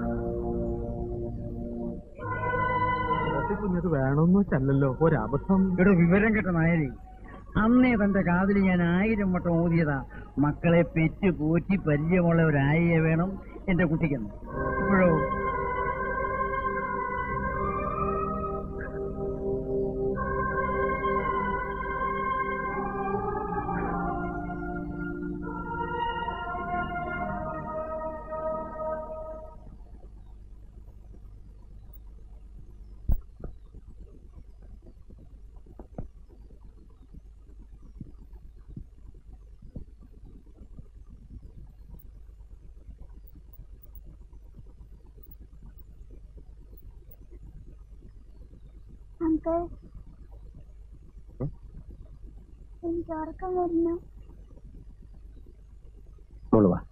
കുഞ്ഞത് വേണമെന്ന് വെച്ചല്ലോ ഒരബദ്ധം ഇവിടെ വിവരം കേട്ട നായരി അന്നേ തന്റെ കാതിൽ ഞാൻ ആയിരം വട്ടം ഓതിയതാ മക്കളെ പെറ്റ് പോറ്റി പരിചയമുള്ള ഒരു ആയയെ വേണം എന്റെ കുട്ടിക്കെന്ന് ഇപ്പോഴോ അങ്കിൾ എനിക്ക് ഉറക്കം വരുന്നു മോള് വാ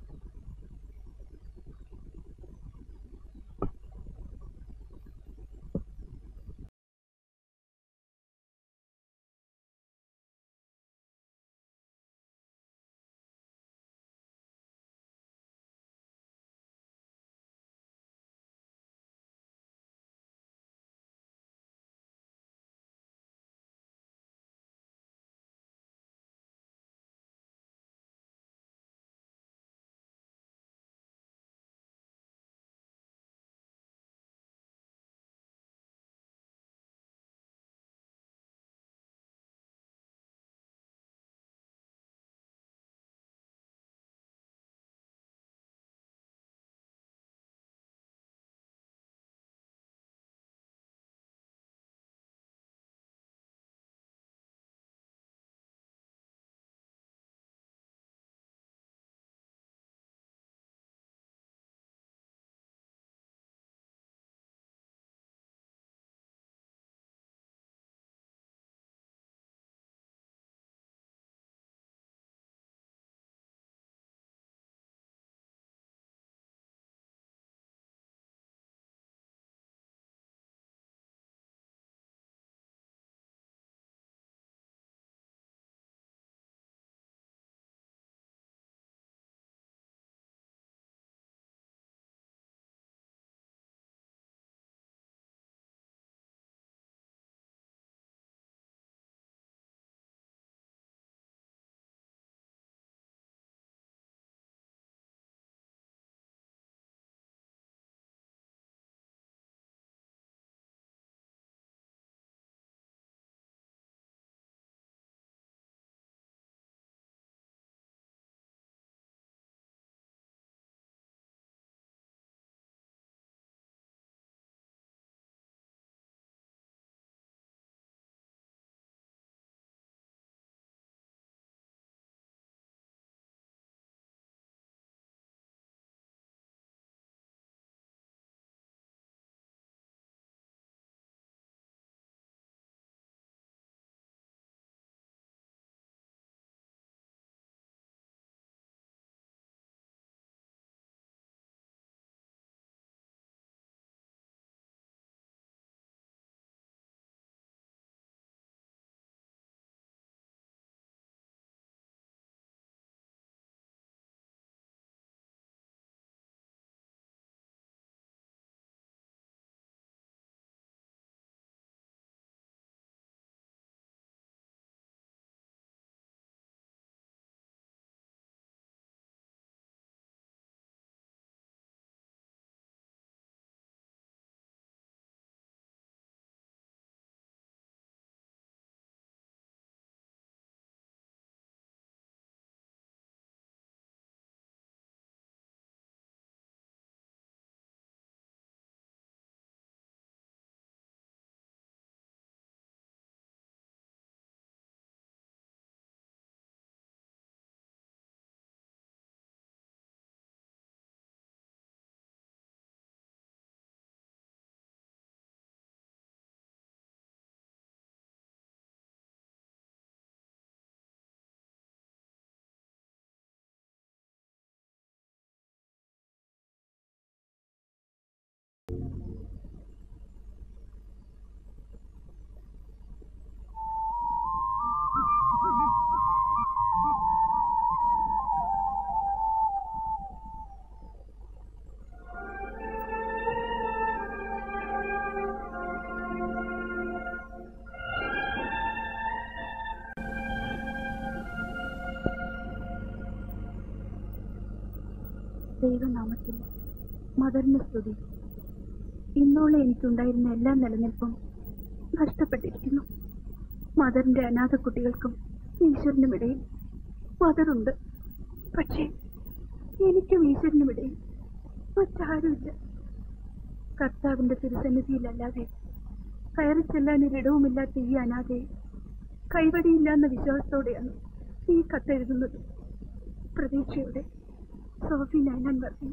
ദൈവനാമത്തിൽ മദറിന് സ്തുതി ഇന്നോളം എനിക്കുണ്ടായിരുന്ന എല്ലാ നിലനിൽപ്പും നഷ്ടപ്പെട്ടിരിക്കുന്നു മദറിന്റെ അനാഥ കുട്ടികൾക്കും ഈശ്വരനുമിടയിൽ മദറുണ്ട് പക്ഷേ എനിക്കും ഈശ്വരനുമിടയിൽ മറ്റാരുമില്ല കർത്താവിന്റെ തിരുസന്നിധിയിലല്ലാതെ കയറി ചെല്ലാൻ ഒരിടവുമില്ലാത്ത ഈ അനാഥയെ കൈവടിയില്ല എന്ന വിശ്വാസത്തോടെയാണ് ഈ കത്തെഴുതുന്നത് പ്രതീക്ഷയോടെ സോഫി നയനാൻ വർദ്ധി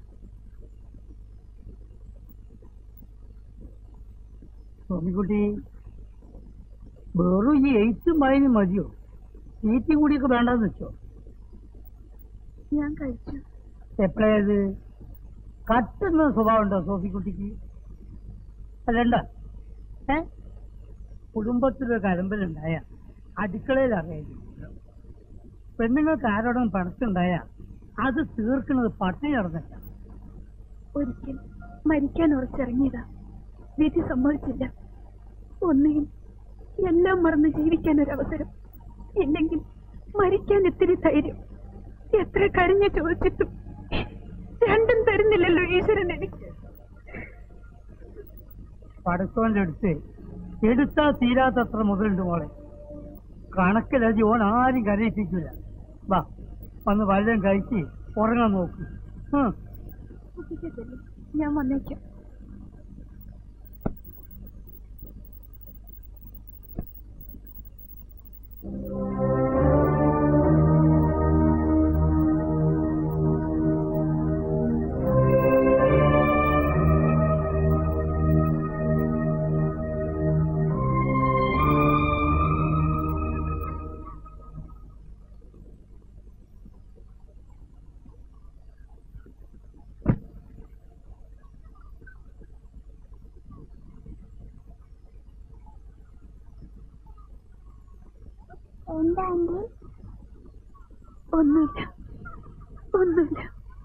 സ്വാമിക്കുട്ടി വെറും ഈ എയ്ത്തും വായനയും മതിയോ സീറ്റും കൂടിയൊക്കെ വേണ്ടെന്ന് വെച്ചോ ഞാൻ കഴിച്ചു എപ്പോഴേത് കട്ടുന്ന സ്വഭാവം ഉണ്ടോ സോഫിക്കുട്ടിക്ക് അല്ലണ്ട ഏ കുടുംബത്തിലൊരു കലമ്പലുണ്ടായ അടുക്കളയിൽ അറിയാം പെണ്ണുങ്ങൾക്ക് ആരോടും പണത്തുണ്ടായ അത് തീർക്കുന്നത് പട്ടിണി നടന്നില്ല ഒരിക്കൽ മരിക്കാൻ ഉറച്ചിറങ്ങിയതാ വിധി സമ്മതിച്ചില്ല ഒന്നുകിൽ എല്ലാം മറന്ന് ജീവിക്കാൻ ഒരു അവസരം ഇല്ലെങ്കിൽ മരിക്കാൻ ഇത്തിരി ധൈര്യം എത്ര കരഞ്ഞു ചോദിച്ചിട്ടും രണ്ടും തരുന്നില്ലല്ലോ ഈശ്വരൻ എനിക്ക് പടത്തോന്റെ അടുത്ത് എടുത്താൽ തീരാത്തത്ര മുതലുണ്ട് മോളെ കണക്കിലതി ഓൻ ആരും കരയിപ്പിക്കില്ല വാ വന്ന് വല്ലതും കഴിച്ച് ഉറങ്ങാൻ നോക്ക് ഉം. കുട്ടിക്കത്തില്ലേ? ഞാൻ വന്നേക്കാം എന്താ ആന്റി ഒന്നുമില്ല ഒന്നുമില്ല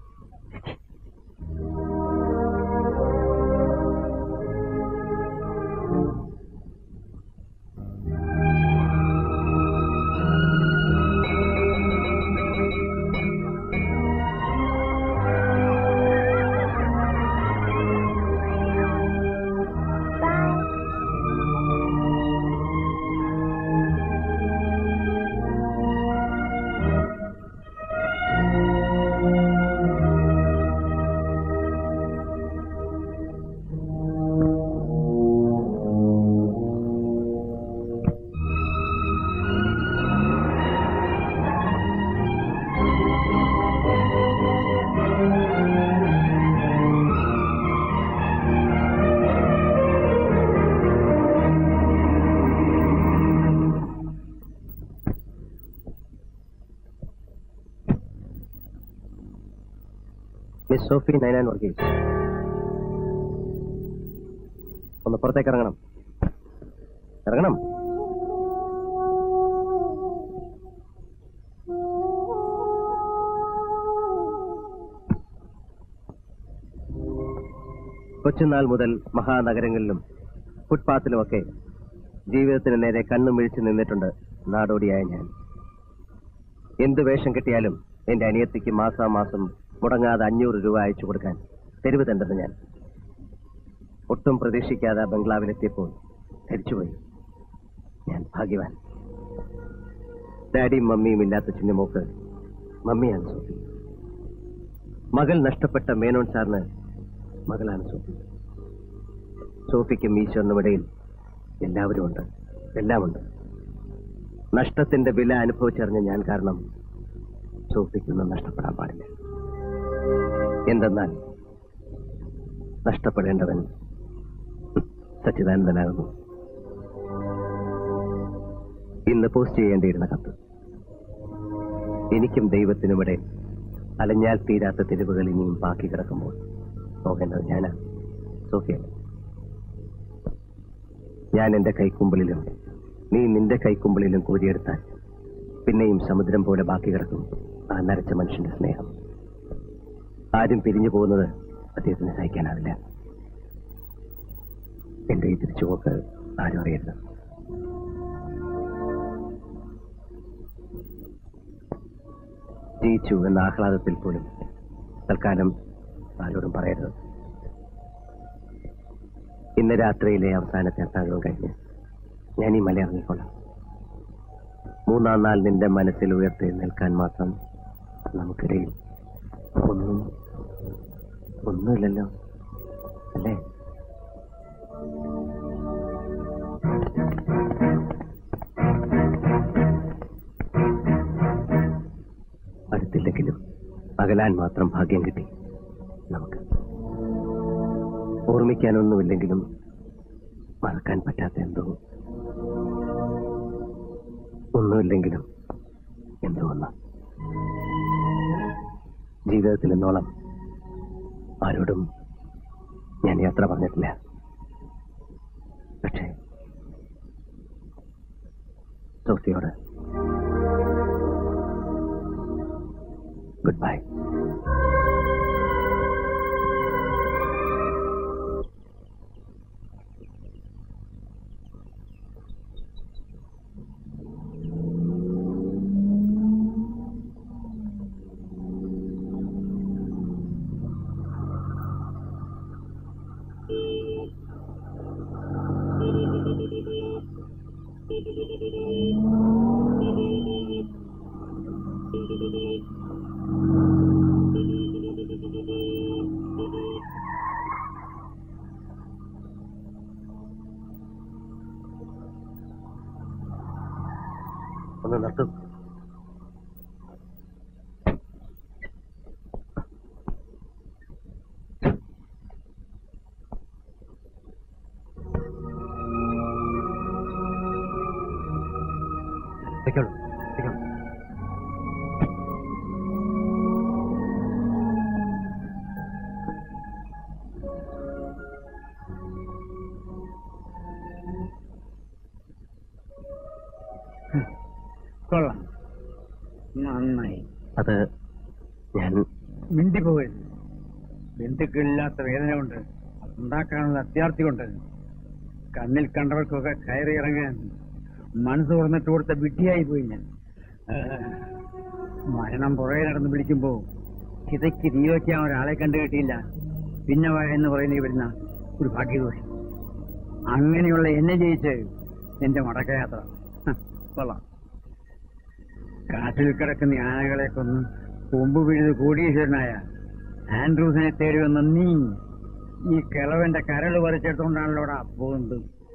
ബൈ മിസ് സോഫി നൈനാൻ വർഗീസ് ഒന്ന് പുറത്തേക്ക് ഇറങ്ങണം ഇറങ്ങണം കൊച്ചുനാൾ മുതൽ മഹാനഗരങ്ങളിലും ഫുട്പാത്തിലുമൊക്കെ ജീവിതത്തിന് നേരെ കണ്ണു മിഴിച്ചു നിന്നിട്ടുണ്ട് നാടോടിയായ ഞാൻ എന്ത് വേഷം കിട്ടിയാലും എന്റെ അനിയത്തിക്ക് മാസാമാസം മുടങ്ങാതെ അഞ്ഞൂറ് രൂപ അയച്ചു കൊടുക്കാൻ തെരുവ് തണ്ടെന്ന് ഞാൻ ഒട്ടും പ്രതീക്ഷിക്കാതെ ആ ബംഗ്ലാവിലെത്തിയപ്പോൾ ധരിച്ചുപോയി ഞാൻ ഭാഗ്യവാൻ ഡാഡിയും മമ്മിയും ഇല്ലാത്ത ചിന്നമോക്ക് മമ്മിയാണ് സോഫി മകൾ നഷ്ടപ്പെട്ട മേനോൻ സാറിന് മകളാണ് സോഫി സോഫിക്കും ഈശ്വരനും ഇടയിൽ എല്ലാവരും ഉണ്ട് എല്ലാമുണ്ട് നഷ്ടത്തിന്റെ വില അനുഭവിച്ചറിഞ്ഞ ഞാൻ കാരണം സോഫിക്കൊന്നും നഷ്ടപ്പെടാൻ പാടില്ല എന്തെന്നാൽ നഷ്ടപ്പെടേണ്ടവൻ സച്ചിദാനന്ദനാകുന്നു ഇന്ന് പോസ്റ്റ് ചെയ്യേണ്ടിയിരുന്ന കത്ത് എനിക്കും ദൈവത്തിനുമിടെ അലഞ്ഞാൽ തീരാത്ത തെരുവുകൾ ഇനിയും ബാക്കി കിടക്കുമ്പോൾ പോകേണ്ടത് ഞാനാണ് സോഫിയല്ല ഞാൻ എന്റെ കൈക്കുമ്പിളിലും നീ നിന്റെ കൈക്കുമ്പിളിലും കോരിയെടുത്താൽ പിന്നെയും സമുദ്രം പോലെ ബാക്കി കിടക്കും ആ നരച്ച മനുഷ്യന്റെ സ്നേഹം ആരും പിരിഞ്ഞു പോകുന്നത് അദ്ദേഹത്തിന് സഹിക്കാനാവില്ല എന്റെ ഈ തിരിച്ചുപോക്ക് ആരും അറിയരുത് ജയിച്ചു എന്ന ആഹ്ലാദത്തിൽ പോലും തൽക്കാലം ആരോടും പറയരുത് ഇന്ന് രാത്രിയിലെ അവസാനത്തെ അത്താഴവും കഴിഞ്ഞ് ഞാൻ ഈ മല ഇറങ്ങിക്കൊള്ളാം മൂന്നാം നാൾ നിന്റെ മനസ്സിൽ ഉയർത്തി നിൽക്കാൻ മാത്രം നമുക്കിടയിൽ ഒന്നും ഒന്നുമില്ലല്ലോ അല്ലേ അടുത്തില്ലെങ്കിലും അകലാൻ മാത്രം ഭാഗ്യം കിട്ടി നമുക്ക് ഓർമ്മിക്കാനൊന്നുമില്ലെങ്കിലും മറക്കാൻ പറ്റാത്ത എന്തോ ഒന്നുമില്ലെങ്കിലും എന്തോ ഒന്ന് ജീവിതത്തിൽ എന്നോളം ആരോടും ഞാൻ യാത്ര പറഞ്ഞിട്ടില്ല പക്ഷേ സോഫിയോട് ഗുഡ് ബൈ ഒന്ന് നിർത്തും വെക്കോളൂ വെക്കോളൂ കൊള്ളാം നന്നായി അത് ഞാൻ മിണ്ടിപ്പോകരുത് ബന്ധുക്കളില്ലാത്ത വേദന കൊണ്ട് ഉണ്ടാക്കാനുള്ള അത്യാർത്ഥി കൊണ്ട് കണ്ണിൽ കണ്ടവർക്കൊക്കെ കയറി ഇറങ്ങാൻ മനസ്സ് തുറന്നിട്ട് കൊടുത്ത വിഡ്ഢിയായി പോയി ഞാൻ ഏഹ്, മരണം പുറകെ നടന്ന് വിളിക്കുമ്പോ ചിതയ്ക്ക് തീ വയ്ക്കാൻ ഒരാളെ കണ്ടു കിട്ടിയില്ല പിന്നെ വാ എന്ന് പറയുന്ന വരുന്ന ഒരു ഭാഗ്യദോഷം അങ്ങനെയുള്ള എന്നെ ജയിച്ച് എന്റെ മടക്കയാത്ര ഹ്, കൊള്ളാം കാട്ടിൽ കിടക്കുന്ന ആനകളെ കൊന്ന് കൊമ്പ് പിഴുത് കോടീശ്വരനായ ആൻഡ്രൂസിനെ തേടി വന്ന നീ ഈ കിളവന്റെ കരള് പറിച്ചെടുത്തോണ്ടാണല്ലോടാ പോകുന്നത്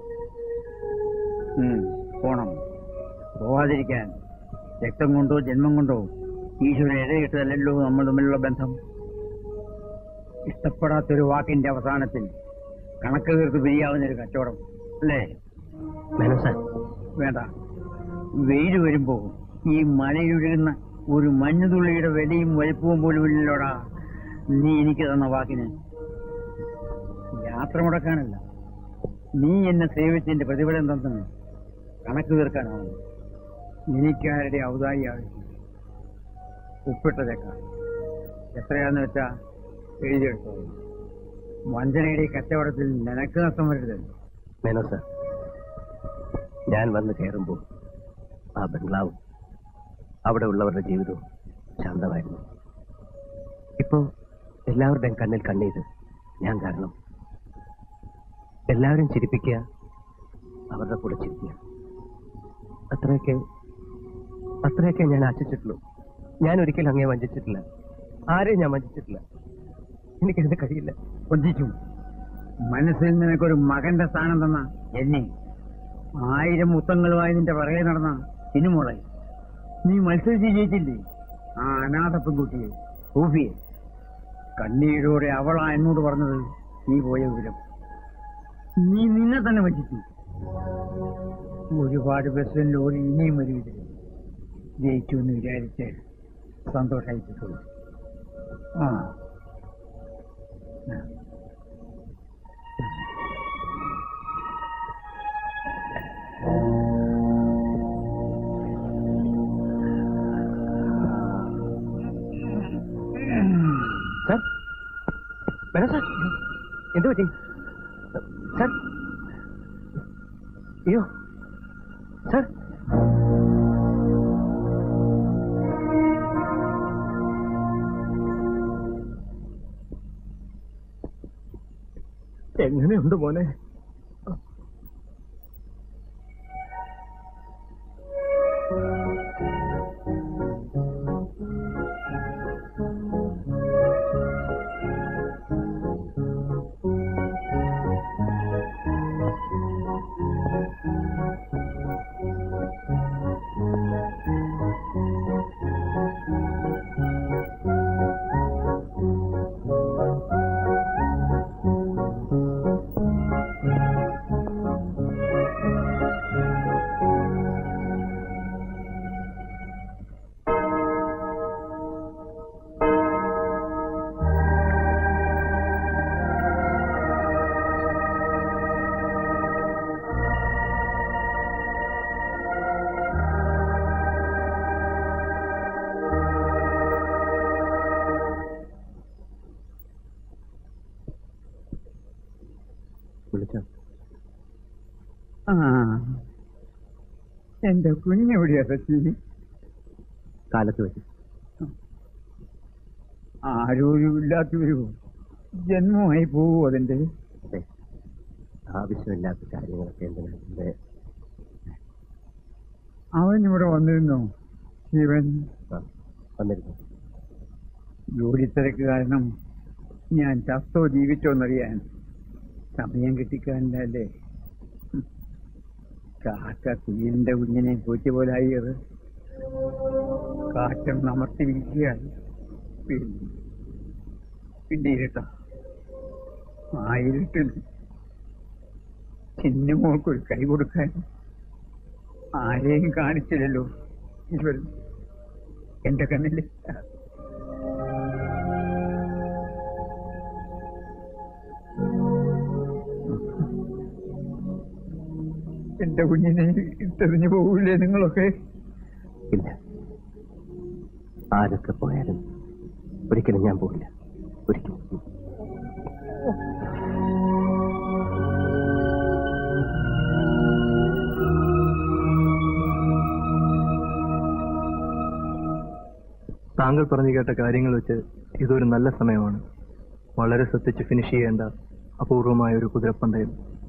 ഉം, പോണം പോവാതിരിക്കാൻ രക്തം കൊണ്ടോ ജന്മം കൊണ്ടോ ഈശ്വരൻ ഇഴയിട്ടതല്ലല്ലോ നമ്മൾ തമ്മിലുള്ള ബന്ധം ഇഷ്ടപ്പെടാത്തൊരു വാക്കിന്റെ അവസാനത്തിൽ കണക്ക് തീർത്ത് പിരിയാവുന്ന ഒരു കച്ചവടം അല്ലേ മേനോ സാർ വേണ്ട വെയിൽ വരുമ്പോ ഈ മലയൊഴുകുന്ന ഒരു മഞ്ഞുതുള്ളിയുടെ വിലയും വലിപ്പവും പോലും ഇല്ലല്ലോടാ നീ എനിക്ക് തന്ന വാക്കിന് യാത്ര മുടക്കാനല്ല നീ എന്നെ സേവിച്ചതിന്റെ പ്രതിഫലം തന്നു കണക്ക് തീർക്കാനാണ് എനിക്കാരുടെ ഔദായി ആവശ്യം ഉപ്പിട്ട ചക്ക എത്രയാന്ന് വെച്ചാ എഴുതിയെടുത്തോളൂ വഞ്ചനയുടെ ഈ കച്ചവടത്തിൽ നിനക്ക് നഷ്ടം വരരുത് മേനോ സാർ ഞാൻ വന്ന് കയറുമ്പോൾ ആ ബംഗ്ലാവും അവിടെ ഉള്ളവരുടെ ജീവിതവും ശാന്തമായിരുന്നു ഇപ്പോ എല്ലാവരുടെയും കണ്ണിൽ കണ്ണീര് ഞാൻ കാരണം എല്ലാവരും ചിരിപ്പിക്കുക അവരുടെ കൂടെ ചിരിക്കുക അത്രയൊക്കെ അത്രയൊക്കെ ഞാൻ ആശിച്ചിട്ടുള്ളൂ ഞാൻ ഒരിക്കലും അങ്ങേ വഞ്ചിച്ചിട്ടില്ല ആരെയും ഞാൻ വഞ്ചിച്ചിട്ടില്ല എനിക്കതിന് കഴിയില്ല കൊഞ്ചിച്ചു മനസ്സിൽ നിനക്കൊരു മകന്റെ സ്ഥാനം തന്ന എന്നെ ആയിരം മുത്തങ്ങളുമായി നിന്റെ പിറകെ നടന്ന ഇനുമോളെ നീ മത്സരിച്ച് ജയിച്ചില്ലേ ആ അനാഥ പെൺകുട്ടിയെ റൂഫിയെ കണ്ണീരോടെ അവളാ എന്നോട് പറഞ്ഞത് നീ പോയ വിവരം നീ നിന്നെ തന്നെ വഞ്ചിച്ചു ഒരുപാട് ബസ്സിൽ ലോറി ഇനിയും വരില്ല ജയിച്ചു എന്ന് വിചാരിച്ച് സന്തോഷമായിട്ടുള്ളൂ ആ ആ. സാർ മേനോ സാർ എന്ത് പറ്റി സാർ അയ്യോ സാർ എങ്ങനെയുണ്ട് മോനെ വിളിച്ച ആ എന്റെ കുഞ്ഞെവിടെയാ സച്ചി കാലത്ത് വെച്ച് ആരോഗ്യമില്ലാത്തൊരു ജന്മമായി പോവൂ അതിന്റെ അതെ. ആവശ്യമില്ലാത്ത കാര്യങ്ങളൊക്കെ എന്തിനാ അവൻ ഇവിടെ വന്നിരുന്നോ ശിവൻ വന്നിരുന്നു ജോലി തിരക്ക് കാരണം ഞാൻ ചത്തോ ജീവിച്ചോ എന്നറിയാൻ സമയം കിട്ടിക്കാനല്ലേ കാക്ക കുയിലിന്റെ കുഞ്ഞിനെ പൂച്ച പോലായി അത് കാറ്റം നമർത്തി വീശിയായി പിന്നെ പിന്നെ ഇരുട്ടോ ആ ഇരുട്ടിൽ ചിന്നമോൾക്കൊരു കൈ കൊടുക്കാൻ ആരെയും കാണിച്ചില്ലല്ലോ ഇവർ എന്റെ കണ്ണില് എന്റെ കുഞ്ഞിനെ ഇട്ടെറിഞ്ഞു പോകൂലേ നിങ്ങളൊക്കെ ഇല്ല ആരൊക്കെ പോയാലും ഒരിക്കലും ഞാൻ പോകില്ല ഒരിക്കലും താങ്കൾ പറഞ്ഞു കേട്ട കാര്യങ്ങൾ വെച്ച് ഇതൊരു നല്ല സമയമാണ് വളരെ ശ്രദ്ധിച്ച് ഫിനിഷ് ചെയ്യേണ്ട അപൂർവമായ ഒരു കുതിരപ്പന്തയം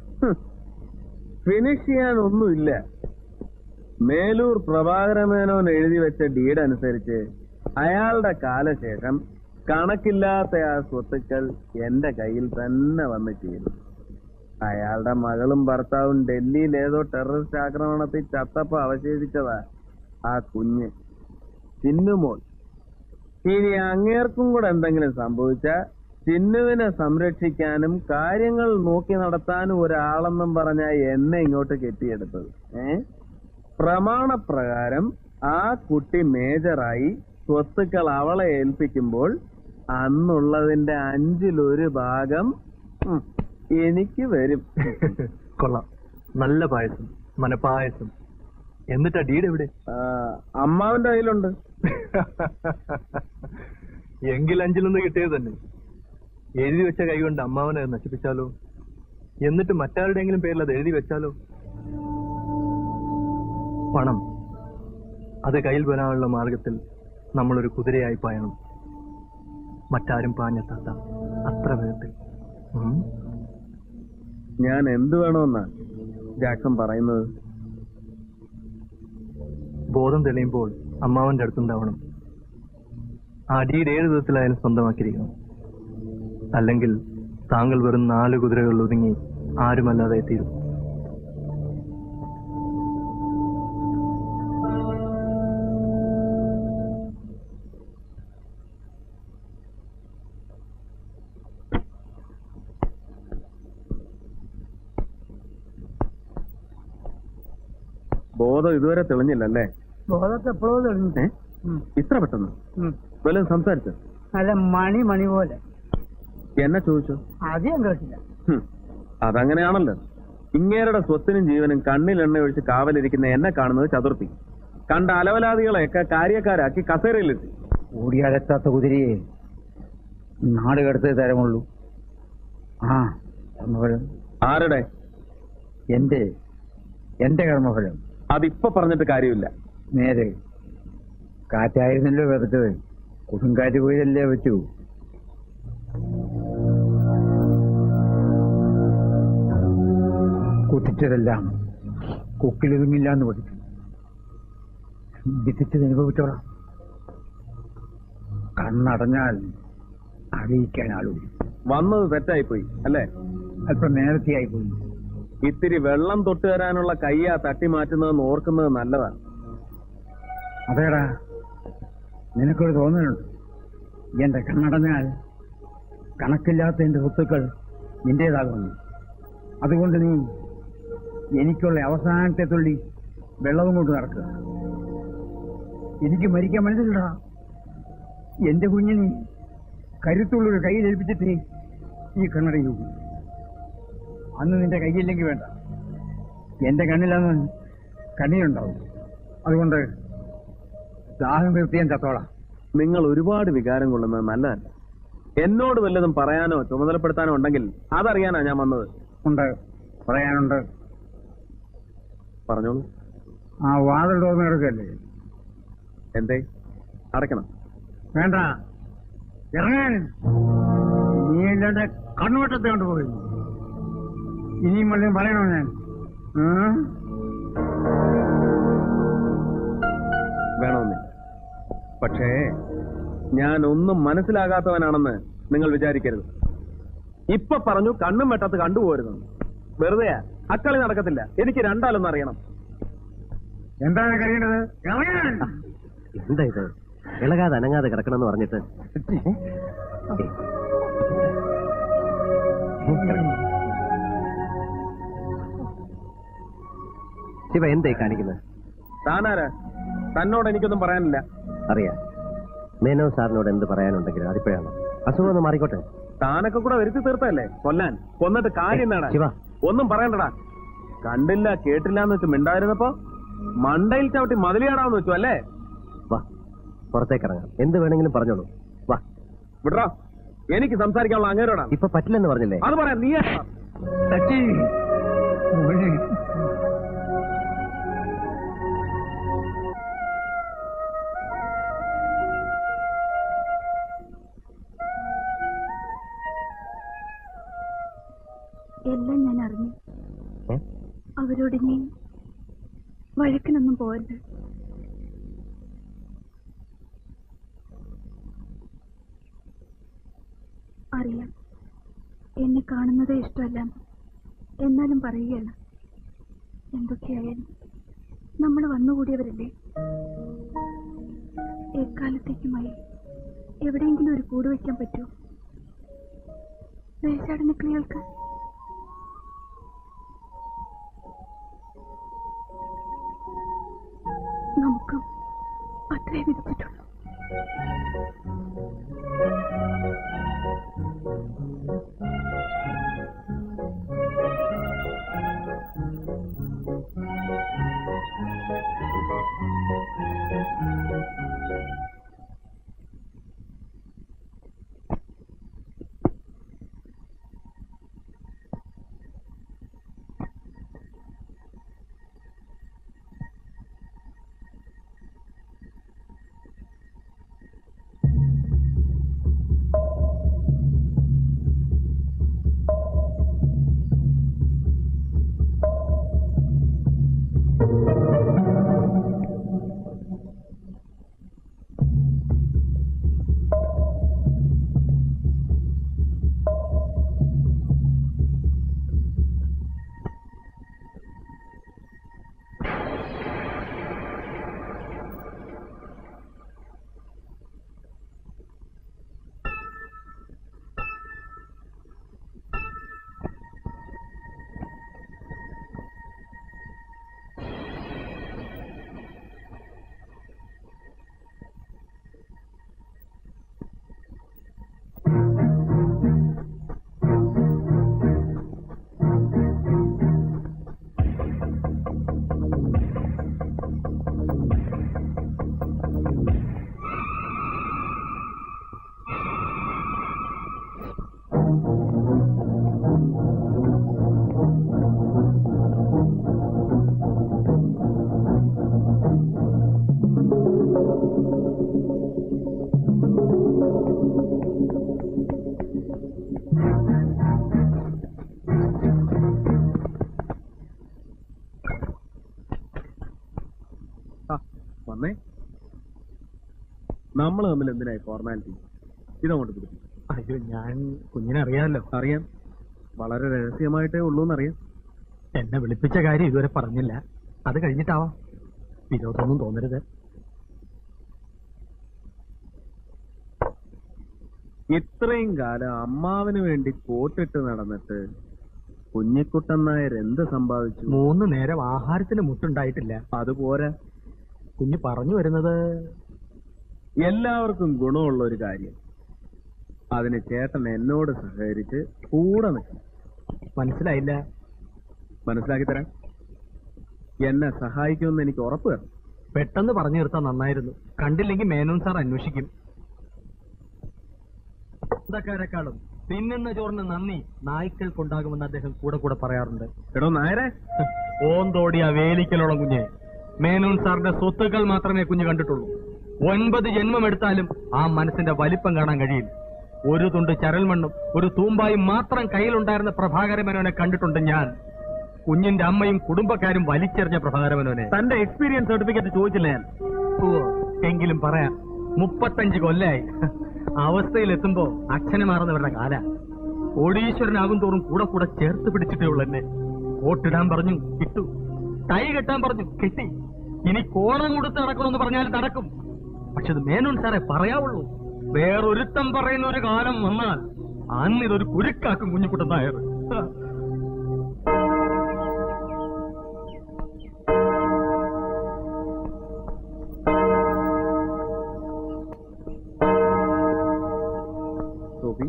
ഫിനിഷ് ചെയ്യാൻ ഒന്നുമില്ല മേലൂർ പ്രഭാകരമേനോൻ എഴുതി വെച്ച ഡീഡ് അനുസരിച്ച് അയാളുടെ കാലശേഷം കണക്കില്ലാത്ത ആ സ്വത്തുക്കൾ എന്റെ കയ്യിൽ തന്നെ വന്ന് ചേരും അയാളുടെ മകളും ഭർത്താവും ഡൽഹിയിൽ ഏതോ ടെററിസ്റ്റ് ആക്രമണത്തിൽ ചത്തപ്പോ അവശേഷിച്ചതാ ആ കുഞ്ഞ് ചിന്നുമോൾ ഇനി അങ്ങേർക്കും കൂടെ എന്തെങ്കിലും സംഭവിച്ച ചിന്നുവിനെ സംരക്ഷിക്കാനും കാര്യങ്ങൾ നോക്കി നടത്താനും ഒരാളെന്നും പറഞ്ഞ എന്നെ ഇങ്ങോട്ട് കെട്ടിയെടുത്തത് ഏ പ്രമാണപ്രകാരം ആ കുട്ടി മേജറായി സ്വത്തുക്കൾ അവളെ ഏൽപ്പിക്കുമ്പോൾ അന്നുള്ളതിന്റെ അഞ്ചിലൊരു ഭാഗം ഉം, എനിക്ക് വരും കൊള്ളാം നല്ല പായസം മനപ്പായസം എന്നിട്ടാ ഡീഡ് എവിടെ ആ, അമ്മാവന്റെ കയ്യിലുണ്ട് എങ്കിൽ അഞ്ചിലൊന്ന് കിട്ടിയത് തന്നെ എഴുതി വെച്ച കൈകൊണ്ട് അമ്മാവനെ അത് നശിപ്പിച്ചാലോ എന്നിട്ട് മറ്റാരുടെയെങ്കിലും പേരിൽ അത് എഴുതി വെച്ചാലോ പണം അത് കയ്യിൽ വരാനുള്ള മാർഗത്തിൽ നമ്മളൊരു കുതിരയായി പായണം മറ്റാരും പാഞ്ഞെത്താത്ത അത്ര വേഗത്തിൽ ഉം. ഞാൻ എന്ത് വേണമെന്നാ ജാക്സൺ പറയുന്നത് ബോധം തെളിയുമ്പോൾ അമ്മാവന്റെ അടുത്തുണ്ടാവണം ആ ഡീഡ് ഏത് വിധത്തിലായാലും സ്വന്തമാക്കിയിരിക്കണം അല്ലെങ്കിൽ താങ്കൾ വെറും നാല് കുതിരകളിൽ ഒതുങ്ങി ആരുമല്ലാതെ തീരും ബോധം ഇതുവരെ തെളിഞ്ഞില്ലല്ലേ ബോധത്തെ എപ്പോഴോ തെളിഞ്ഞു ഏ ഇത്ര പെട്ടെന്ന് വല്ലതും സംസാരിച്ചു നല്ല മണി മണി പോലെ എന്നെ ചോദിച്ചു ആദ്യം കേട്ടില്ല ഹും, അതങ്ങനെയാണല്ലോ ഇങ്ങേരുടെ സ്വത്തിനും ജീവനും കണ്ണിൽ എണ്ണ ഒഴിച്ച് കാവലിരിക്കുന്ന എന്നെ കാണുന്നത് ചതുർത്ഥി കണ്ട അലവലാദികളെയൊക്കെ കാര്യക്കാരാക്കി കസേരയിലെത്തി ഓടിയടക്കാത്ത കുതിരയെ നാട് കടത്തേ തരമുള്ളൂ ആ കർമ്മഫലം ആരുടെ എന്റെ എന്റെ കർമ്മഫലം അതിപ്പോ പറഞ്ഞിട്ട് കാര്യമില്ല നേരെ കാറ്റായിരുന്നല്ലോ വെറുത്തത് കൊടുങ്കാറ്റ് പോയതല്ലേ പറ്റൂ കൊതിച്ചതെല്ലാം കൊക്കിലൊതുങ്ങില്ല എന്ന് പഠിച്ചു വിധിച്ചത് അനുഭവിച്ചോളാം കണ്ണടഞ്ഞാൽ അറിയിക്കാൻ ആളുമില്ല വന്നത് തെറ്റായിപ്പോയി അല്ലേ അല്പം നേരത്തെയായി പോയി ഇത്തിരി വെള്ളം തൊട്ട് തരാനുള്ള കയ്യാ തട്ടി മാറ്റുന്നതെന്ന് ഓർക്കുന്നത് നല്ലതാണ് അതേടാ നിനക്കൊരു തോന്നലുണ്ട് എന്റെ കണ്ണടഞ്ഞാൽ കണക്കില്ലാത്ത എന്റെ സ്വത്തുക്കൾ നിന്റേതാകുന്നു അതുകൊണ്ട് നീ എനിക്കുള്ള അവസാനത്തെ തുള്ളി വെള്ളവും കൊണ്ട് നടക്കുക എനിക്ക് മരിക്കാൻ മനസ്സിലടാ എന്റെ കുഞ്ഞിനെ കരുത്തുള്ളൊരു കയ്യിൽ ഏൽപ്പിച്ചിട്ട് ഈ കണ്ണടയിൽ നോക്കൂ അന്ന് നിന്റെ കയ്യില്ലെങ്കിൽ വേണ്ട എന്റെ കണ്ണിലന്ന് കണ്ണീരുണ്ടാവും അതുകൊണ്ട് ദാഹം തീർത്ത് ഞാൻ ചത്തോളാം നിങ്ങൾ ഒരുപാട് വികാരം കൊള്ളുന്നത് നല്ലതല്ല എന്നോട് വല്ലതും പറയാനോ ചുമതലപ്പെടുത്താനോ ഉണ്ടെങ്കിൽ അതറിയാനാ ഞാൻ വന്നത് ഉണ്ട് പറയാനുണ്ട് പറഞ്ഞോളൂ ആ വാതിൽ തുറന്ന് കിടക്കല്ലേ എന്തേ അടയ്ക്കണം വേണ്ട ഇറങ്ങാൻ നീ ഇല്ലാണ്ട് കണ്ണുവട്ടത്തെ കൊണ്ടുപോയി ഇനിയും വല്ലതും പറയണോ ഞാൻ ഉം? വേണമെന്നില്ല പക്ഷേ ഞാൻ ഒന്നും മനസ്സിലാകാത്തവനാണെന്ന് നിങ്ങൾ വിചാരിക്കരുത് ഇപ്പൊ പറഞ്ഞു കണ്ണും വെട്ടത്ത് കണ്ടുപോരുന്നു വെറുതെയാ അക്കളി നടക്കത്തില്ല എനിക്ക് രണ്ടാലൊന്നും അറിയണം എന്താണ് കഴിയേണ്ടത് ഇറങ്ങാൻ എന്താ ഇത് ഇളകാതെ അനങ്ങാതെ കിടക്കണമെന്ന് പറഞ്ഞിട്ട് ശിവ എന്തായി കാണിക്കുന്നത് താനാരാ തന്നോട് എനിക്കൊന്നും പറയാനില്ല അറിയാം മേനോ സാറിനോട് എന്ത് പറയാനുണ്ടെങ്കിലും അതിപ്പോഴാണ് അസുഖം ഒന്ന് മാറിക്കോട്ടെ താനൊക്കെ കൂടെ വരുത്തി തീർത്തല്ലേ കൊല്ലാൻ കൊന്നിട്ട് കാര്യം നേടാൻ ശിവ. ഒന്നും പറയണ്ടടാ കണ്ടില്ല കേട്ടില്ല എന്ന് വെച്ച് മിണ്ടായിരുന്നപ്പോ മണ്ടയിൽ ചവിട്ടി മതിലിയാടാന്ന് വെച്ചു അല്ലേ വാ പുറത്തേക്ക് ഇറങ്ങാം എന്ത് വേണമെങ്കിലും പറഞ്ഞോളൂ വാ വിടറാ എനിക്ക് സംസാരിക്കാനുള്ള അങ്ങേരോടാണ് ഇപ്പൊ പറ്റില്ലെന്ന് പറഞ്ഞില്ലേ അത് പറയാം നീ സച്ചി മോനെ എല്ലാം ഞാൻ അറിഞ്ഞു ഏ? അവരോട് ഇനി വഴക്കിനൊന്നും പോകരുത് അറിയാം എന്നെ കാണുന്നതേ ഇഷ്ടമല്ല എന്നാലും പറയുകയാണ് എന്തൊക്കെയായാലും നമ്മൾ വന്നുകൂടിയവരല്ലേ എക്കാലത്തേക്കുമായി എവിടെയെങ്കിലും ഒരു കൂട് വയ്ക്കാൻ പറ്റുമോ ദേശാടന കിളികൾക്ക് നമുക്കും അത്രേ വിധിച്ചിട്ടുള്ളൂ നമ്മൾ തമ്മിൽ എന്തിനായി ഫോർമാലിറ്റി ഇതങ്ങോട്ട് പിടിക്കും അയ്യോ ഞാൻ കുഞ്ഞിനെ അറിയാമല്ലോ അറിയാം വളരെ രഹസ്യമായിട്ടേ ഉള്ളൂ എന്നറിയാം എന്നെ വിളിപ്പിച്ച കാര്യം ഇതുവരെ പറഞ്ഞില്ല അത് കഴിഞ്ഞിട്ടാവാം വിരോധമൊന്നും തോന്നരുത് ഇത്രയും കാലം അമ്മാവിന് വേണ്ടി കോട്ടിട്ട് നടന്നിട്ട് കുഞ്ഞിക്കുട്ടൻ നായർ എന്ത് സമ്പാദിച്ചു മൂന്ന് നേരം ആഹാരത്തിന് മുട്ടുണ്ടായിട്ടില്ല അതുപോരാ കുഞ്ഞ് പറഞ്ഞു വരുന്നത് എല്ലാവർക്കും ഗുണമുള്ള ഒരു കാര്യം അതിന് ചേട്ടൻ എന്നോട് സഹകരിച്ച് കൂടെ നിൽക്കും മനസ്സിലായില്ല മനസ്സിലാക്കി തരാം എന്നെ സഹായിക്കുമെന്ന് എനിക്ക് ഉറപ്പ് തരണം പെട്ടെന്ന് പറഞ്ഞു നിർത്താൻ നന്നായിരുന്നു കണ്ടില്ലെങ്കിൽ മേനോൻ സാർ അന്വേഷിക്കും സ്വന്തക്കാരെക്കാളും തിന്നുന്ന ചോറിന് നന്ദി നായ്ക്കൾക്കുണ്ടാകുമെന്ന് അദ്ദേഹം കൂടെ കൂടെ പറയാറുണ്ട് എടോ നായരെ ഓന്തോടിയ വേലിക്കലോളം കുഞ്ഞെ മേനോൻ സാറിന്റെ സ്വത്തുക്കൾ മാത്രമേ കുഞ്ഞ് കണ്ടിട്ടുള്ളൂ ഒൻപത് ജന്മം എടുത്താലും ആ മനസ്സിന്റെ വലിപ്പം കാണാൻ കഴിയില്ല ഒരു തുണ്ട് ചരൽ മണ്ണും ഒരു തൂമ്പായും മാത്രം കയ്യിലുണ്ടായിരുന്ന പ്രഭാകര മേനോനെ കണ്ടിട്ടുണ്ട് ഞാൻ കുഞ്ഞിന്റെ അമ്മയും കുടുംബക്കാരും വലിച്ചെറിഞ്ഞ പ്രഭാകര മേനോനെ തന്റെ എക്സ്പീരിയൻസ് സർട്ടിഫിക്കറ്റ് ചോദിച്ചില്ല ഞാൻ ഓ, എങ്കിലും പറയാം മുപ്പത്തഞ്ച് കൊല്ലായി അവസ്ഥയിലെത്തുമ്പോ അച്ഛനെ മാറുന്നവരുടെ കാല കോടീശ്വരനാകും തോറും കൂടെ കൂടെ ചേർത്ത് പിടിച്ചിട്ടേ ഉള്ളു എന്നെ വോട്ടിടാൻ പറഞ്ഞു കിട്ടു ടൈ കെട്ടാൻ പറഞ്ഞു കെട്ടി ഇനി കോണം കൊടുത്ത് നടക്കണമെന്ന് പറഞ്ഞാൽ നടക്കും പക്ഷെ ഇത് മേനോൻ സാറേ പറയാവുള്ളൂ വേറൊരുത്തം പറയുന്ന ഒരു കാലം വന്നാൽ അന്ന് ഇതൊരു കുരുക്കാക്കും കുഞ്ഞുകുട്ടൻ നായർ സോഫി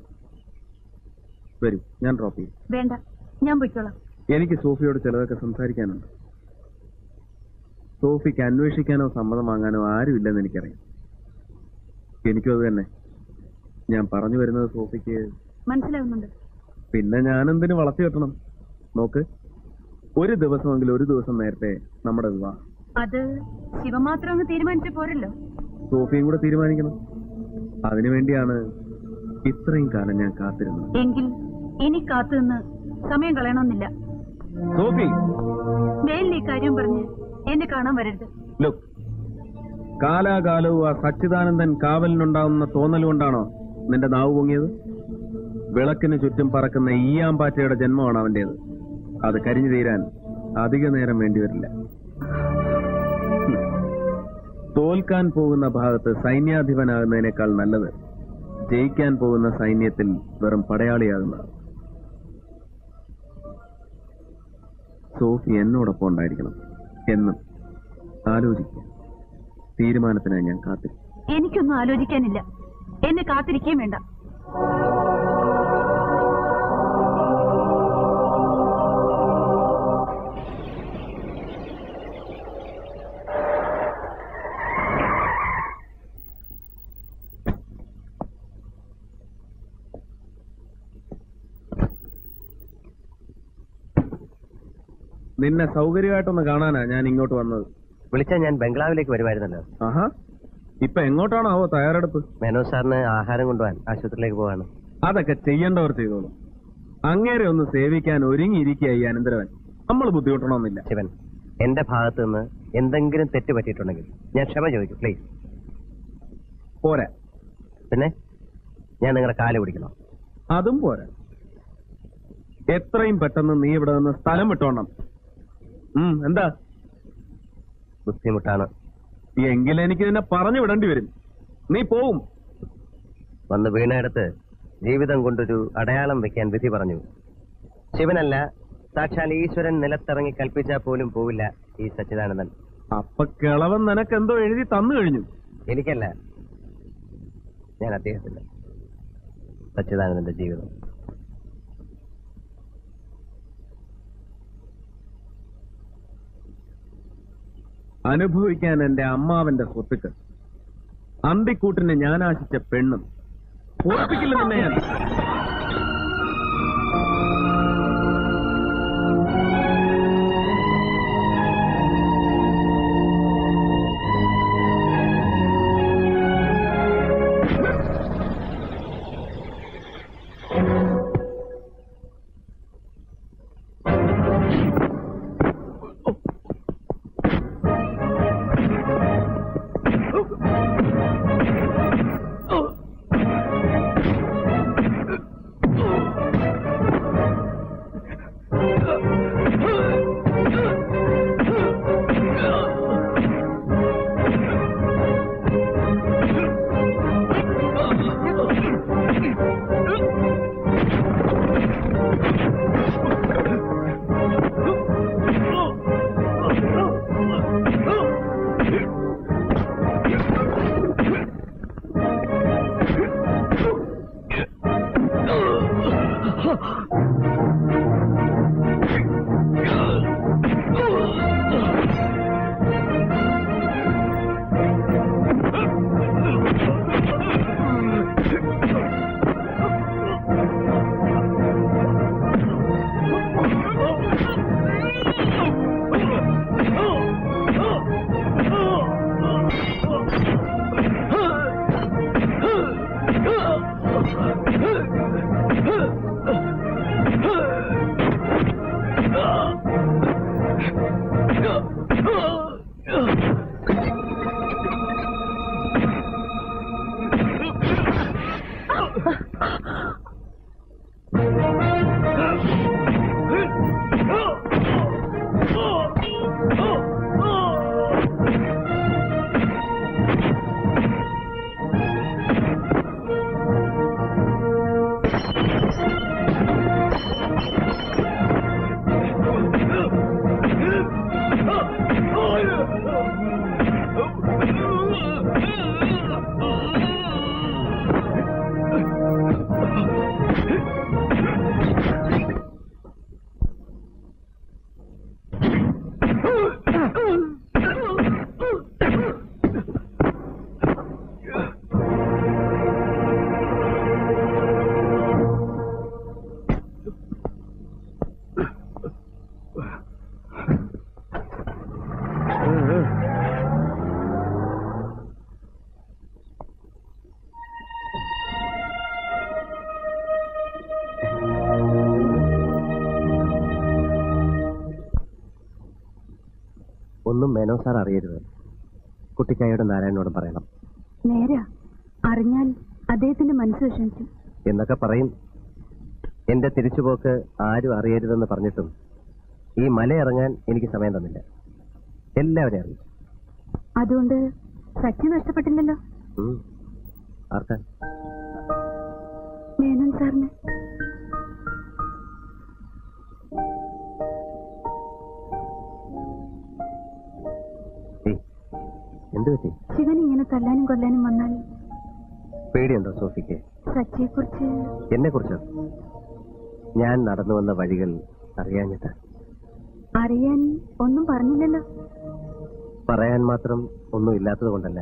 വരൂ ഞാൻ ഡ്രോപ്പ് ചെയ്യും വേണ്ട ഞാൻ പൊയ്ക്കോളാം എനിക്ക് സോഫിയോട് ചിലതൊക്കെ സംസാരിക്കാനുണ്ട് സോഫിക്ക് അന്വേഷിക്കാനോ സമ്മതം വാങ്ങാനോ ആരുമില്ലെന്ന് എനിക്കറിയാം എനിക്കും അത് തന്നെ ഞാൻ പറഞ്ഞു വരുന്നത് സോഫിക്ക് മനസ്സിലാവുന്നുണ്ട് പിന്നെ ഞാനെന്തിനു വളർത്തി കെട്ടണം നോക്ക് ഒരു ദിവസമെങ്കിലും ഒരു ദിവസം നേരത്തെ നമ്മുടെ വിവാഹം അത് ശിവ മാത്രം അങ്ങ് തീരുമാനിച്ച പോരല്ലോ സോഫിയും കൂടെ തീരുമാനിക്കണം അതിനുവേണ്ടിയാണ് ഇത്രയും കാലം ഞാൻ കാത്തിരുന്നത് എങ്കിൽ ഇനി കാത്തുനിന്ന് സമയം കളയണമെന്നില്ല സോഫി മേലിൽ ഈ കാര്യം പറഞ്ഞ് എന്നെ കാണാൻ വരരുത് ലുക്ക് കാലാകാലവും ആ സച്ചിദാനന്ദൻ കാവലിനുണ്ടാവുന്ന തോന്നൽ കൊണ്ടാണോ നിന്റെ നാവ് പൊങ്ങിയത് വിളക്കിന് ചുറ്റും പറക്കുന്ന ഈയാമ്പാറ്റയുടെ ജന്മമാണ് അവന്റേത് അത് കരിഞ്ഞു തീരാൻ അധിക നേരം വേണ്ടിവരില്ല ഹും. തോൽക്കാൻ പോകുന്ന ഭാഗത്ത് സൈന്യാധിപനാകുന്നതിനേക്കാൾ നല്ലത് ജയിക്കാൻ പോകുന്ന സൈന്യത്തിൽ വെറും പടയാളിയാകുന്നതാണ് സോഫി എന്നോടൊപ്പം ഉണ്ടായിരിക്കണം എന്നും ആലോചിക്കുക തീരുമാനത്തിനായി ഞാൻ കാത്തിരിക്കും എനിക്കൊന്നും ആലോചിക്കാനില്ല എന്നെ കാത്തിരിക്കുകയും വേണ്ട നിന്നെ സൗകര്യമായിട്ടൊന്ന് കാണാനാ ഞാൻ ഇങ്ങോട്ട് വന്നത് വിളിച്ചാൽ ഞാൻ ബംഗ്ലാവിലേക്ക് വരുമായിരുന്നല്ലോ ആഹാ ഇപ്പൊ എങ്ങോട്ടാണാവോ തയ്യാറെടുപ്പ് മേനോ സാറിന് ആഹാരം കൊണ്ടുപോകാൻ ആശുപത്രിയിലേക്ക് പോവാണ് അതൊക്കെ ചെയ്യേണ്ടവർ ചെയ്തോളും അങ്ങേരെ ഒന്ന് സേവിക്കാൻ ഒരുങ്ങിയിരിക്കുക ഈ അനന്തരവൻ നമ്മൾ ബുദ്ധിമുട്ടണമെന്നില്ല ശിവൻ എന്റെ ഭാഗത്ത് നിന്ന് എന്തെങ്കിലും തെറ്റ് പറ്റിയിട്ടുണ്ടെങ്കിൽ ഞാൻ ക്ഷമ ചോദിക്കും പ്ലീസ് പോരാ പിന്നെ ഞാൻ നിങ്ങളുടെ കാല് പിടിക്കണം അതും പോരാ എത്രയും പെട്ടെന്ന് നീ ഇവിടെ നിന്ന് സ്ഥലം വിട്ടോണം ഉം എന്താ ബുദ്ധിമുട്ടാണ് എങ്കിൽ എനിക്ക് നിന്നെ പറഞ്ഞു വിടേണ്ടി വരും നീ പോവും വന്ന് വീണയിടത്ത് ജീവിതം കൊണ്ടൊരു അടയാളം വെക്കാൻ വിധി പറഞ്ഞു ശിവനല്ല സാക്ഷാൽ ഈശ്വരൻ നിലത്തിറങ്ങി കൽപ്പിച്ചാൽ പോലും പോവില്ല ഈ സച്ചിദാനന്ദൻ അപ്പൊ കിളവൻ നിനക്ക് എന്തോ എഴുതി തന്നു കഴിഞ്ഞു എനിക്കല്ല ഞാൻ അദ്ദേഹത്തിന് സച്ചിദാനന്ദന്റെ ജീവിതം അനുഭവിക്കാൻ എന്റെ അമ്മാവന്റെ സ്വത്തുക്കൾ അന്തിക്കൂട്ടിന് ഞാൻ ആശിച്ച പെണ്ണും ഓർപ്പിക്കില്ല നിന്നെ ഞാൻ ഒന്നും മേനോ സാർ അറിയരുത് കുട്ടിക്കായോട് നാരായണനോട് പറയണം നേരാ അറിഞ്ഞാൽ അദ്ദേഹത്തിന്റെ മനസ്സ് വിഷമിക്കും എന്നൊക്കെ പറയും എന്റെ തിരിച്ചുപോക്ക് ആരും അറിയരുതെന്ന് പറഞ്ഞിട്ടും ഈ മലയിറങ്ങാൻ എനിക്ക് സമയം തന്നില്ല എല്ലാവരെയും അറിയും അതുകൊണ്ട് സച്ചി നഷ്ടപ്പെട്ടില്ലല്ലോ ഉം. ആർക്കാ മേനോൻ സാറിന് ഏയ്, എന്ത് പറ്റി ശിവൻ ഇങ്ങനെ തല്ലാനും കൊല്ലാനും വന്നാൽ പേടിയുണ്ടോ സോഫിക്ക് സച്ചിയെ കുറിച്ച് എന്നെ കുറിച്ചോ ഞാൻ നടന്നു വന്ന വഴികൾ അറിയാഞ്ഞിട്ട് അറിയാൻ ഒന്നും പറഞ്ഞില്ലല്ലോ പറയാൻ മാത്രം ഒന്നും ഇല്ലാത്തത് കൊണ്ടല്ല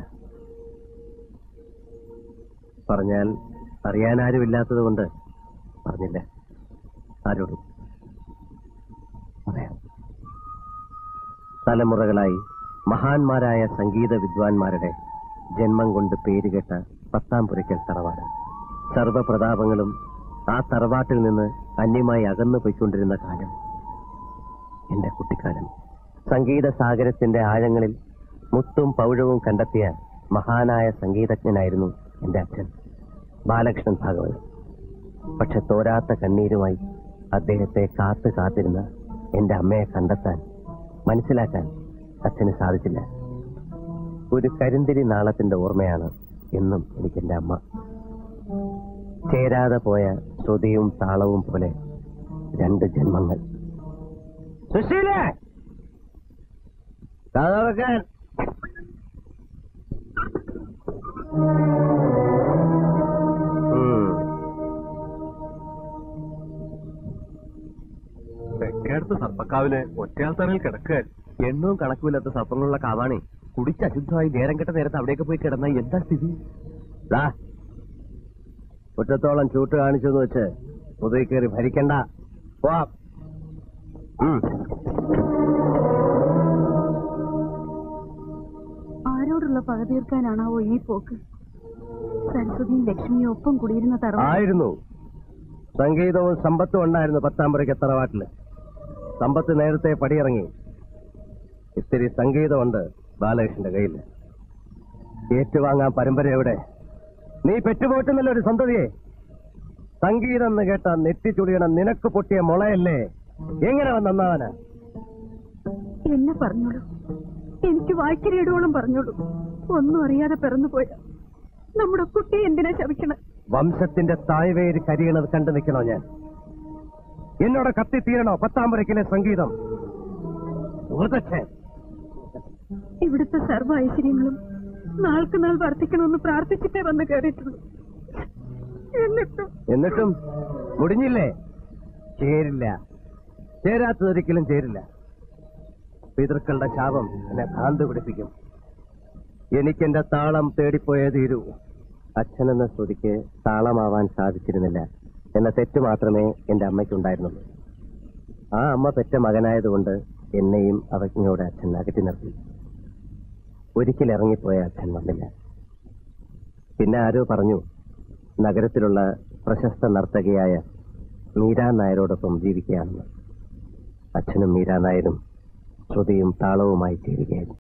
പറഞ്ഞാൽ അറിയാൻ ആരും ഇല്ലാത്തത് കൊണ്ട് പറഞ്ഞില്ല ആരോടും പറയാം തലമുറകളായി മഹാന്മാരായ സംഗീത വിദ്വാൻമാരുടെ ജന്മം കൊണ്ട് പേരുകെട്ട പത്താം പുരയ്ക്കൽ തറവാട് സർവപ്രതാപങ്ങളും ആ തറവാട്ടിൽ നിന്ന് അന്യമായി അകന്നു പോയിക്കൊണ്ടിരുന്ന കാലം എന്റെ കുട്ടിക്കാലം സംഗീത സാഗരത്തിന്റെ ആഴങ്ങളിൽ മുത്തും പൗഴവും കണ്ടെത്തിയ മഹാനായ സംഗീതജ്ഞനായിരുന്നു എന്റെ അച്ഛൻ ബാലകൃഷ്ണൻ ഭാഗവത് പക്ഷെ തോരാത്ത കണ്ണീരുമായി അദ്ദേഹത്തെ കാത്തു കാത്തിരുന്ന എന്റെ അമ്മയെ കണ്ടെത്താൻ മനസ്സിലാക്കാൻ അച്ഛന് സാധിച്ചില്ല ഒരു കരിന്തിരി നാളത്തിന്റെ ഓർമ്മയാണ് എന്നും എനിക്ക് എന്റെ അമ്മ ചേരാതെ പോയ ശ്രുതിയും താളവും പോലെ രണ്ട് ജന്മങ്ങൾ സുശീലേ കഥ തുറക്കാൻ. ഉം. തെക്കേടത്ത് സർപ്പക്കാവിലെ ഒറ്റയാൾത്തറയിൽ കിടക്കുക എണ്ണവും കണക്കുമില്ലാത്ത സർപ്പങ്ങളുള്ള കാവാണേ കുടിച്ച് അശുദ്ധമായി നേരം കെട്ട നേരത്ത് അവിടെയൊക്കെ പോയി കിടന്ന എന്താ സ്ഥിതി ദാ, മുറ്റത്തോളം ചൂട്ട് കാണിച്ചെന്ന് വെച്ച് മുതുകി കയറി ഭരിക്കണ്ട പോവാം ഉം. ആരോടുള്ള പക തീർക്കാനാണാവോ ഈ പോക്ക് സരസ്വതിയും ലക്ഷ്മിയും ഒപ്പം കുടിയിരുന്ന തറവാട് ആയിരുന്നു സംഗീതവും സമ്പത്തും ഉണ്ടായിരുന്നു പത്താം പുരയ്ക്ക് തറവാട്ടില് സമ്പത്ത് നേരത്തെ പടിയിറങ്ങി ഇത്തിരി സംഗീതമുണ്ട് ബാലകൃഷ്ണന്റെ കയ്യിൽ ഏറ്റുവാങ്ങാൻ പരമ്പര എവിടെ നീ പെറ്റുപോട്ടുന്നല്ലോ ഒരു സന്തതിയെ സംഗീതം എന്ന് കേട്ട നെറ്റി ചുളിയണ നിനക്ക് പൊട്ടിയ മുളയല്ലേ എങ്ങനെ വന്നവനാ എന്നെ പറഞ്ഞോളൂ എനിക്ക് വായിക്കരിയിടോളം പറഞ്ഞോളൂ ഒന്നും അറിയാതെ പിറന്നുപോയ നമ്മുടെ കുട്ടി എന്തിനാ ശവിക്കണം വംശത്തിന്റെ തായ്വേര് കരിയണത് കണ്ടു നിൽക്കണോ ഞാൻ എന്നോട് കത്തി തീരണോ പത്താം പുരക്കിലെ സംഗീതം സുഹൃത്തച്ഛൻ ഇവിടുത്തെ സർവ്വ ഐശ്വര്യങ്ങളും നാൾക്ക് നാൾ വർദ്ധിക്കണമെന്ന് പ്രാർത്ഥിച്ചിട്ടേ വന്ന് കയറിയിട്ടുള്ളൂ എന്നിട്ടും എന്നിട്ടും മുടിഞ്ഞില്ലേ ചേരില്ല ചേരാത്തതൊരിക്കലും ചേരില്ല പിതൃക്കളുടെ ശാപം എന്നെ ഭ്രാന്ത് പിടിപ്പിക്കും എനിക്കെന്റെ താളം തേടിപ്പോയേ തീരൂ അച്ഛനെന്ന സ്തുതിക്ക് താളമാവാൻ സാധിച്ചിരുന്നില്ല എന്ന തെറ്റ് മാത്രമേ എന്റെ അമ്മയ്ക്കുണ്ടായിരുന്നുള്ളൂ ആ അമ്മ പെറ്റ മകനായതുകൊണ്ട് എന്നെയും അവജ്ഞയോടെ അച്ഛൻ അകറ്റി നിർത്തി ഒരിക്കൽ ഇറങ്ങിപ്പോയ അച്ഛൻ വന്നില്ല പിന്നെ ആരോ പറഞ്ഞു നഗരത്തിലുള്ള പ്രശസ്ത നർത്തകിയായ മീരാ നായരോടൊപ്പം ജീവിക്കുകയാണെന്ന് അച്ഛനും മീരാ നായരും ശ്രുതിയും താളവുമായി ചേരുകയായിരുന്നു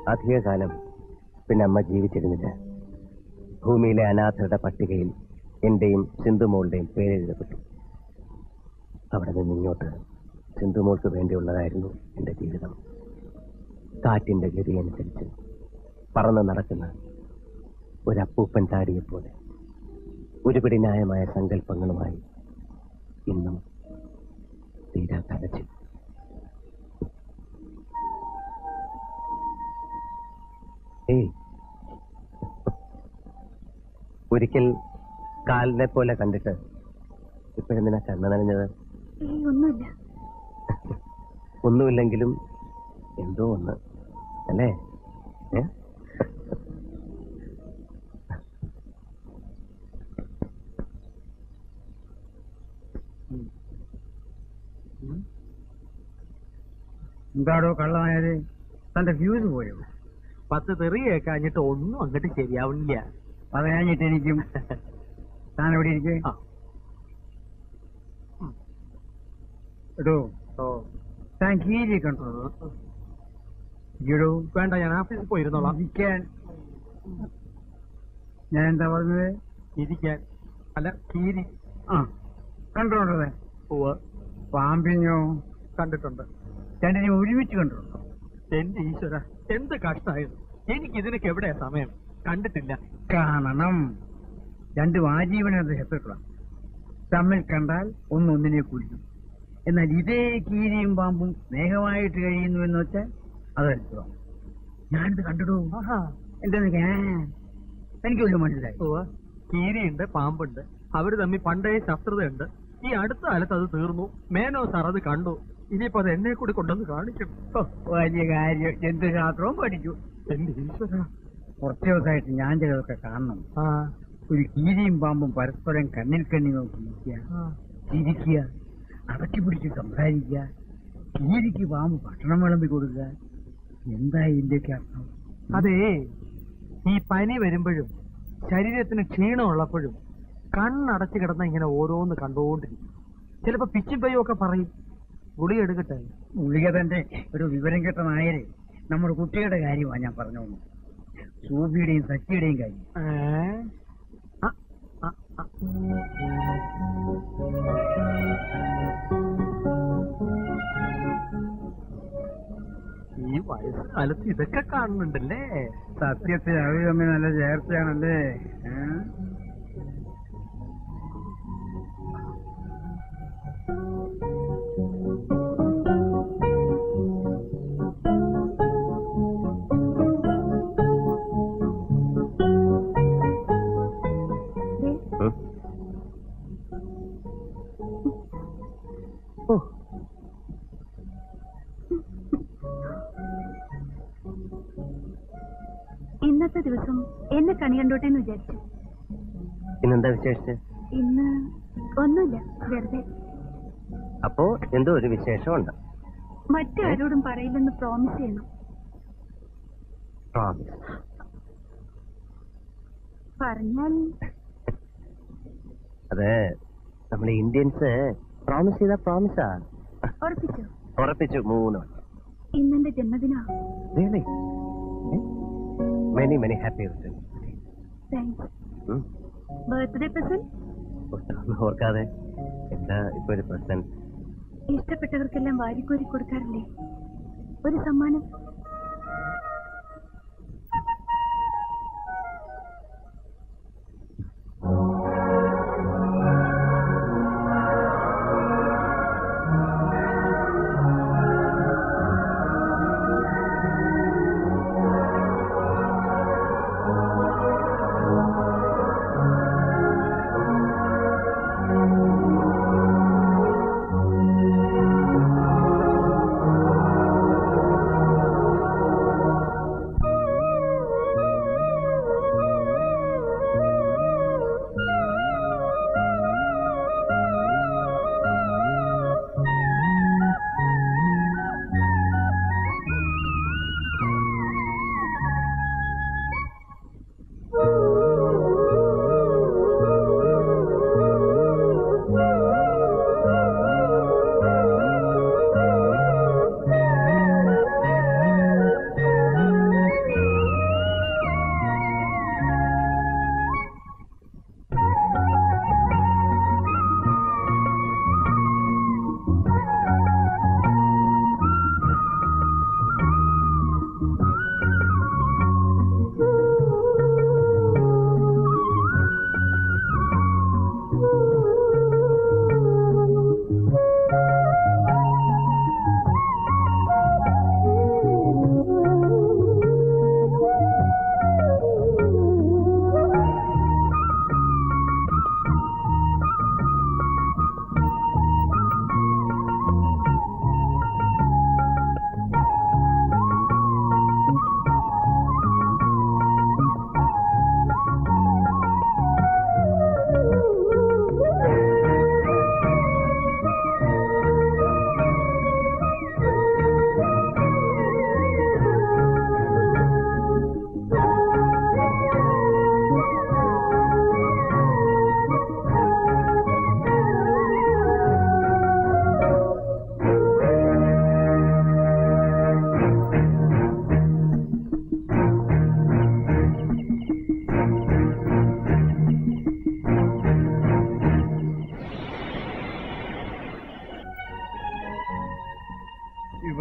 അധികകാലം പിന്നെ അമ്മ ജീവിച്ചിരുന്നില്ല ഭൂമിയിലെ അനാഥരുടെ പട്ടികയിൽ എന്റെയും സിന്ധുമോളുടെയും പേരെഴുതപ്പെട്ടു അവിടെ നിന്ന് ഇങ്ങോട്ട് സിന്ധുമോൾക്ക് വേണ്ടിയുള്ളതായിരുന്നു എന്റെ ജീവിതം കാറ്റിന്റെ ഗതി അനുസരിച്ച് പറന്ന് നടക്കുന്ന ഒരപ്പൂപ്പൻ താടിയെപ്പോലെ ഒരുപിടി ന്യായമായ സങ്കല്പങ്ങളുമായി ഇന്നും തീരാ കലച്ചു ഏയ് ഒരിക്കൽ കാലിനെ പോലെ കണ്ടിട്ട് ഇപ്പോഴെന്തിനാ കണ്ണു നനഞ്ഞത് ഏയ് ഒന്നുമില്ല ഒന്നുമില്ലെങ്കിലും എന്തോ ഒന്ന് അല്ലേ ഏ എന്താടോ കള്ളമായത് തന്റെ ഫ്യൂസ് പോയോ പത്ത് തെറി കേൾക്കാഞ്ഞിട്ട് ഒന്നും അങ്ങോട്ട് ശരിയാവില്ല പറയാഞ്ഞിട്ട് എനിക്കും താൻ എവിടെ ഇരിക്കേ ആ. എടോ ഓ താൻ കീരി കണ്ടോ ഇടോ വേണ്ട ഞാൻ ഓഫീസിൽ പോയിരുന്നോളാം ഇരിക്കാൻ ഞാൻ എന്താ പറഞ്ഞത് ഇരിക്കാൻ അല്ല കീരി ആ കണ്ടോണ്ടത് പോവാ പാമ്പിഞ്ഞോ കണ്ടിട്ടുണ്ട് രണ്ടിനെ ഒരുമിച്ച് കണ്ടിട്ടുണ്ടോ എന്റെ ഈശ്വര എന്ത് കഷ്ടായത് എനിക്ക് ഇതിനൊക്കെ എവിടെയാ സമയം കണ്ടിട്ടില്ല കാണണം രണ്ടും ആജീവനാന്ത ശത്രുക്കളാണ് തമ്മിൽ കണ്ടാൽ ഒന്നൊന്നിനെ കുഴിക്കും എന്നാൽ ഇതേ കീരിയും പാമ്പും സ്നേഹമായിട്ട് കഴിയുന്നു എന്ന് വെച്ചാൽ അതത്ഭുതം ഞാനിത് കണ്ടിടൂ എന്താ എനിക്ക് വല്ലതും മനസ്സിലായി ഉവ്വ്. കീരിയുണ്ട് പാമ്പുണ്ട് അവര് തമ്മിൽ പണ്ടേ ശസ്ത്രതയുണ്ട് ഈ അടുത്ത കാലത്ത് അത് തീർന്നു മേനോ സാർ അത് കണ്ടു ഇനിയിപ്പോ അത് എന്നെ കൂടി കൊണ്ടുവന്ന് കാണിക്കും ഓ, വലിയ കാര്യം ജന്തുശാസ്ത്രവും പഠിച്ചു എന്റെ ഈശ്വര കുറച്ച് ദിവസമായിട്ട് ഞാൻ ചിലതൊക്കെ കാണണം ആ ഒരു കീരിയും പാമ്പും പരസ്പരം കണ്ണിൽ കണ്ണി നോക്കി നിൽക്കുക ആ. ചിരിക്കുക അടക്കി പിടിച്ച് സംസാരിക്കുക കീരിക്ക് പാമ്പ് ഭക്ഷണം വിളമ്പി കൊടുക്കുക എന്താ ഇതിന്റെയൊക്കെ അർത്ഥം അതേ ഈ പനി വരുമ്പോഴും ശരീരത്തിന് ക്ഷീണമുള്ളപ്പോഴും കണ്ണടച്ചു കിടന്ന ഇങ്ങനെ ഓരോന്ന് കണ്ടുകൊണ്ടിരിക്കും ചിലപ്പോ പിച്ചും പയ്യും ഒക്കെ പറയും ഗുളിക എടുക്കട്ടെ ഗുളിക തന്റെ ഒരു വിവരം കേട്ട നായരെ നമ്മുടെ കുട്ടികളുടെ കാര്യമാണ് ഞാൻ പറഞ്ഞു വന്നത് സൂഫിയുടെയും സച്ചിയുടെയും കാര്യം ഏ? ആ, ആ, ആ. ഈ വയസ്സുകാലത്ത് ഇതൊക്കെ കാണുന്നുണ്ടല്ലേ സത്യത്തിൽ അവർ തമ്മിൽ നല്ല ചേർച്ചയാണല്ലേ ഏ? ദേ, ഉം. ഓ ഇന്നത്തെ ദിവസം എന്നെ കണി കണ്ടോട്ടെ എന്ന് വിചാരിച്ചു ഇന്നെന്താ വിശേഷിച്ച് ഇന്ന് ഒന്നുമില്ല വെറുതെ അപ്പോ എന്തോ ഒരു വിശേഷമുണ്ട് മറ്റാരോടും പറയില്ലെന്ന് പ്രോമിസ് ചെയ്യണം പ്രോമിസ് പറഞ്ഞാൽ അത് നമ്മൾ ഇന്ത്യൻസ് പ്രോമിസ് ചെയ്ത പ്രോമിസാ ഉറപ്പിച്ചോ ഉറപ്പിച്ചു മൂന്ന് ഇന്നെന്റെ ജന്മദിനാ really many many happy returns thanks birthday present ഓർക്കാതെ എന്താ ഇപ്പൊ ഒരു പ്രശ്നം ഇഷ്ടപ്പെട്ടവർക്കെല്ലാം വാരിക്കോരി കൊടുക്കാറില്ലേ ഒരു സമ്മാനം ആ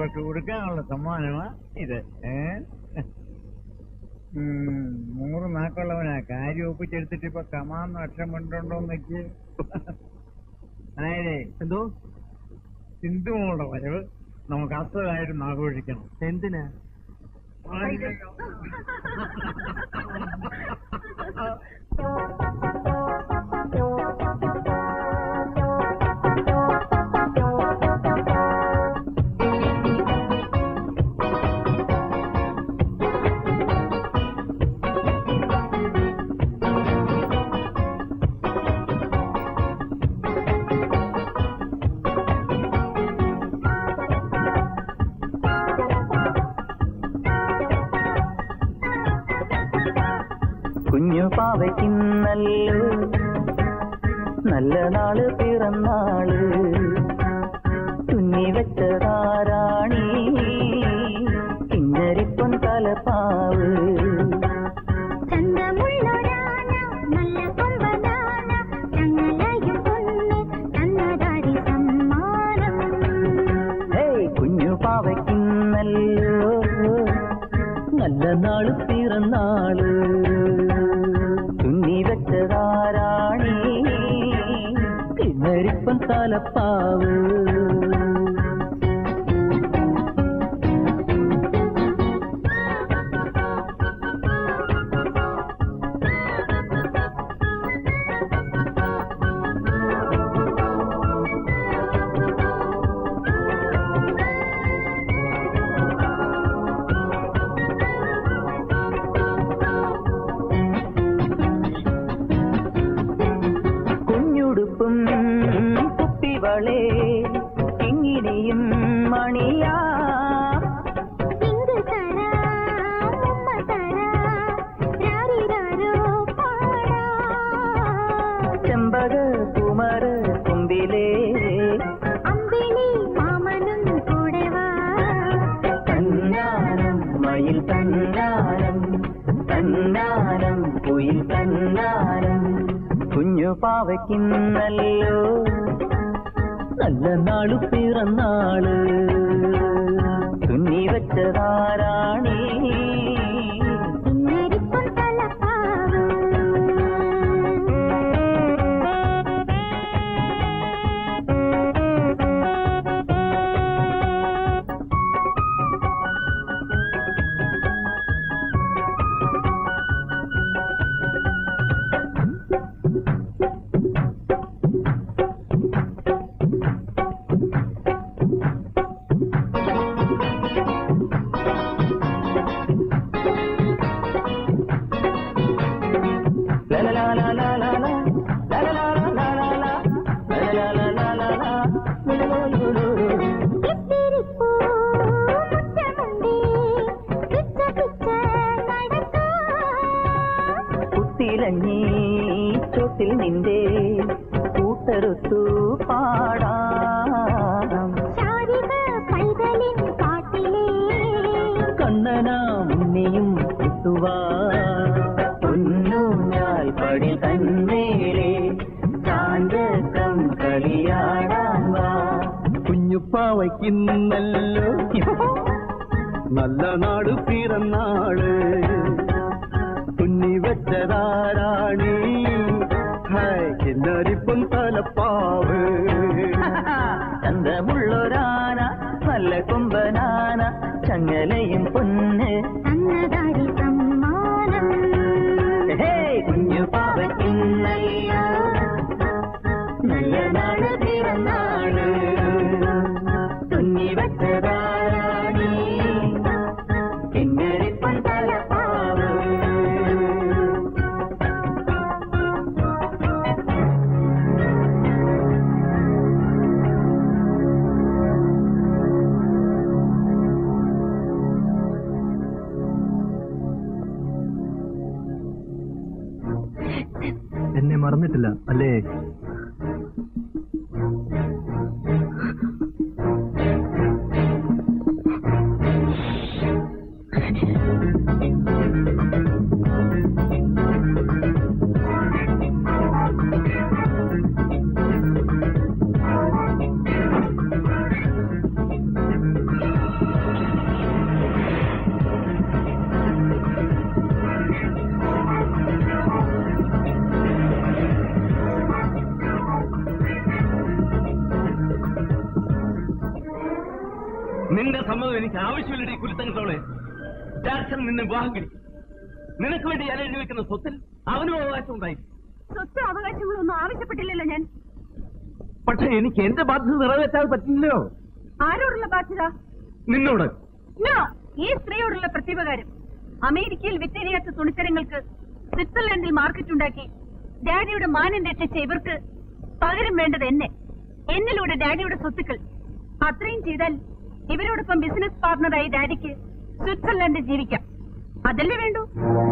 അവർക്ക് കൊടുക്കാനുള്ള സമ്മാനമാ ഇത് ഏ ഉം, നൂറ് നാക്കുള്ളവനാ കാര്യം ഒപ്പിച്ചെടുത്തിട്ട് ഇപ്പൊ കമാന്ന് അക്ഷരം കണ്ടുണ്ടോന്ന് വെച്ച് അതായത് എന്തോ സിന്ധുമോളുടെ വരവ് നമുക്ക് അത്രയായിരുന്നു ആഘോഷിക്കണം എന്തിനാ കുഞ്ഞു പാവയ്ക്കുന്നല്ലോ നല്ല നാള് പിറന്നാള് തുന്നി വെച്ചതാരാണി കിഞ്ഞരിപ്പൊൻ തലപ്പാവ് ചന്തമുള്ളൊരാന നല്ല കൊമ്പനാന ചങ്ങലയും പൊന്ന് തന്നതാടി സമ്മാനം ഹേയ് കുഞ്ഞു പാവയ്ക്കുന്നല്ലോ നല്ല നാള് പിറന്നാള് തുന്നി വെച്ചതാരാണി കിഞ്ഞരിപ്പൊൻ തലപ്പാവ് കുഞ്ഞുടുപ്പും കുപ്പിവളേ ഇങ്ങനെയും മണിയാ ഇങ്ക് തരാ ഉമ്മ തരാ രാരിരാരോ പാടാ ചെമ്പക കുമര കുമ്പിലേ അമ്പിളി മാമനും കൂടെ വാ തന്നാനം മയിൽ തന്നാനം തന്നാനം കുയിൽ തന്നാനം കുഞ്ഞു പാവയ്ക്കുന്നല്ലോ നല്ല നാളു പിറന്നാള് തുന്നി വെച്ചതാരാണി ഇന്നരിപ്പം തലപ്പാവ് ഇത്തിരിപ്പൂ മുറ്റമുണ്ടേ പിച്ച പിച്ച നടക്കാം കുത്തിലഞ്ഞി ചോട്ടിൽ നിന്റെ കൂട്ടറുത്തു പാടാം ശാരിക പൈതലിൻ കാട്ടിലേ കണ്ണനാ മുന്നിയും കിട്ടുവാ പൊന്നൂഞ്ഞാൽ പടി തന്നേരെ ചാഞ്ചക്കം കളിയാടാൻ വാ കുഞ്ഞുപ്പാവയ്ക്കുന്നല്ലോ നല്ല നാട് പിറന്നാള് തുന്നി വെച്ചതാരാണി ഹായ് കിന്നരിപ്പൻ തലപ്പാവ് ചന്തമുള്ളൊരാന നല്ല കൊമ്പനാന ചങ്ങലയും പൊന്ന് തന്നതാടി സമ്മാനം ഹേ കുഞ്ഞു പാവയ്ക്കുന്നല്ലോ നല്ല നാട് പിറന്നാള് തുന്നി വെച്ചതാരാണി കിന്നരിപ്പൻ തലപ്പാവ് എന്നെ മറന്നിട്ടില്ല അല്ലേ സമ്മതം എനിക്ക് ആവശ്യമില്ലടി കുരുത്തങ്കത്തോളെ ജാക്സൺ നിന്നെ വിവാഹം കഴിക്കും നിനക്ക് വേണ്ടി ഞാൻ എഴുതി വെക്കുന്ന സ്വത്തിൽ അവനും അവകാശം ഉണ്ടായി സ്വത്തും അവകാശങ്ങളൊന്നും ആവശ്യപ്പെട്ടില്ലല്ലോ ഞാൻ പക്ഷെ എനിക്ക് എന്റെ ബാധ്യത നിറവേറ്റാൻ പറ്റില്ലല്ലോ ആരോടുള്ള ബാധ്യത നിന്നോട് നോ ഈ സ്ത്രീയോടുള്ള പ്രത്യുപകാരം അമേരിക്കയിൽ വിറ്റഴിയാത്ത തുണിത്തരങ്ങൾക്ക് സ്വിറ്റ്സർലൻഡിൽ മാർക്കറ്റ് ഉണ്ടാക്കി ഡാഡിയുടെ മാനം രക്ഷിച്ച ഇവർക്ക് പകരം വേണ്ടത് എന്നെ എന്നിലൂടെ ഡാഡിയുടെ സ്വത്തുക്കൾ അത്രയും ചെയ്താൽ ഇവരോടൊപ്പം ബിസിനസ് പാർട്ണറായി ഡാഡിക്ക് സ്വിറ്റ്സർലൻഡിൽ ജീവിക്കാം അതല്ലേ വേണ്ടു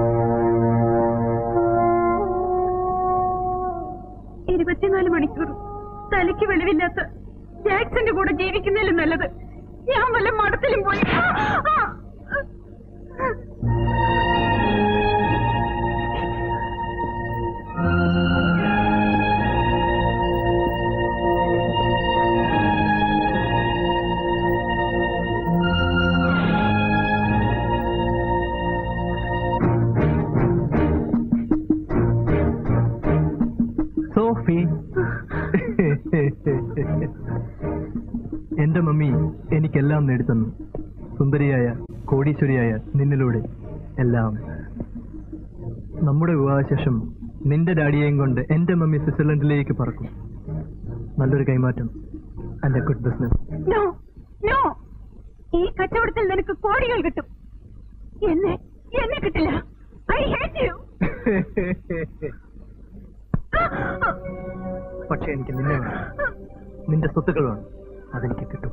ഇരുപത്തിനാല് മണിക്കൂർ തലയ്ക്ക് വെളിവില്ലാത്ത ജാക്സന്റെ കൂടെ ജീവിക്കുന്നതിലും നല്ലത് ഞാൻ വല്ല മഠത്തിലും പോയി ആ, ആ. സോഫി എന്റെ മമ്മി എനിക്കെല്ലാം നേടിത്തന്നു സുന്ദരിയായ കോടീശ്വരിയായ നിന്നിലൂടെ എല്ലാം നമ്മുടെ വിവാഹശേഷം നിന്റെ ഡാഡിയെയും കൊണ്ട് എന്റെ മമ്മി സ്വിറ്റ്സർലൻഡിലേക്ക് പറക്കും നല്ലൊരു കൈമാറ്റം and a good business no no ഈ കച്ചവടത്തിൽ നിനക്ക് കോടികൾ കിട്ടും എന്നെ എന്നെ കിട്ടില്ല ഐ ഹേറ്റ് യു പക്ഷെ എനിക്ക് നിന്നെ വേണം നിന്റെ സ്വത്തുക്കൾ വേണം അതെനിക്ക് കിട്ടും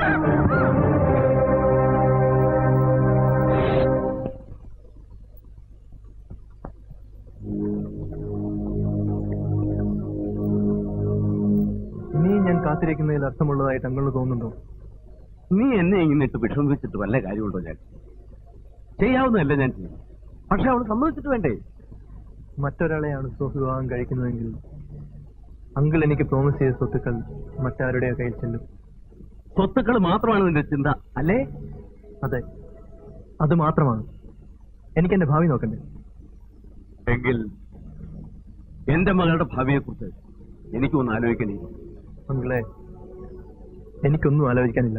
നീ ഞാൻ കാത്തിരിക്കുന്നതിൽ അർത്ഥമുള്ളതായിട്ട് അങ്ങനെ തോന്നുന്നുണ്ടോ നീ എന്നെ ഇങ്ങനെ ഇട്ട് വിഷമിച്ചിട്ട് വല്ല കാര്യമുണ്ടോ ഞാൻ ചെയ്യാവുന്നതല്ല ഞാൻ ചെയ്യും പക്ഷെ അവൾ സമ്മതിച്ചിട്ട് വേണ്ടേ മറ്റൊരാളെയാണ് സോഫി വിവാഹം കഴിക്കുന്നതെങ്കിൽ അങ്കിൾ എനിക്ക് പ്രോമിസ് ചെയ്ത സ്വത്തുക്കൾ മറ്റാരുടെയോ കയ്യിൽ ചെല്ലും സ്വത്തുക്കൾ മാത്രമാണ് നിന്റെ ചിന്ത അല്ലേ അതെ അത് മാത്രമാണ് എനിക്ക് എന്റെ ഭാവി നോക്കണ്ടേ എങ്കിൽ എന്റെ മകളുടെ ഭാവിയെ കുറിച്ച് എനിക്കൊന്ന് ആലോചിക്കണേ അങ്കിളെ എനിക്കൊന്നും ആലോചിക്കാനില്ല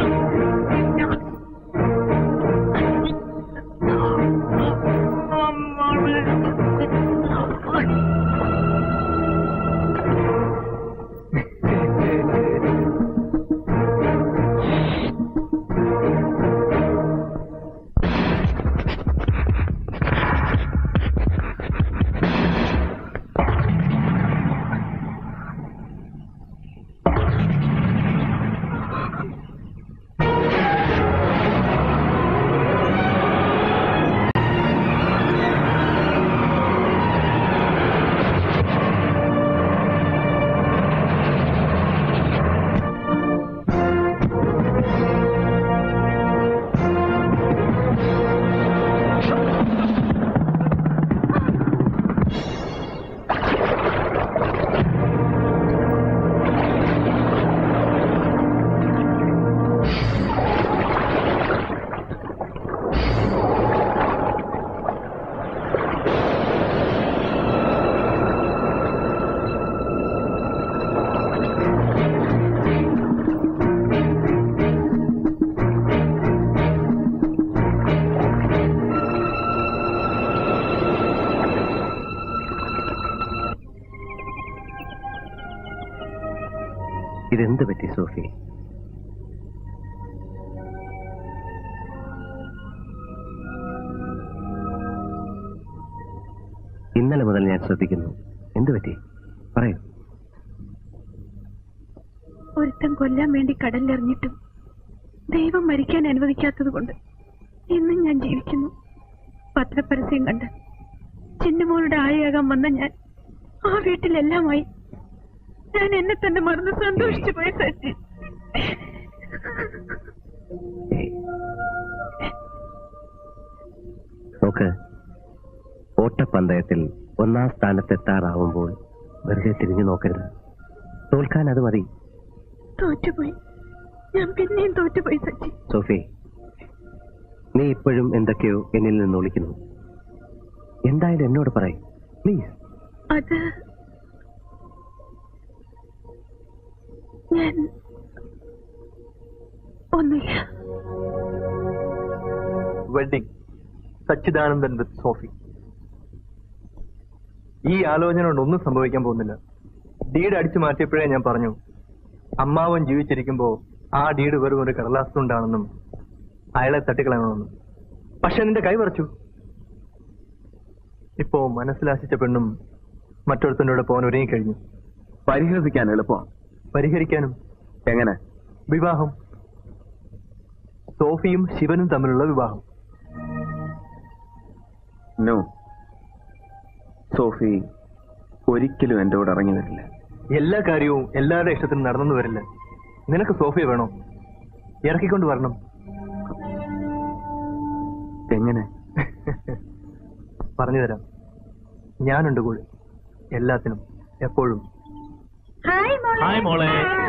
ഇതെന്ത് പറ്റി സോഫി ഇന്നലെ മുതൽ ഞാൻ ശ്രദ്ധിക്കുന്നു എന്ത് പറ്റി പറയൂ ഒരുത്തൻ കൊല്ലാൻ വേണ്ടി കടലിലെറിഞ്ഞിട്ടും ദൈവം മരിക്കാൻ അനുവദിക്കാത്തത് കൊണ്ട് ഇന്നും ഞാൻ ജീവിക്കുന്നു പത്രപരസ്യം കണ്ട് ചിന്നമോളുടെ ആയയാകാൻ വന്ന ഞാൻ ആ വീട്ടിലെല്ലാമായി ഞാൻ എന്നെ തന്നെ മറന്ന് സന്തോഷിച്ചു പോയി സച്ചി നോക്ക് ഓട്ടപ്പന്തയത്തിൽ ഒന്നാം സ്ഥാനത്തെത്താറാവുമ്പോൾ വെറുതെ തിരിഞ്ഞു നോക്കരുത് തോൽക്കാൻ അത് മതി തോറ്റുപോയി ഞാൻ പിന്നെയും തോറ്റുപോയി സച്ചി സോഫി നീ ഇപ്പോഴും എന്തൊക്കെയോ എന്നിൽ നിന്ന് ഒളിക്കുന്നു എന്തായാലും എന്നോട് പറയും പ്ലീസ് അത് ഞാൻ ഒന്നുമില്ല വെഡിങ് സച്ചിദാനന്ദൻ വിത്ത് സോഫി ഈ ആലോചന കൊണ്ട് ഒന്നും സംഭവിക്കാൻ പോകുന്നില്ല ഡീഡ് അടിച്ചു മാറ്റിയപ്പോഴേ ഞാൻ പറഞ്ഞു അമ്മാവൻ ജീവിച്ചിരിക്കുമ്പോ ആ ഡീഡ് വെറും ഒരു കടലാസ് തുണ്ടാണെന്നും അയാളെ തട്ടിക്കളയണമെന്നും പക്ഷെ നിന്റെ കൈ പറിച്ചു ഇപ്പോ മനസ്സിലാശിച്ച പെണ്ണും മറ്റൊരുത്തൻ്റെ കൂടെ പോകാൻ ഒരുങ്ങിക്കഴിഞ്ഞു പരിഹസിക്കാൻ എളുപ്പമാണ് പരിഹരിക്കാനും എങ്ങനെ വിവാഹം സോഫിയും ശിവനും തമ്മിലുള്ള വിവാഹം നോ സോഫി ഒരിക്കലും എന്റെ കൂടെ ഇറങ്ങി വരില്ല എല്ലാ കാര്യവും എല്ലാവരുടെ ഇഷ്ടത്തിനും നടന്നു വരില്ല നിനക്ക് സോഫിയ വേണോ ഇറക്കിക്കൊണ്ട് വരണം എങ്ങനെ പറഞ്ഞു തരാം ഞാനുണ്ട് കൂടെ എല്ലാത്തിനും എപ്പോഴും ഹായ് മോളെ ഹായ് മോളെ.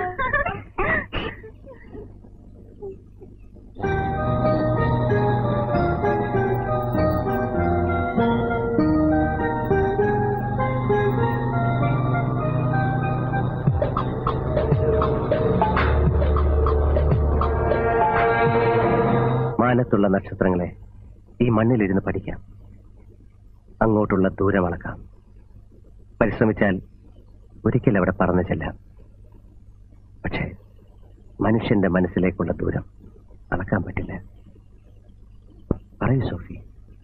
മാനത്തുള്ള നക്ഷത്രങ്ങളെ ഈ മണ്ണിലിരുന്ന് പഠിക്കാം അങ്ങോട്ടുള്ള ദൂരം അളക്കാം പരിശ്രമിച്ചാൽ ഒരിക്കൽ അവിടെ പറന്നു ചെല്ലാം പക്ഷേ മനുഷ്യന്റെ മനസ്സിലേക്കുള്ള ദൂരം അളക്കാൻ പറ്റില്ല പറയൂ സോഫി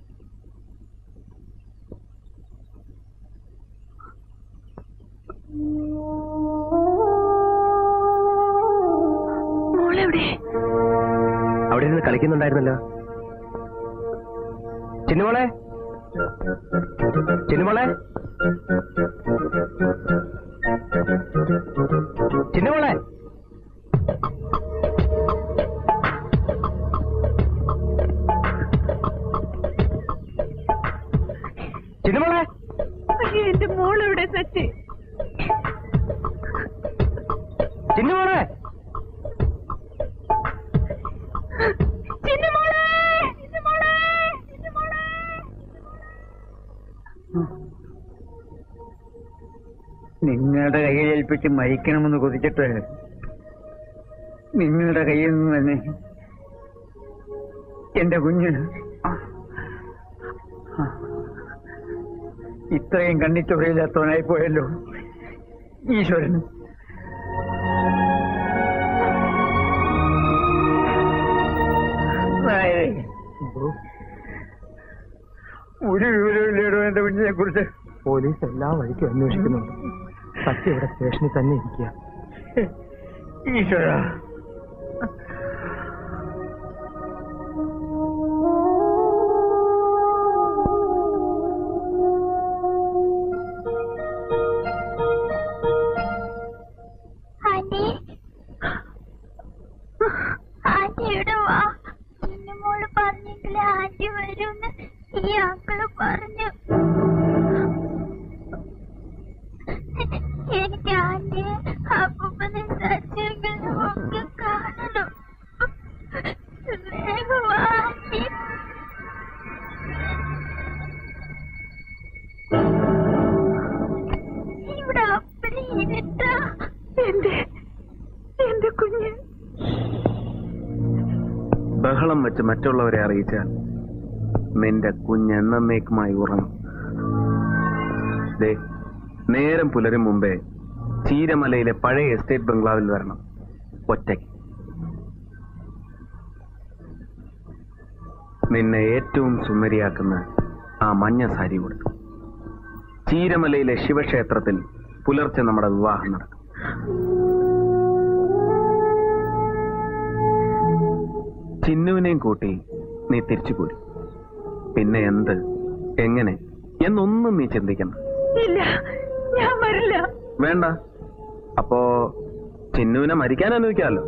മോളെവിടെ അവിടെ ഇരുന്ന് കളിക്കുന്നുണ്ടായിരുന്നല്ലോ ചിന്നുമോളെ ചിന്നുമോളെ ചിന്നുമോളെ ചിന്നുമോളെ അയ്യോ എന്റെ മോളെവിടെ സച്ചി ചിന്നുമോളെ ചിന്നുമോളെ ചിന്നുമോളെ ചിന്നുമോളെ നിങ്ങളുടെ കയ്യിൽ ഏൽപ്പിച്ച് മരിക്കണമെന്ന് കൊതിച്ചിട്ട് നിങ്ങളുടെ കയ്യിൽ നിന്ന് തന്നെ എന്റെ കുഞ്ഞ് ഇത്രയും കണ്ണിച്ചൊറയില്ലാത്തവനായി പോയല്ലോ ഈശ്വരൻ നായരെ ഒരു വിവരമില്ലേടോ എന്റെ കുഞ്ഞിനെ കുറിച്ച് പോലീസ് എല്ലാ വഴിക്കും അന്വേഷിക്കുന്നുണ്ട് സത്യം ഇവിടെ സ്റ്റേഷനിൽ തന്നെ ഇരിക്കുക ഈശ്വര ആന്റി ആന്റി ഇവിടെ വാ എന്റെ മോള് പറഞ്ഞെങ്കിലേ ആന്റി വരുമെന്ന് ഈ അങ്കിള് പറഞ്ഞു എനിക്ക് ആന്റിയെ അപ്പൂപ്പനെ സച്ചിങ്ങനെ ഒക്കെ കാണണം വേഗം വാ ആന്റി ഇവിടെ അപ്പനെ ഇരുട്ടാ എന്റെ എന്റെ കുഞ്ഞ് ബഹളം വെച്ച് മറ്റുള്ളവരെ അറിയിച്ചാൽ നിന്റെ കുഞ്ഞ് എന്നേക്കുമായി ഉറങ്ങും ദേ നേരം പുലരും മുമ്പേ ചീരമലയിലെ പഴയ എസ്റ്റേറ്റ് ബംഗ്ലാവിൽ വരണം ഒറ്റയ്ക്ക് നിന്നെ ഏറ്റവും സുന്ദരിയാക്കുന്ന ആ മഞ്ഞ സാരി കൊടുത്തു ചീരമലയിലെ ശിവക്ഷേത്രത്തിൽ പുലർച്ചെ നമ്മുടെ വിവാഹം നടക്കും ചിന്നുവിനെയും കൂട്ടി നീ തിരിച്ചു പോരും പിന്നെ എന്ത് എങ്ങനെ എന്നൊന്നും നീ ചിന്തിക്കണം ഇല്ല ഞാൻ വരില്ല വേണ്ട അപ്പോ ചിന്നുവിനെ മരിക്കാൻ അനുവദിക്കാമല്ലോ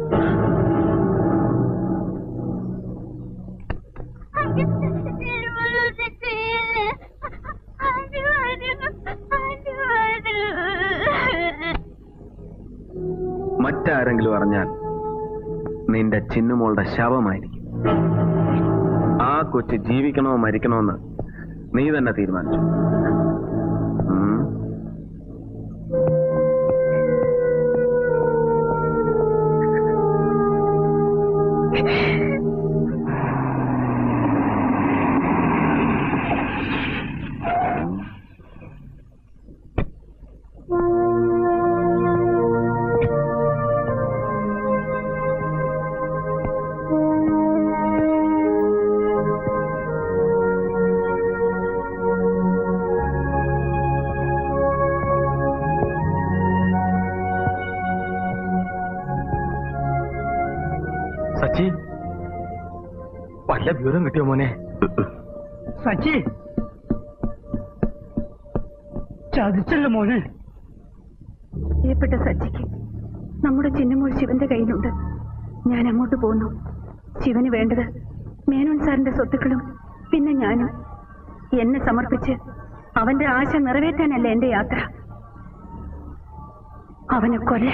മറ്റാരെങ്കിലും അറിഞ്ഞാൽ നിന്റെ ചിന്നുമോളുടെ ശവമായിരിക്കും ആ കൊച്ചു ജീവിക്കണോ മരിക്കണോ എന്ന് നീ തന്നെ തീരുമാനിച്ചു ഉം. സച്ചി വല്ല വിവരം കിട്ടിയോ മോനെ സച്ചി ചതിച്ചല്ലോ മോനെ പ്രിയപ്പെട്ട സച്ചിക്ക് നമ്മുടെ ചിന്നമോൾ ശിവന്റെ കയ്യിലുണ്ട് ഞാൻ അങ്ങോട്ട് പോന്നു ശിവന് വേണ്ടത് മേനോൻ സാറിന്റെ സ്വത്തുക്കളും പിന്നെ ഞാനും എന്നെ സമർപ്പിച്ച് അവന്റെ ആശ നിറവേറ്റാനല്ല എന്റെ യാത്ര അവനെ കൊല്ലേ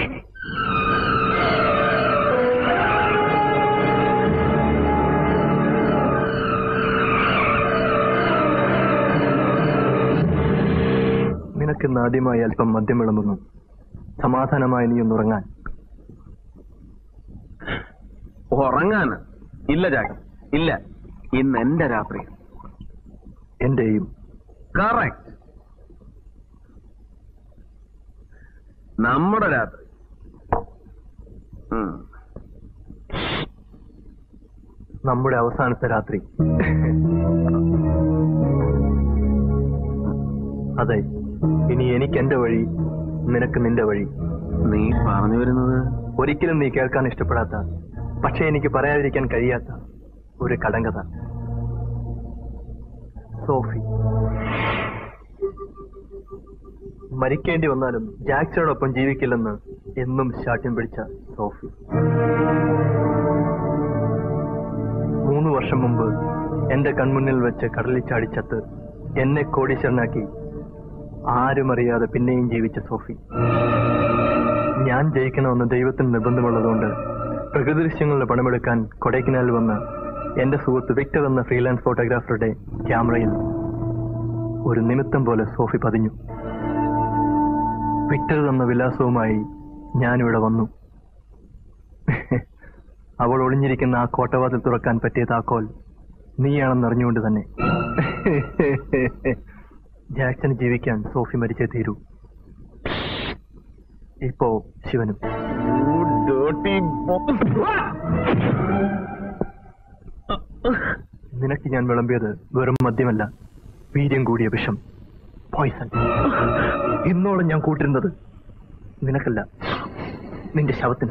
നിനക്കിന്ന് ആദ്യമായി അല്പം മദ്യം വിളമ്പുന്നു സമാധാനമായി നീ ഒന്നുറങ്ങാൻ ഉറങ്ങാന് ഇല്ല ജാക്ക് ഇല്ല ഇന്ന് എന്റെ രാത്രി എന്റെയും കറക്റ്റ് നമ്മുടെ രാത്രി ഉം. നമ്മുടെ അവസാനത്തെ രാത്രി അതെ ഇനി എനിക്ക് എന്റെ വഴി നിനക്ക് നിന്റെ വഴി നീ പറഞ്ഞു വരുന്നത് ഒരിക്കലും നീ കേൾക്കാൻ ഇഷ്ടപ്പെടാത്ത പക്ഷെ എനിക്ക് പറയാതിരിക്കാൻ കഴിയാത്ത ഒരു കടങ്കഥ സോഫി മരിക്കേണ്ടി വന്നാലും ജാക്സോടൊപ്പം ജീവിക്കില്ലെന്ന് എന്നും ശാഠ്യം പിടിച്ച സോഫി മൂന്ന് വർഷം മുമ്പ് എന്റെ കൺമുന്നിൽ വെച്ച് കടലിൽ ചാടിച്ചത്ത് എന്നെ കോടീശ്വരനാക്കി ആരും അറിയാതെ പിന്നെയും ജീവിച്ച സോഫി ഞാൻ ജയിക്കണമെന്ന് ദൈവത്തിന് നിർബന്ധമുള്ളതുകൊണ്ട് പ്രകൃതി ദൃശ്യങ്ങളുടെ പണമെടുക്കാൻ കൊടൈക്കനാൽ വന്ന എന്റെ സുഹൃത്ത് വിക്ടർ എന്ന ഫ്രീലാൻസ് ഫോട്ടോഗ്രാഫറുടെ ക്യാമറയിൽ ഒരു നിമിത്തം പോലെ സോഫി പതിഞ്ഞു വിക്ടർ തന്ന വിലാസവുമായി ഞാനിവിടെ വന്നു അവൾ ഒളിഞ്ഞിരിക്കുന്ന ആ കോട്ടവാതിൽ തുറക്കാൻ പറ്റിയ താക്കോൽ നീയാണെന്നറിഞ്ഞുകൊണ്ട് തന്നെ ജാക്സന് ജീവിക്കാൻ സോഫി മരിച്ചേ തീരൂ ഇപ്പോ ശിവനും നിനക്ക് ഞാൻ വിളമ്പിയത് വെറും മദ്യമല്ല വീര്യം കൂടിയ വിഷം പോയിസൺ ഇന്നോളം ഞാൻ കൂട്ടിരുന്നത് നിനക്കല്ല നിന്റെ ശവത്തിന്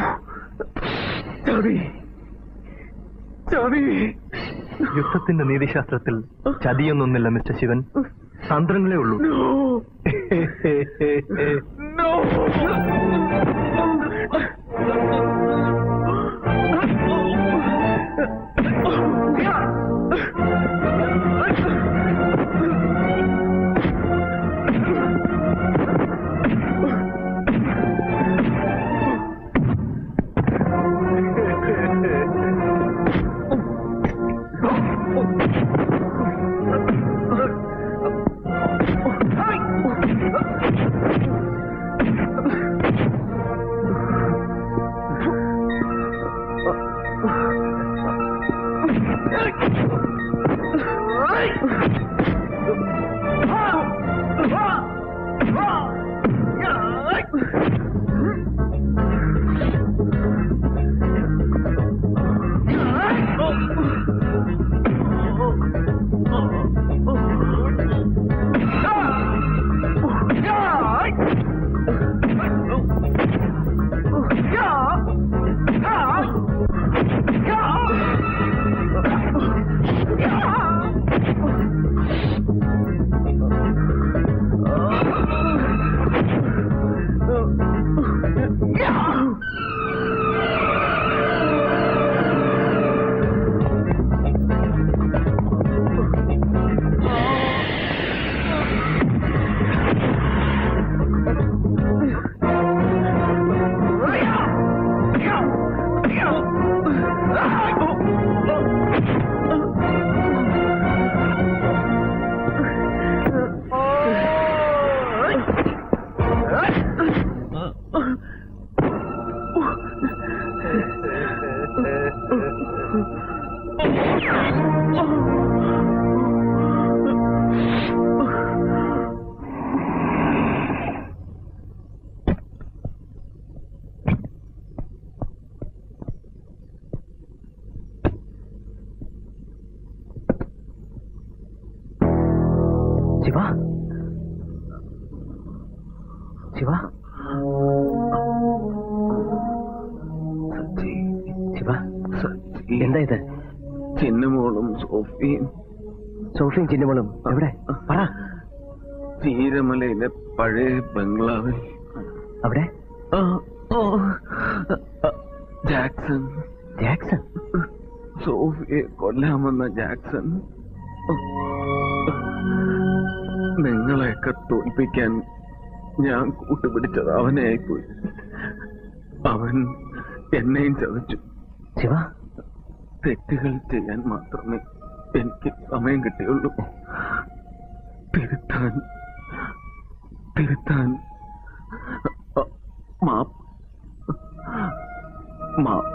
യുദ്ധത്തിന്റെ നീതിശാസ്ത്രത്തിൽ ചതിയൊന്നൊന്നില്ല മിസ്റ്റർ ശിവൻ തന്ത്രങ്ങളേ ഉള്ളൂ ശിവ ശിവ ശിവ എന്താ ഇത് ചിന്നമോളും സോഫിയും സോഫിയും ചിന്നമോളും എവിടെ പറ ചീരമലയിലെ പഴയ ബംഗ്ലാവിൽ അവിടെ ആ, ആ, ആ, ജാക്സൺ ജാക്സൺ സോഫിയെ കൊല്ലാമെന്ന ജാക്സൺ നിങ്ങളെയൊക്കെ തോൽപ്പിക്കാൻ ഞാൻ കൂട്ടുപിടിച്ചത് അവനെ ആയിപ്പോയി അവൻ എന്നെയും ചതച്ചു ശിവ തെറ്റുകൾ ചെയ്യാൻ മാത്രമേ എനിക്ക് സമയം കിട്ടിയുള്ളൂ തിരുത്താൻ തിരുത്താൻ അ, മാപ്പ് മാപ്പ്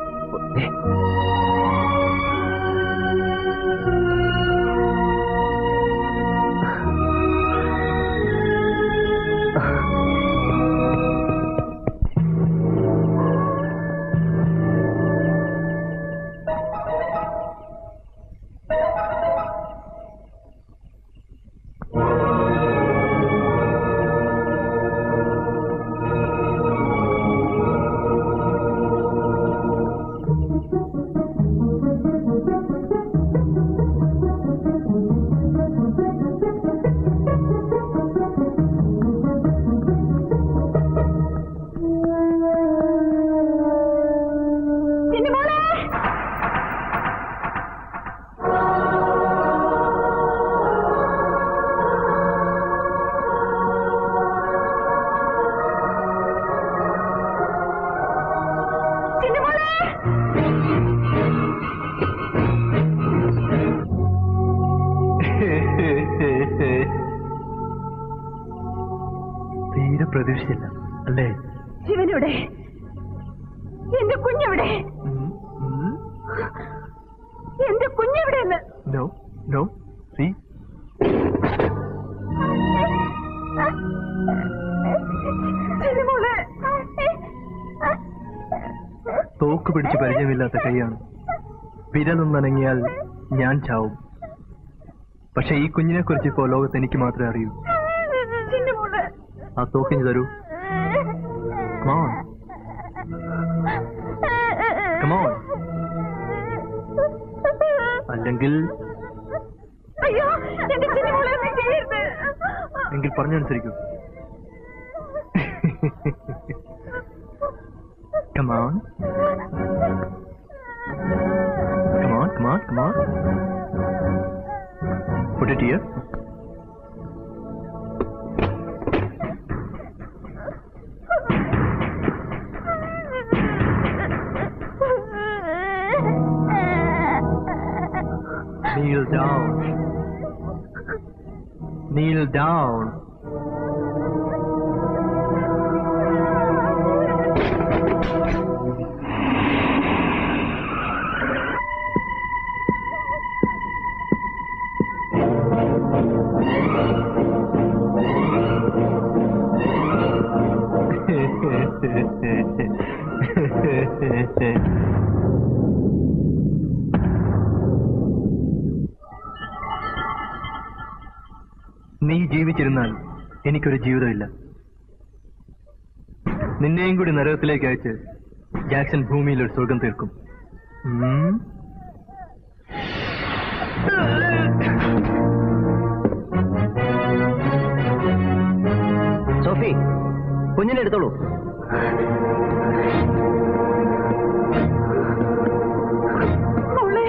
തീരെ പ്രതീക്ഷിച്ചില്ല അല്ലേ ശിവനെവിടെ എന്റെ കുഞ്ഞെവിടെ എന്റെ കുഞ്ഞെവിടെയെന്ന് നോ നോ സീ ചിന്നുമോളെ തോക്ക് പിടിച്ച് പരിചയമില്ലാത്ത കൈയാണ് വിരലൊന്നനങ്ങിയാൽ ഞാൻ ചാവും പക്ഷെ ഈ കുഞ്ഞിനെ കുറിച്ച് ഇപ്പോ ലോകത്ത് എനിക്ക് മാത്രമേ അറിയൂ ചിന്നുമോളെ ആ തോക്കിഞ്ഞ് തരൂ കമോൺ കമോൺ അല്ലെങ്കിൽ അയ്യോ എന്റെ ചിന്നുമോളെ ഒന്നും ചെയ്യരുത് എങ്കിൽ പറഞ്ഞനുസരിക്കൂ come on come on come on come on Put it here. Kneel down. Kneel down. നീ ജീവിച്ചിരുന്നാൽ എനിക്കൊരു ജീവിതമില്ല നിന്നെയും കൂടി നരകത്തിലേക്ക് അയച്ച് ജാക്സൺ ഭൂമിയിൽ ഒരു സ്വർഗം തീർക്കും ഉം. സോഫി കുഞ്ഞിനെ എടുത്തോളൂ മോളെ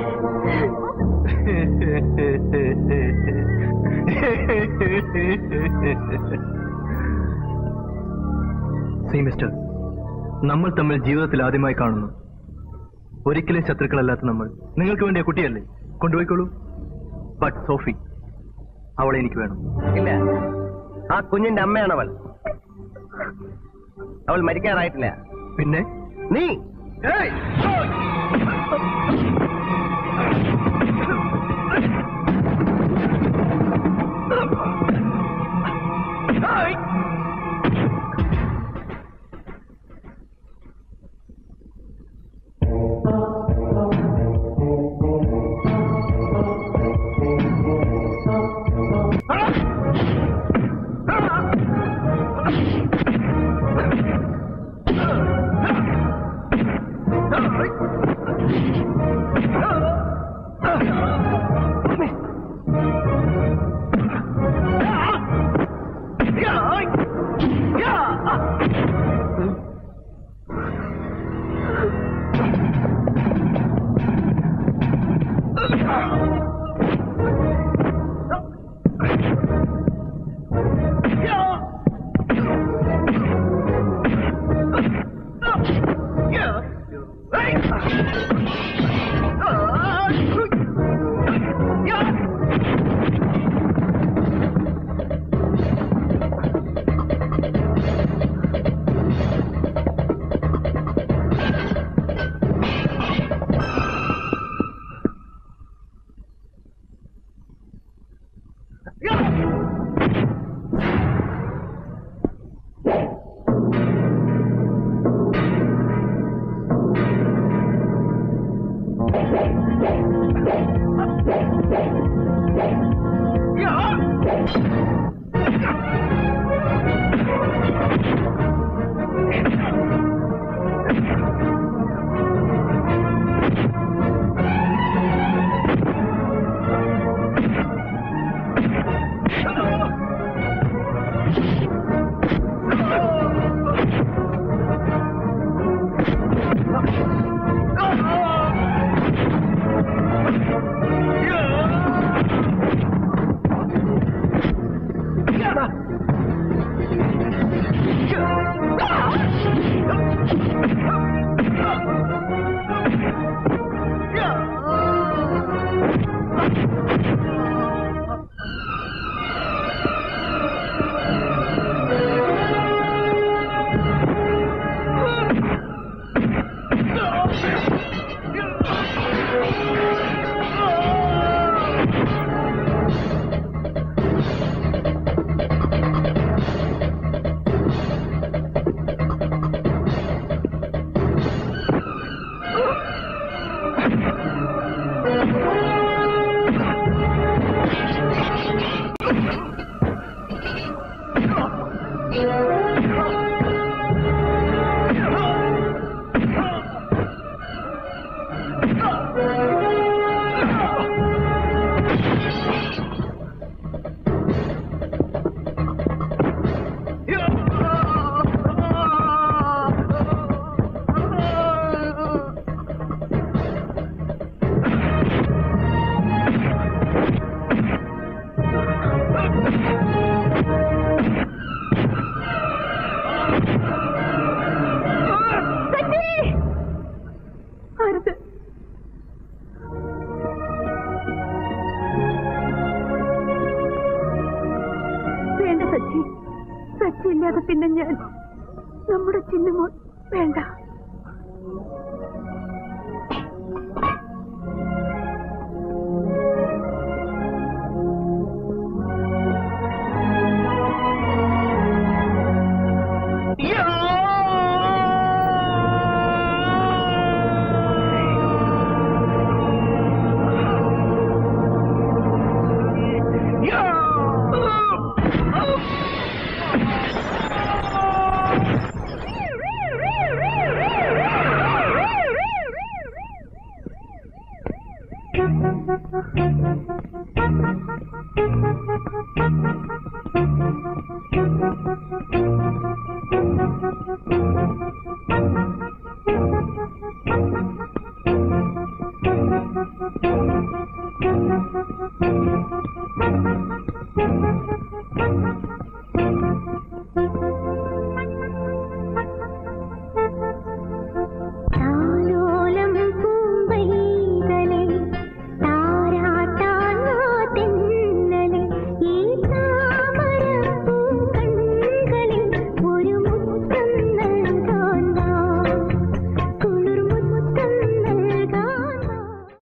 സി മിസ്റ്റർ നമ്മൾ തമ്മിൽ ജീവിതത്തിൽ ആദ്യമായി കാണുന്നു ഒരിക്കലും ശത്രുക്കളല്ലാത്ത നമ്മൾ നിങ്ങൾക്ക് വേണ്ടിയ കുട്ടിയല്ലേ കൊണ്ടുപോയിക്കോളൂ ബട്ട് സോഫി അവളെ എനിക്ക് വേണം ഇല്ല ആ കുഞ്ഞിന്റെ അമ്മയാണ് അവൾ അവൾ മരിക്കാറായിട്ടില്ല പിന്നെ നീ Ah! അരുത് വേണ്ട സച്ചി സച്ചി ഇല്ലാതെ പിന്നെ ഞാൻ നമ്മുടെ ചിന്നുമോൾ വേണ്ട